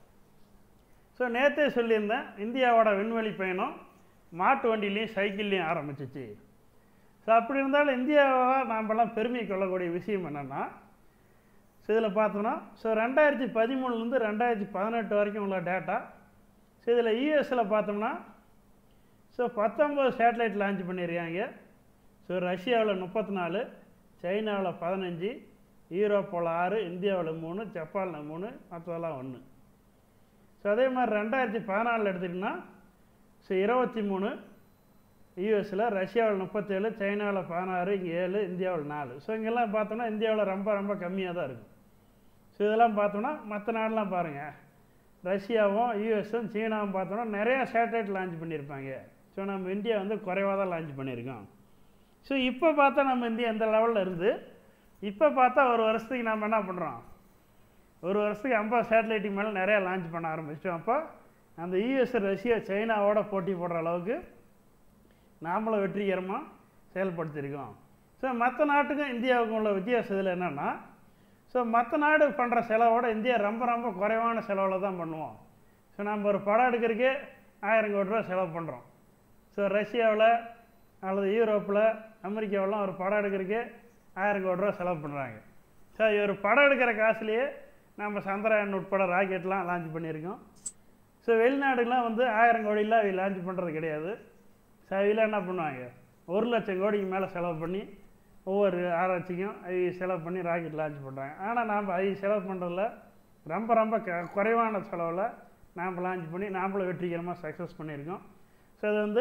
ஸோ நேற்றே சொல்லியிருந்தேன் இந்தியாவோட விண்வெளி பயணம் மாட்டு வண்டிலையும் சைக்கிள்லையும் ஆரம்பிச்சிச்சு ஸோ அப்படி இருந்தாலும் இந்தியாவை நாமெல்லாம் பெருமை கொள்ளக்கூடிய விஷயம் என்னென்னா ஸோ இதில் பார்த்தோம்னா ஸோ ரெண்டாயிரத்தி பதிமூணுலேருந்து ரெண்டாயிரத்தி பதினெட்டு வரைக்கும் உள்ள டேட்டா ஸோ இதில் யூஎஸில் பார்த்தோம்னா ஸோ பத்தொம்பது சேட்டலைட் லான்ச் பண்ணியிருக்காங்க ஸோ ரஷ்யாவில் முப்பத்தி நாலு சைனாவில் பதினஞ்சு யூரோப்பில் ஆறு இந்தியாவில் மூணு ஜப்பானில் மூணு மற்றதெல்லாம் ஒன்று ஸோ அதே மாதிரி ரெண்டாயிரத்தி பதினாலில் எடுத்திங்கன்னா ஸோ இருபத்தி மூணு யூஎஸில் ரஷ்யாவில் முப்பத்தேழு சைனாவில் பதினாறு இங்கே ஏழு இந்தியாவில் நாலு ஸோ இங்கெல்லாம் பார்த்தோம்னா இந்தியாவில் ரொம்ப ரொம்ப கம்மியாக தான் இருக்கும் ஸோ இதெல்லாம் பார்த்தோம்னா மற்ற நாடெலாம் பாருங்கள் ரஷ்யாவும் யூஎஸும் சீனாவும் பார்த்தோம்னா நிறையா சேட்டலைட் லான்ச் பண்ணியிருப்பாங்க ஸோ நம்ம இந்தியா வந்து குறைவாக தான் லான்ச் பண்ணியிருக்கோம் ஸோ இப்போ பார்த்தா நம்ம இந்தியா எந்த லெவலில் இருந்து இப்போ பார்த்தா ஒரு வருஷத்துக்கு நம்ம என்ன பண்ணுறோம் ஒரு வருஷத்துக்கு ஐம்பது சேட்டலைட்டுக்கு மேலே நிறையா லான்ச் பண்ண ஆரம்பிச்சிட்டோம் அப்போ அந்த யூஎஸ் ரஷ்யா சைனாவோட போட்டி போடுற அளவுக்கு நாமளும் வெற்றிகரமாக செயல்படுத்தியிருக்கோம் ஸோ மற்ற நாட்டுக்கும் இந்தியாவுக்கும் உள்ள வித்தியாசம் இதில் என்னென்னா ஸோ மற்ற நாடு பண்ணுற செலவோட இந்தியா ரொம்ப ரொம்ப குறைவான செலவில் தான் பண்ணுவோம் ஸோ நம்ம ஒரு படம் எடுக்கிறதுக்கே ஆயிரம் கோடி ரூபா செலவு பண்ணுறோம் ஸோ ரஷ்யாவில் அல்லது யூரோப்பில் அமெரிக்காவெலாம் ஒரு படம் எடுக்கிறதுக்கே ஆயிரம் கோடி ரூபா செலவு பண்ணுறாங்க ஸோ ஒரு படம் எடுக்கிற காசுலேயே நம்ம சந்திரயான் உட்பட ராக்கெட்லாம் லான்ச் பண்ணியிருக்கோம் ஸோ வெளிநாடுலாம் வந்து ஆயிரம் கோடிலாம் அவங்க லான்ச் பண்ணுறது கிடையாது ஸோ அவையில் என்ன பண்ணுவாங்க ஒரு லட்சம் கோடிக்கு மேலே செலவு பண்ணி ஒவ்வொரு ஆராய்ச்சிக்கும் அவங்க செலவு பண்ணி ராக்கெட் லான்ச் பண்ணுறாங்க ஆனால் நாம் அவங்க செலவு பண்ணுறதில்ல ரொம்ப ரொம்ப க குறைவான செலவில் நாம் லான்ச் பண்ணி நாமளும் வெற்றிகரமாக சக்ஸஸ் பண்ணியிருக்கோம் ஸோ அது வந்து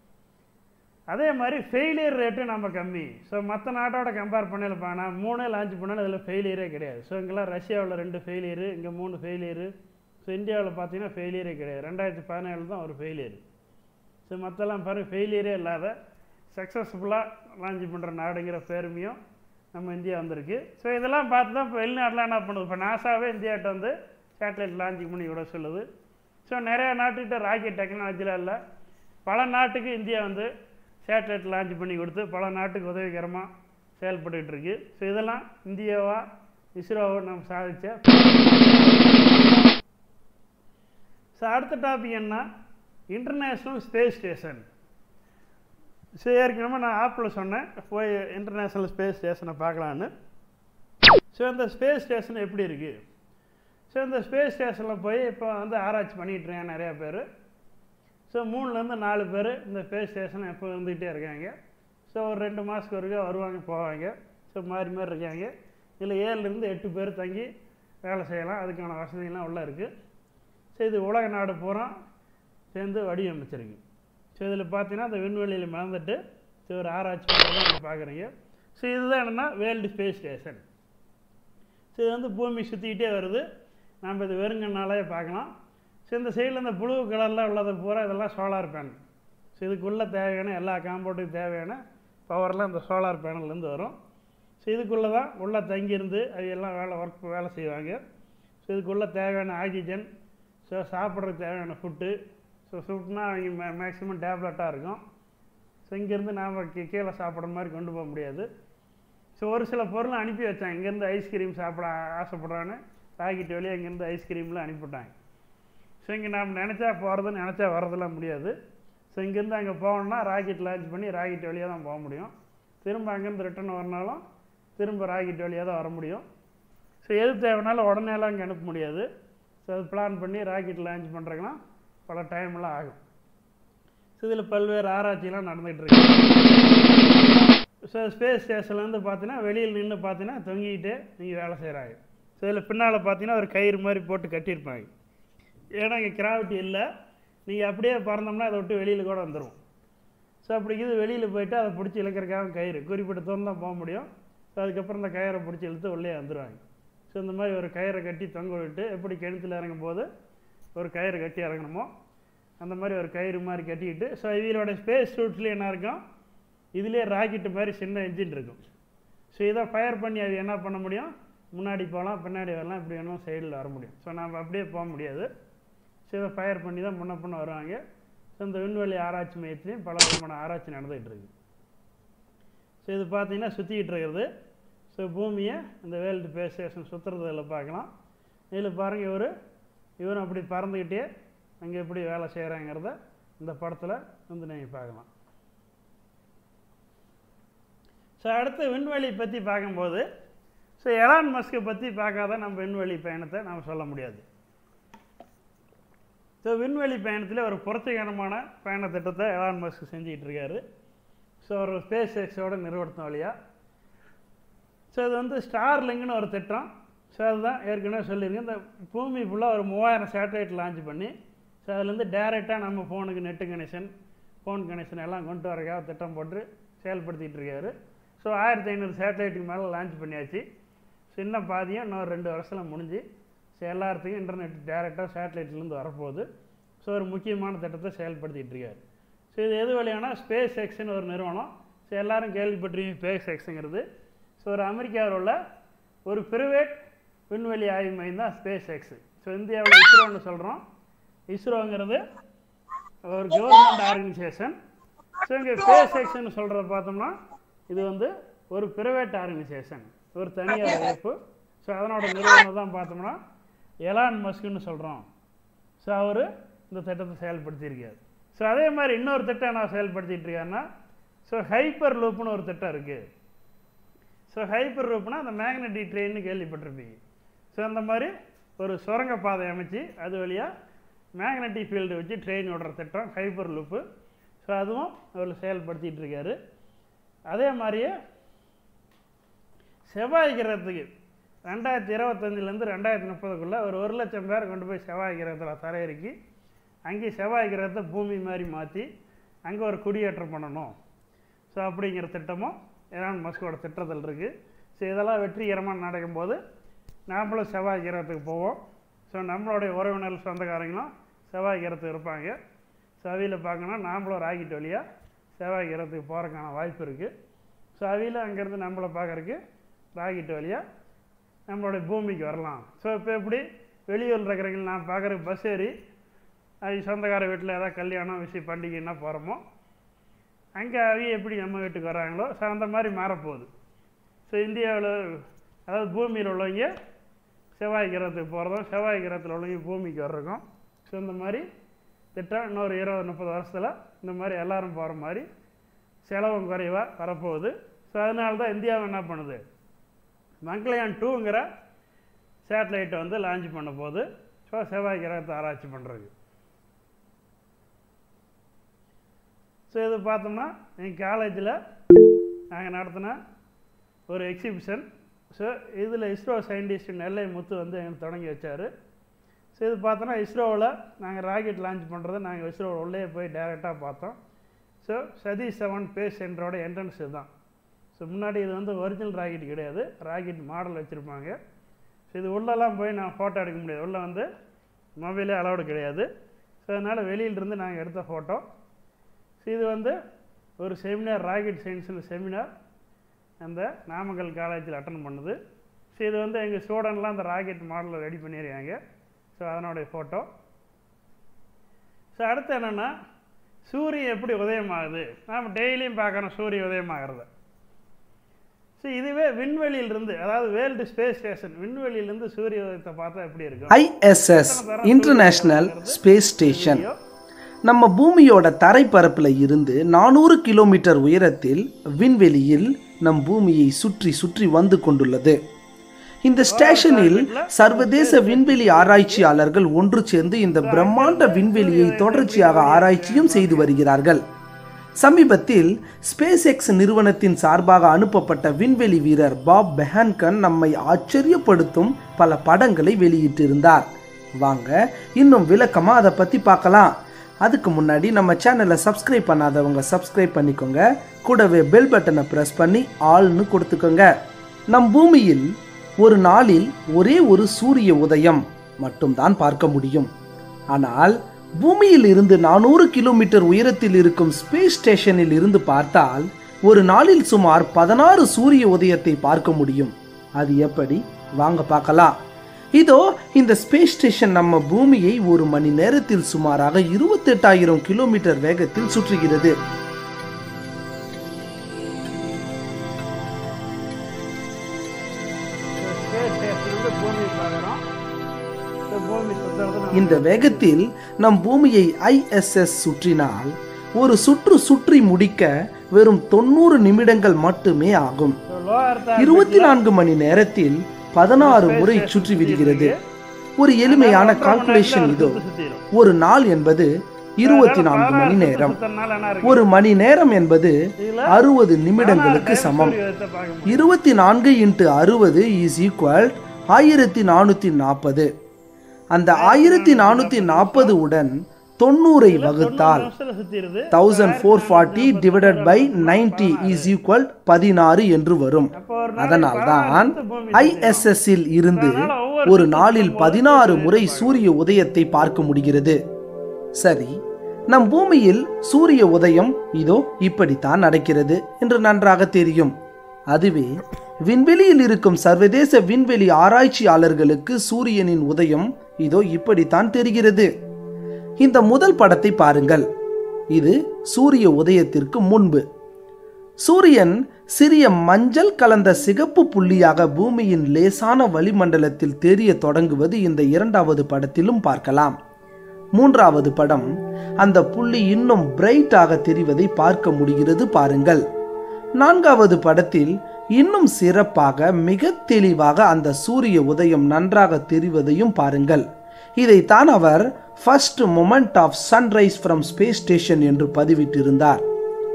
அதே மாதிரி ஃபெயிலியர் ரேட்டு நம்ம கம்மி ஸோ மற்ற நாட்டோட கம்பேர் பண்ணல நான் மூணே லான்ச் பண்ணாலும் இதில் ஃபெயிலியரே கிடையாது ஸோ இங்கெல்லாம் ரஷ்யாவில் ரெண்டு ஃபெயிலியரு இங்கே மூணு ஃபெயிலியரு ஸோ இந்தியாவில் பார்த்தீங்கன்னா ஃபெயிலியரே கிடையாது ரெண்டாயிரத்தி பதினேழு தான் ஒரு ஃபெயிலியர் ஸோ மற்றெல்லாம் பாருங்கள் ஃபெயிலியரே இல்லாத சக்ஸஸ்ஃபுல்லாக லான்ச் பண்ணுற நாடுங்கிற பெருமையும் நம்ம இந்தியா வந்திருக்கு ஸோ இதெல்லாம் பார்த்து தான் இப்போ வெளிநாட்டில் என்ன பண்ணுது இப்போ நாசாவே இந்தியாட்ட வந்து சேட்டலைட் லான்ச் பண்ணி விட சொல்லுது ஸோ நிறையா நாட்டுக்கிட்ட ராக்கெட் டெக்னாலஜிலாம் இல்லை பல நாட்டுக்கு இந்தியா வந்து சேட்டலைட் லான்ச் பண்ணி கொடுத்து பல நாட்டுக்கு உதவிகரமாக செயல்பட்டுக்கிட்டு இருக்கு ஸோ இதெல்லாம் இந்தியாவா இஸ்ரோவோ நம்ம சாதித்த ஸோ அடுத்த டாபிக் என்ன இன்டர்நேஷ்னல் ஸ்பேஸ் ஸ்டேஷன் ஸோ ஏற்கனவே நான் ஆப்பில் சொன்னேன் போய் இன்டர்நேஷ்னல் ஸ்பேஸ் ஸ்டேஷனை பார்க்கலான்னு ஸோ இந்த ஸ்பேஸ் ஸ்டேஷன் எப்படி இருக்குது ஸோ இந்த ஸ்பேஸ் ஸ்டேஷனில் போய் இப்போ வந்து ஆராய்ச்சி பண்ணிகிட்ருக்கேன் நிறையா பேர் ஸோ மூணுலேருந்து நாலு பேர் இந்த ஸ்பேஸ் ஸ்டேஷன் எப்போ இருந்துக்கிட்டே இருக்காங்க ஸோ ஒரு ரெண்டு மாதத்துக்கு ஒருக்கா வருவாங்க போவாங்க ஸோ மாறி மாறி இருக்காங்க இதில் ஏழுலேருந்து எட்டு பேர் தங்கி வேலை செய்யலாம் அதுக்கான வசதியெல்லாம் உள்ளே இருக்குது ஸோ இது உலக நாடு பூரா சேர்ந்து வடிவமைச்சிருக்கு ஸோ இதில் பார்த்தீங்கன்னா அந்த விண்வெளியில் மறந்துட்டு ஸோ ஒரு ஆராய்ச்சி பண்ணுறதை நீங்கள் பார்க்குறீங்க ஸோ இதுதான் என்னென்னா வேர்ல்டு ஸ்பேஸ் ஸ்டேஷன் ஸோ இது வந்து பூமி சுற்றிக்கிட்டே வருது நம்ம இது வெறுங்கனாலே பார்க்கலாம் ஸோ இந்த சைடில் இந்த ப்ளூ கலரில் உள்ளது பூரா இதெல்லாம் சோலார் பேனல் ஸோ இதுக்குள்ளே தேவையான எல்லா காம்பவுண்டுக்கும் தேவையான பவர்லாம் இந்த சோலார் பேனல்லேருந்து வரும் ஸோ இதுக்குள்ளே தான் உள்ளே தங்கியிருந்து அது எல்லாம் வேலை ஒர்க் வேலை செய்வாங்க ஸோ இதுக்குள்ளே தேவையான ஆக்சிஜன் ஸோ சாப்பிட்றதுக்கு தேவையான ஃபுட்டு ஸோ ஃபுட்னா அவங்க மே மேக்ஸிமம் டேப்லெட்டாக இருக்கும் ஸோ இங்கேருந்து நாம் கீழே சாப்பிட்ற மாதிரி கொண்டு போக முடியாது ஸோ ஒரு சில பொருளை அனுப்பி வச்சாங்க இங்கேருந்து ஐஸ்கிரீம் சாப்பிட ஆசைப்படுறான்னு ராக்கெட் வழியாக இங்கேருந்து ஐஸ்கிரீமில் அனுப்பிவிட்டாங்க ஸோ இங்கே நாம் நினச்சா போகிறதுன்னு நினச்சா வரதெல்லாம் முடியாது ஸோ இங்கேருந்து அங்கே போகணுன்னா ராக்கெட் லான்ச் பண்ணி ராக்கெட் வழியாக தான் போக முடியும் திரும்ப அங்கேருந்து ரிட்டர்ன் வரனாலும் திரும்ப ராக்கெட் வழியாக தான் வர முடியும் ஸோ எது தேவைனாலும் உடனேலாம் இங்கே அனுப்ப முடியாது ஸோ அது பிளான் பண்ணி ராக்கெட் லான்ச் பண்ணுறதுக்குன்னா பல டைம்லாம் ஆகும் ஸோ இதில் பல்வேறு ஆராய்ச்சிலாம் நடந்துகிட்டு இருக்கு ஸோ ஸ்பேஸ் ஸ்டேஷன்லேருந்து பார்த்தீங்கன்னா வெளியில் நின்று பார்த்தீங்கன்னா தொங்கிக்கிட்டே நீங்கள் வேலை செய்கிறாங்க ஸோ இதில் பின்னால் பார்த்தீங்கன்னா ஒரு கயிறு மாதிரி போட்டு கட்டியிருப்பாங்க ஏன்னா இங்கே கிராவிட்டி இல்லை நீங்கள் அப்படியே பறந்தோம்னா அதை விட்டு வெளியில் கூட வந்துடும் ஸோ அப்படி இது வெளியில் போயிட்டு அதை பிடிச்சி இழுக்கிறக்காக கயிறு குறிப்பிட்ட தூரம் தான் போக முடியும் ஸோ அதுக்கப்புறம் இந்த கயிறை பிடிச்சி இழுத்து உள்ளே வந்துடுவாங்க ஸோ இந்த மாதிரி ஒரு கயிறை கட்டி தொங்க விட்டு எப்படி கிணத்துல இறங்கும் போது ஒரு கயிறு கட்டி இறங்கணுமோ அந்த மாதிரி ஒரு கயிறு மாதிரி கட்டிக்கிட்டு ஸோ இவரோட ஸ்பேஸ் சூட்ஸ்லேயே என்ன இருக்கும் இதுலேயே ராக்கெட்டு மாதிரி சின்ன இன்ஜின் இருக்கும் ஸோ இதை ஃபயர் பண்ணி அது என்ன பண்ண முடியும் முன்னாடி போகலாம் பின்னாடி வரலாம் இப்படி வேணும் சைடில் வர முடியும் ஸோ நம்ம அப்படியே போக முடியாது ஸோ இதை ஃபயர் பண்ணி தான் முன்ன பண்ண வருவாங்க ஸோ இந்த விண்வெளி ஆராய்ச்சி மையத்துலேயும் பல விதமான ஆராய்ச்சி நடந்துகிட்டு இருக்கு ஸோ இது பார்த்தீங்கன்னா சுற்றிக்கிட்டு இருக்கிறது ஸோ பூமியை இந்த வேர்ல்டு ஸ்பேஸ் ஸ்டேஷன் சுற்றுறதில் பார்க்கலாம் இதில் பாருங்கள் இவர் இவரும் அப்படி பறந்துக்கிட்டே அங்கே எப்படி வேலை செய்கிறாங்கிறத இந்த படத்தில் வந்து நீங்கள் பார்க்கலாம் ஸோ அடுத்து விண்வெளி பற்றி பார்க்கும்போது ஸோ எலான் மஸ்கை பற்றி பார்க்காத நம்ம விண்வெளி பயணத்தை நம்ம சொல்ல முடியாது ஸோ விண்வெளி பயணத்தில் ஒரு புரட்சிகரமான பயண திட்டத்தை எலான் மஸ்க் செஞ்சுக்கிட்டு இருக்காரு ஸோ ஒரு ஸ்பேஸ் எக்ஸோட நிறுவனத்தின் வழியாக ஸோ இது வந்து ஸ்டார் லிங்க்னு ஒரு திட்டம் ஸோ அதுதான் ஏற்கனவே சொல்லியிருக்கேன் இந்த பூமி ஃபுல்லாக ஒரு மூவாயிரம் சேட்டலைட் லான்ச் பண்ணி ஸோ அதுலேருந்து டேரெக்டாக நம்ம ஃபோனுக்கு நெட்டு கனெக்ஷன் ஃபோன் கனெக்ஷன் எல்லாம் கொண்டு வரக்காக திட்டம் போட்டு செயல்படுத்திகிட்டு இருக்காரு ஸோ ஆயிரத்தி ஐநூறு சேட்டலைட்டுக்கு மேலே லான்ச் பண்ணியாச்சு ஸோ இன்னும் பாதியும் இன்னும் ரெண்டு வருஷத்தில் முடிஞ்சு ஸோ எல்லாத்துக்கும் இன்டர்நெட் டேரெக்டாக சேட்டலைட்லேருந்து வரப்போகுது ஸோ ஒரு முக்கியமான திட்டத்தை செயல்படுத்திகிட்டு இருக்காரு ஸோ இது எது வழியானா ஸ்பேஸ் எக்ஸ்னு ஒரு நிறுவனம் ஸோ எல்லோரும் கேள்விப்பட்டிருக்கீங்க ஸ்பேஸ் எக்ஸுங்கிறது ஸோ ஒரு அமெரிக்காவில் உள்ள ஒரு பிரைவேட் விண்வெளி ஆய்வு மையம் தான் ஸ்பேஸ் எக்ஸ் ஸோ இந்தியாவில் இஸ்ரோன்னு சொல்கிறோம் இஸ்ரோங்கிறது ஒரு கவர்மெண்ட் ஆர்கனைசேஷன் ஸோ இங்கே ஸ்பேஸ் எக்ஸ்னு சொல்கிறத பார்த்தோம்னா இது வந்து ஒரு பிரைவேட் ஆர்கனைசேஷன் ஒரு தனியார் அமைப்பு ஸோ அதனோட நிறுவனம் தான் பார்த்தோம்னா எலான் மஸ்குன்னு சொல்கிறோம் ஸோ அவர் இந்த திட்டத்தை செயல்படுத்தியிருக்காரு ஸோ அதே மாதிரி இன்னொரு திட்டம் நான் செயல்படுத்திட்டு இருக்காருன்னா ஸோ ஹைப்பர் லூப்னு ஒரு திட்டம் இருக்குது ஸோ ஹைப்பர் லூப்னா அந்த மேக்னெட்டிக் ட்ரெயின்னு கேள்விப்பட்டிருப்பீங்க ஸோ அந்த மாதிரி ஒரு சுரங்க பாதை அமைச்சு அது வழியாக மேக்னெட்டிக் ஃபீல்டு வச்சு ட்ரெயின் விடுற திட்டம் ஹைப்பர் லூப்பு ஸோ அதுவும் அவர் செயல்படுத்திகிட்டு இருக்காரு அதே மாதிரியே செவ்வாய் கிரகத்துக்கு ரெண்டாயிரத்தி இருபத்தஞ்சிலேருந்து ரெண்டாயிரத்தி முப்பதுக்குள்ளே ஒரு ஒரு லட்சம் பேர் கொண்டு போய் செவ்வாய் கிரகத்தில் தரையிறக்கி அங்கே செவ்வாய் கிரகத்தை பூமி மாதிரி மாற்றி அங்கே ஒரு குடியேற்றம் பண்ணணும் ஸோ அப்படிங்கிற திட்டமும் எலான் மஸ்கோட திட்டத்தில் இருக்குது ஸோ இதெல்லாம் வெற்றிகரமாக நடக்கும்போது நாமளும் செவ்வாய் கிரகத்துக்கு போவோம் ஸோ நம்மளுடைய உறவினர் சொந்தக்காரங்களும் செவ்வாய் கிரகத்துக்கு இருப்பாங்க ஸோ அவியில் பார்க்கணும்னா நாமளும் ராக்கெட் வழியாக செவ்வாய் கிரகத்துக்கு போகிறதுக்கான வாய்ப்பு இருக்குது ஸோ அவியில் அங்கேருந்து நம்மளை பார்க்குறக்கு ராக்கெட் வழியாக நம்மளுடைய பூமிக்கு வரலாம் ஸோ இப்போ எப்படி வெளியூரில் இருக்கிறவங்க நான் பார்க்குறக்கு பஸ் ஏறி அது சொந்தக்கார வீட்டில் ஏதாவது கல்யாணம் விஷயம் பண்டிகைன்னா போகிறோமோ அங்கே அவங்க எப்படி நம்ம வீட்டுக்கு வராங்களோ ஸோ அந்த மாதிரி மாறப்போகுது ஸோ இந்தியாவில் அதாவது பூமியில் உள்ளவங்க செவ்வாய் கிரகத்துக்கு போகிறதும் செவ்வாய் கிரகத்தில் உள்ளவங்க பூமிக்கு வர்றதுக்கும் ஸோ இந்த மாதிரி திட்டம் இன்னொரு இருபது முப்பது வருஷத்தில் இந்த மாதிரி எல்லோரும் போகிற மாதிரி செலவும் குறைவாக வரப்போகுது ஸோ அதனால தான் இந்தியாவை என்ன பண்ணுது மங்களயான் டூங்கிற சேட்டலைட்டை வந்து லான்ச் பண்ண போது ஸோ செவ்வாய் கிரகத்தை ஆராய்ச்சி பண்ணுறது ஸோ இது பார்த்தோம்னா எங்கள் காலேஜில் நாங்கள் நடத்தின ஒரு எக்ஸிபிஷன் ஸோ இதில் இஸ்ரோ சயின்டிஸ்ட் நெல்லை முத்து வந்து எங்களுக்கு தொடங்கி வச்சார் ஸோ இது பார்த்தோன்னா இஸ்ரோவில் நாங்கள் ராக்கெட் லான்ச் பண்ணுறதை நாங்கள் இஸ்ரோவில் உள்ளே போய் டைரெக்டாக பார்த்தோம் ஸோ சதீஷ் செவன் பேஸ் சென்டரோட என்ட்ரன்ஸ் இதுதான் ஸோ முன்னாடி இது வந்து ஒரிஜினல் ராக்கெட் கிடையாது ராக்கெட் மாடல் வச்சுருப்பாங்க ஸோ இது உள்ளெல்லாம் போய் நான் ஃபோட்டோ எடுக்க முடியாது உள்ளே வந்து மொபைலே அலௌடு கிடையாது ஸோ அதனால் வெளியிலிருந்து நாங்கள் எடுத்த ஃபோட்டோ ஸோ இது வந்து ஒரு செமினார் ராக்கெட் சயின்ஸில் செமினார் அந்த நாமக்கல் காலேஜில் அட்டன் பண்ணுது ஸோ இது வந்து எங்கள் ஸ்டூடெண்ட்லாம் அந்த ராக்கெட் மாடலை ரெடி பண்ணியிருக்காங்க ஸோ அதனுடைய ஃபோட்டோ ஸோ அடுத்து என்னென்னா சூரியன் எப்படி உதயமாகுது நாம் டெய்லியும் பார்க்குறோம் சூரிய உதயமாகிறத ஸோ இதுவே விண்வெளியிலிருந்து அதாவது வேர்ல்டு ஸ்பேஸ் ஸ்டேஷன் விண்வெளியிலிருந்து சூரிய உதயத்தை பார்த்தா எப்படி இருக்கும் ஐஎஸ்எஸ் இன்டர்நேஷனல் ஸ்பேஸ் ஸ்டேஷன் நம்ம பூமியோட தரைப்பரப்பில் இருந்து நானூறு கிலோமீட்டர் உயரத்தில் விண்வெளியில் நம் பூமியை சுற்றி சுற்றி வந்து கொண்டுள்ளது இந்த ஸ்டேஷனில் சர்வதேச விண்வெளி ஆராய்ச்சியாளர்கள் ஒன்று சேர்ந்து இந்த பிரம்மாண்ட விண்வெளியை தொடர்ச்சியாக ஆராய்ச்சியும் செய்து வருகிறார்கள் சமீபத்தில் ஸ்பேஸ் எக்ஸ் நிறுவனத்தின் சார்பாக அனுப்பப்பட்ட விண்வெளி வீரர் பாப் பெஹான்கன் நம்மை ஆச்சரியப்படுத்தும் பல படங்களை வெளியிட்டிருந்தார் வாங்க இன்னும் விளக்கமா அதை பத்தி பார்க்கலாம் அதுக்கு முன்னாடி நம்ம சேனலை சப்ஸ்கிரைப் பண்ணாதவங்க சப்ஸ்கிரைப் பண்ணிக்கோங்க கூடவே பெல் பட்டனை ப்ரெஸ் பண்ணி ஆல்னு கொடுத்துக்கோங்க நம் பூமியில் ஒரு நாளில் ஒரே ஒரு சூரிய உதயம் மட்டும்தான் பார்க்க முடியும் ஆனால் பூமியில் இருந்து நானூறு கிலோமீட்டர் உயரத்தில் இருக்கும் ஸ்பேஸ் ஸ்டேஷனில் இருந்து பார்த்தால் ஒரு நாளில் சுமார் பதினாறு சூரிய உதயத்தை பார்க்க முடியும் அது எப்படி வாங்க பார்க்கலாம் இதோ இந்த ஸ்பேஸ் ஸ்டேஷன் நம்ம பூமியை ஒரு மணி நேரத்தில் சுமாராக இருபத்தெட்டாயிரம் கிலோமீட்டர் வேகத்தில் சுற்றுகிறது ஸ்பேஸ் ஸ்டேஷன்லேருந்து பூமி பார்க்குறோம் ஸோ பூமி சுற்றுறது நம்ம இந்த வேகத்தில் நம் பூமியை ஐஎஸ்எஸ் சுற்றினால் ஒரு சுற்று சுற்றி முடிக்க வெறும் தொண்ணூறு நிமிடங்கள் மட்டுமே ஆகும் லோ அர்த்தா இருபத்தி நான்கு மணி நேரத்தில் பதினாறு முறை சுற்றி விடுகிறது ஒரு எளிமையான கால்குலேஷன் இதோ ஒரு நாள் என்பது இருபத்தி நான்கு மணி நேரம் சுத்தனால என்ன இருக்கு ஒரு மணி நேரம் என்பது அறுபது நிமிடங்களுக்கு சமம் சூரிய உதயத்தை பார்க்க முடியும் இருபத்தி நான்கு இன்ட்டு அறுபது இஸ் ஈக்குவல் ஆயிரத்தி நானூற்றி நாற்பது அந்த ஆயிரத்தி நானூற்றி நாற்பது உடன் தொண்ணூறை வகுத்தால் நிமிஷத்தில் சுற்றிடுது thousand four forty divided by ninety is equal பதினாறு என்று வரும் அதனால்தான் ISS இல் இருந்து ஒரு நாளில் பதினாறு முறை சூரிய உதயத்தை பார்க்க முடிகிறது சரி நம் பூமியில் சூரிய உதயம் இதோ இப்படித்தான் நடக்கிறது என்று நன்றாக தெரியும் அதுவே விண்வெளியில் இருக்கும் சர்வதேச விண்வெளி ஆராய்ச்சியாளர்களுக்கு சூரியனின் உதயம் இதோ இப்படித்தான் தெரிகிறது இந்த முதல் படத்தை பாருங்கள் இது சூரிய உதயத்திற்கு முன்பு சூரியன் சிறிய மஞ்சள் கலந்த சிகப்பு புள்ளியாக பூமியின் லேசான வளிமண்டலத்தில் தெரிய தொடங்குவது இந்த இரண்டாவது படத்திலும் பார்க்கலாம் மூன்றாவது படம் அந்த புள்ளி இன்னும் பிரைட்டாக தெரிவதை பார்க்க முடிகிறது பாருங்கள் நான்காவது படத்தில் இன்னும் சிறப்பாக மிக தெளிவாக அந்த சூரிய உதயம் நன்றாக தெரிவதையும் பாருங்கள் இதைத்தான் அவர் first moment of sunrise from space station என்று பதிவிட்டிருந்தார்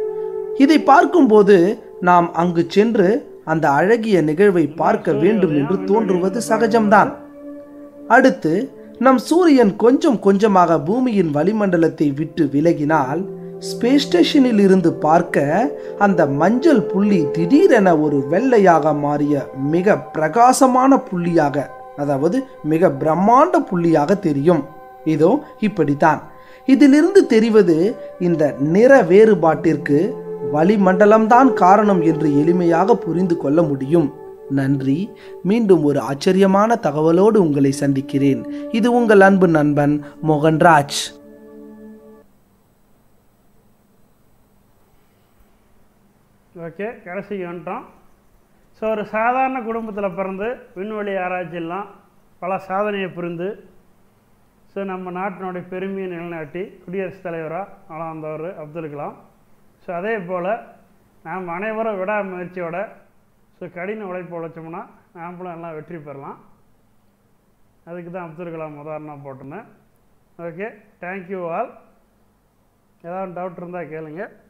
இதை பார்க்கும்போது நாம் அங்கு சென்று அந்த அழகிய நிகழ்வை பார்க்க வேண்டும் என்று தோன்றுவது சகஜம்தான் அடுத்து நம் சூரியன் கொஞ்சம் கொஞ்சமாக பூமியின் வளிமண்டலத்தை விட்டு விலகினால் ஸ்பேஸ் ஸ்டேஷனில் இருந்து பார்க்க அந்த மஞ்சள் புள்ளி திடீரென ஒரு வெள்ளையாக மாறிய மிக பிரகாசமான புள்ளியாக அதாவது மிக பிரம்மாண்ட புள்ளியாக தெரியும் இதோ இப்படித்தான் இதிலிருந்து தெரிவது இந்த நிற வேறுபாட்டிற்கு வளிமண்டலம்தான் காரணம் என்று எளிமையாக புரிந்து கொள்ள முடியும் நன்றி மீண்டும் ஒரு ஆச்சரியமான தகவலோடு உங்களை சந்திக்கிறேன் இது உங்கள் அன்பு நண்பன் மோகன்ராஜ் ஓகே கடைசிக்கு வந்துட்டோம் ஸோ ஒரு சாதாரண குடும்பத்தில் பிறந்து விண்வெளி ஆராய்ச்சியெல்லாம் பல சாதனையை புரிந்து ஸோ நம்ம நாட்டினுடைய பெருமையை நிலைநாட்டி குடியரசுத் தலைவராக வளர்ந்தவர் அப்துல் கலாம் ஸோ அதே போல் நாம் அனைவரும் விடாமுயற்சியோட ஸோ கடின உழைப்பு உழைச்சோம்னா நாமளும் எல்லாம் வெற்றி பெறலாம் அதுக்கு தான் அப்துல் கலாம் உதாரணம் போட்டிருந்தேன் ஓகே தேங்க்யூ ஆல் ஏதாவது டவுட் இருந்தால் கேளுங்கள்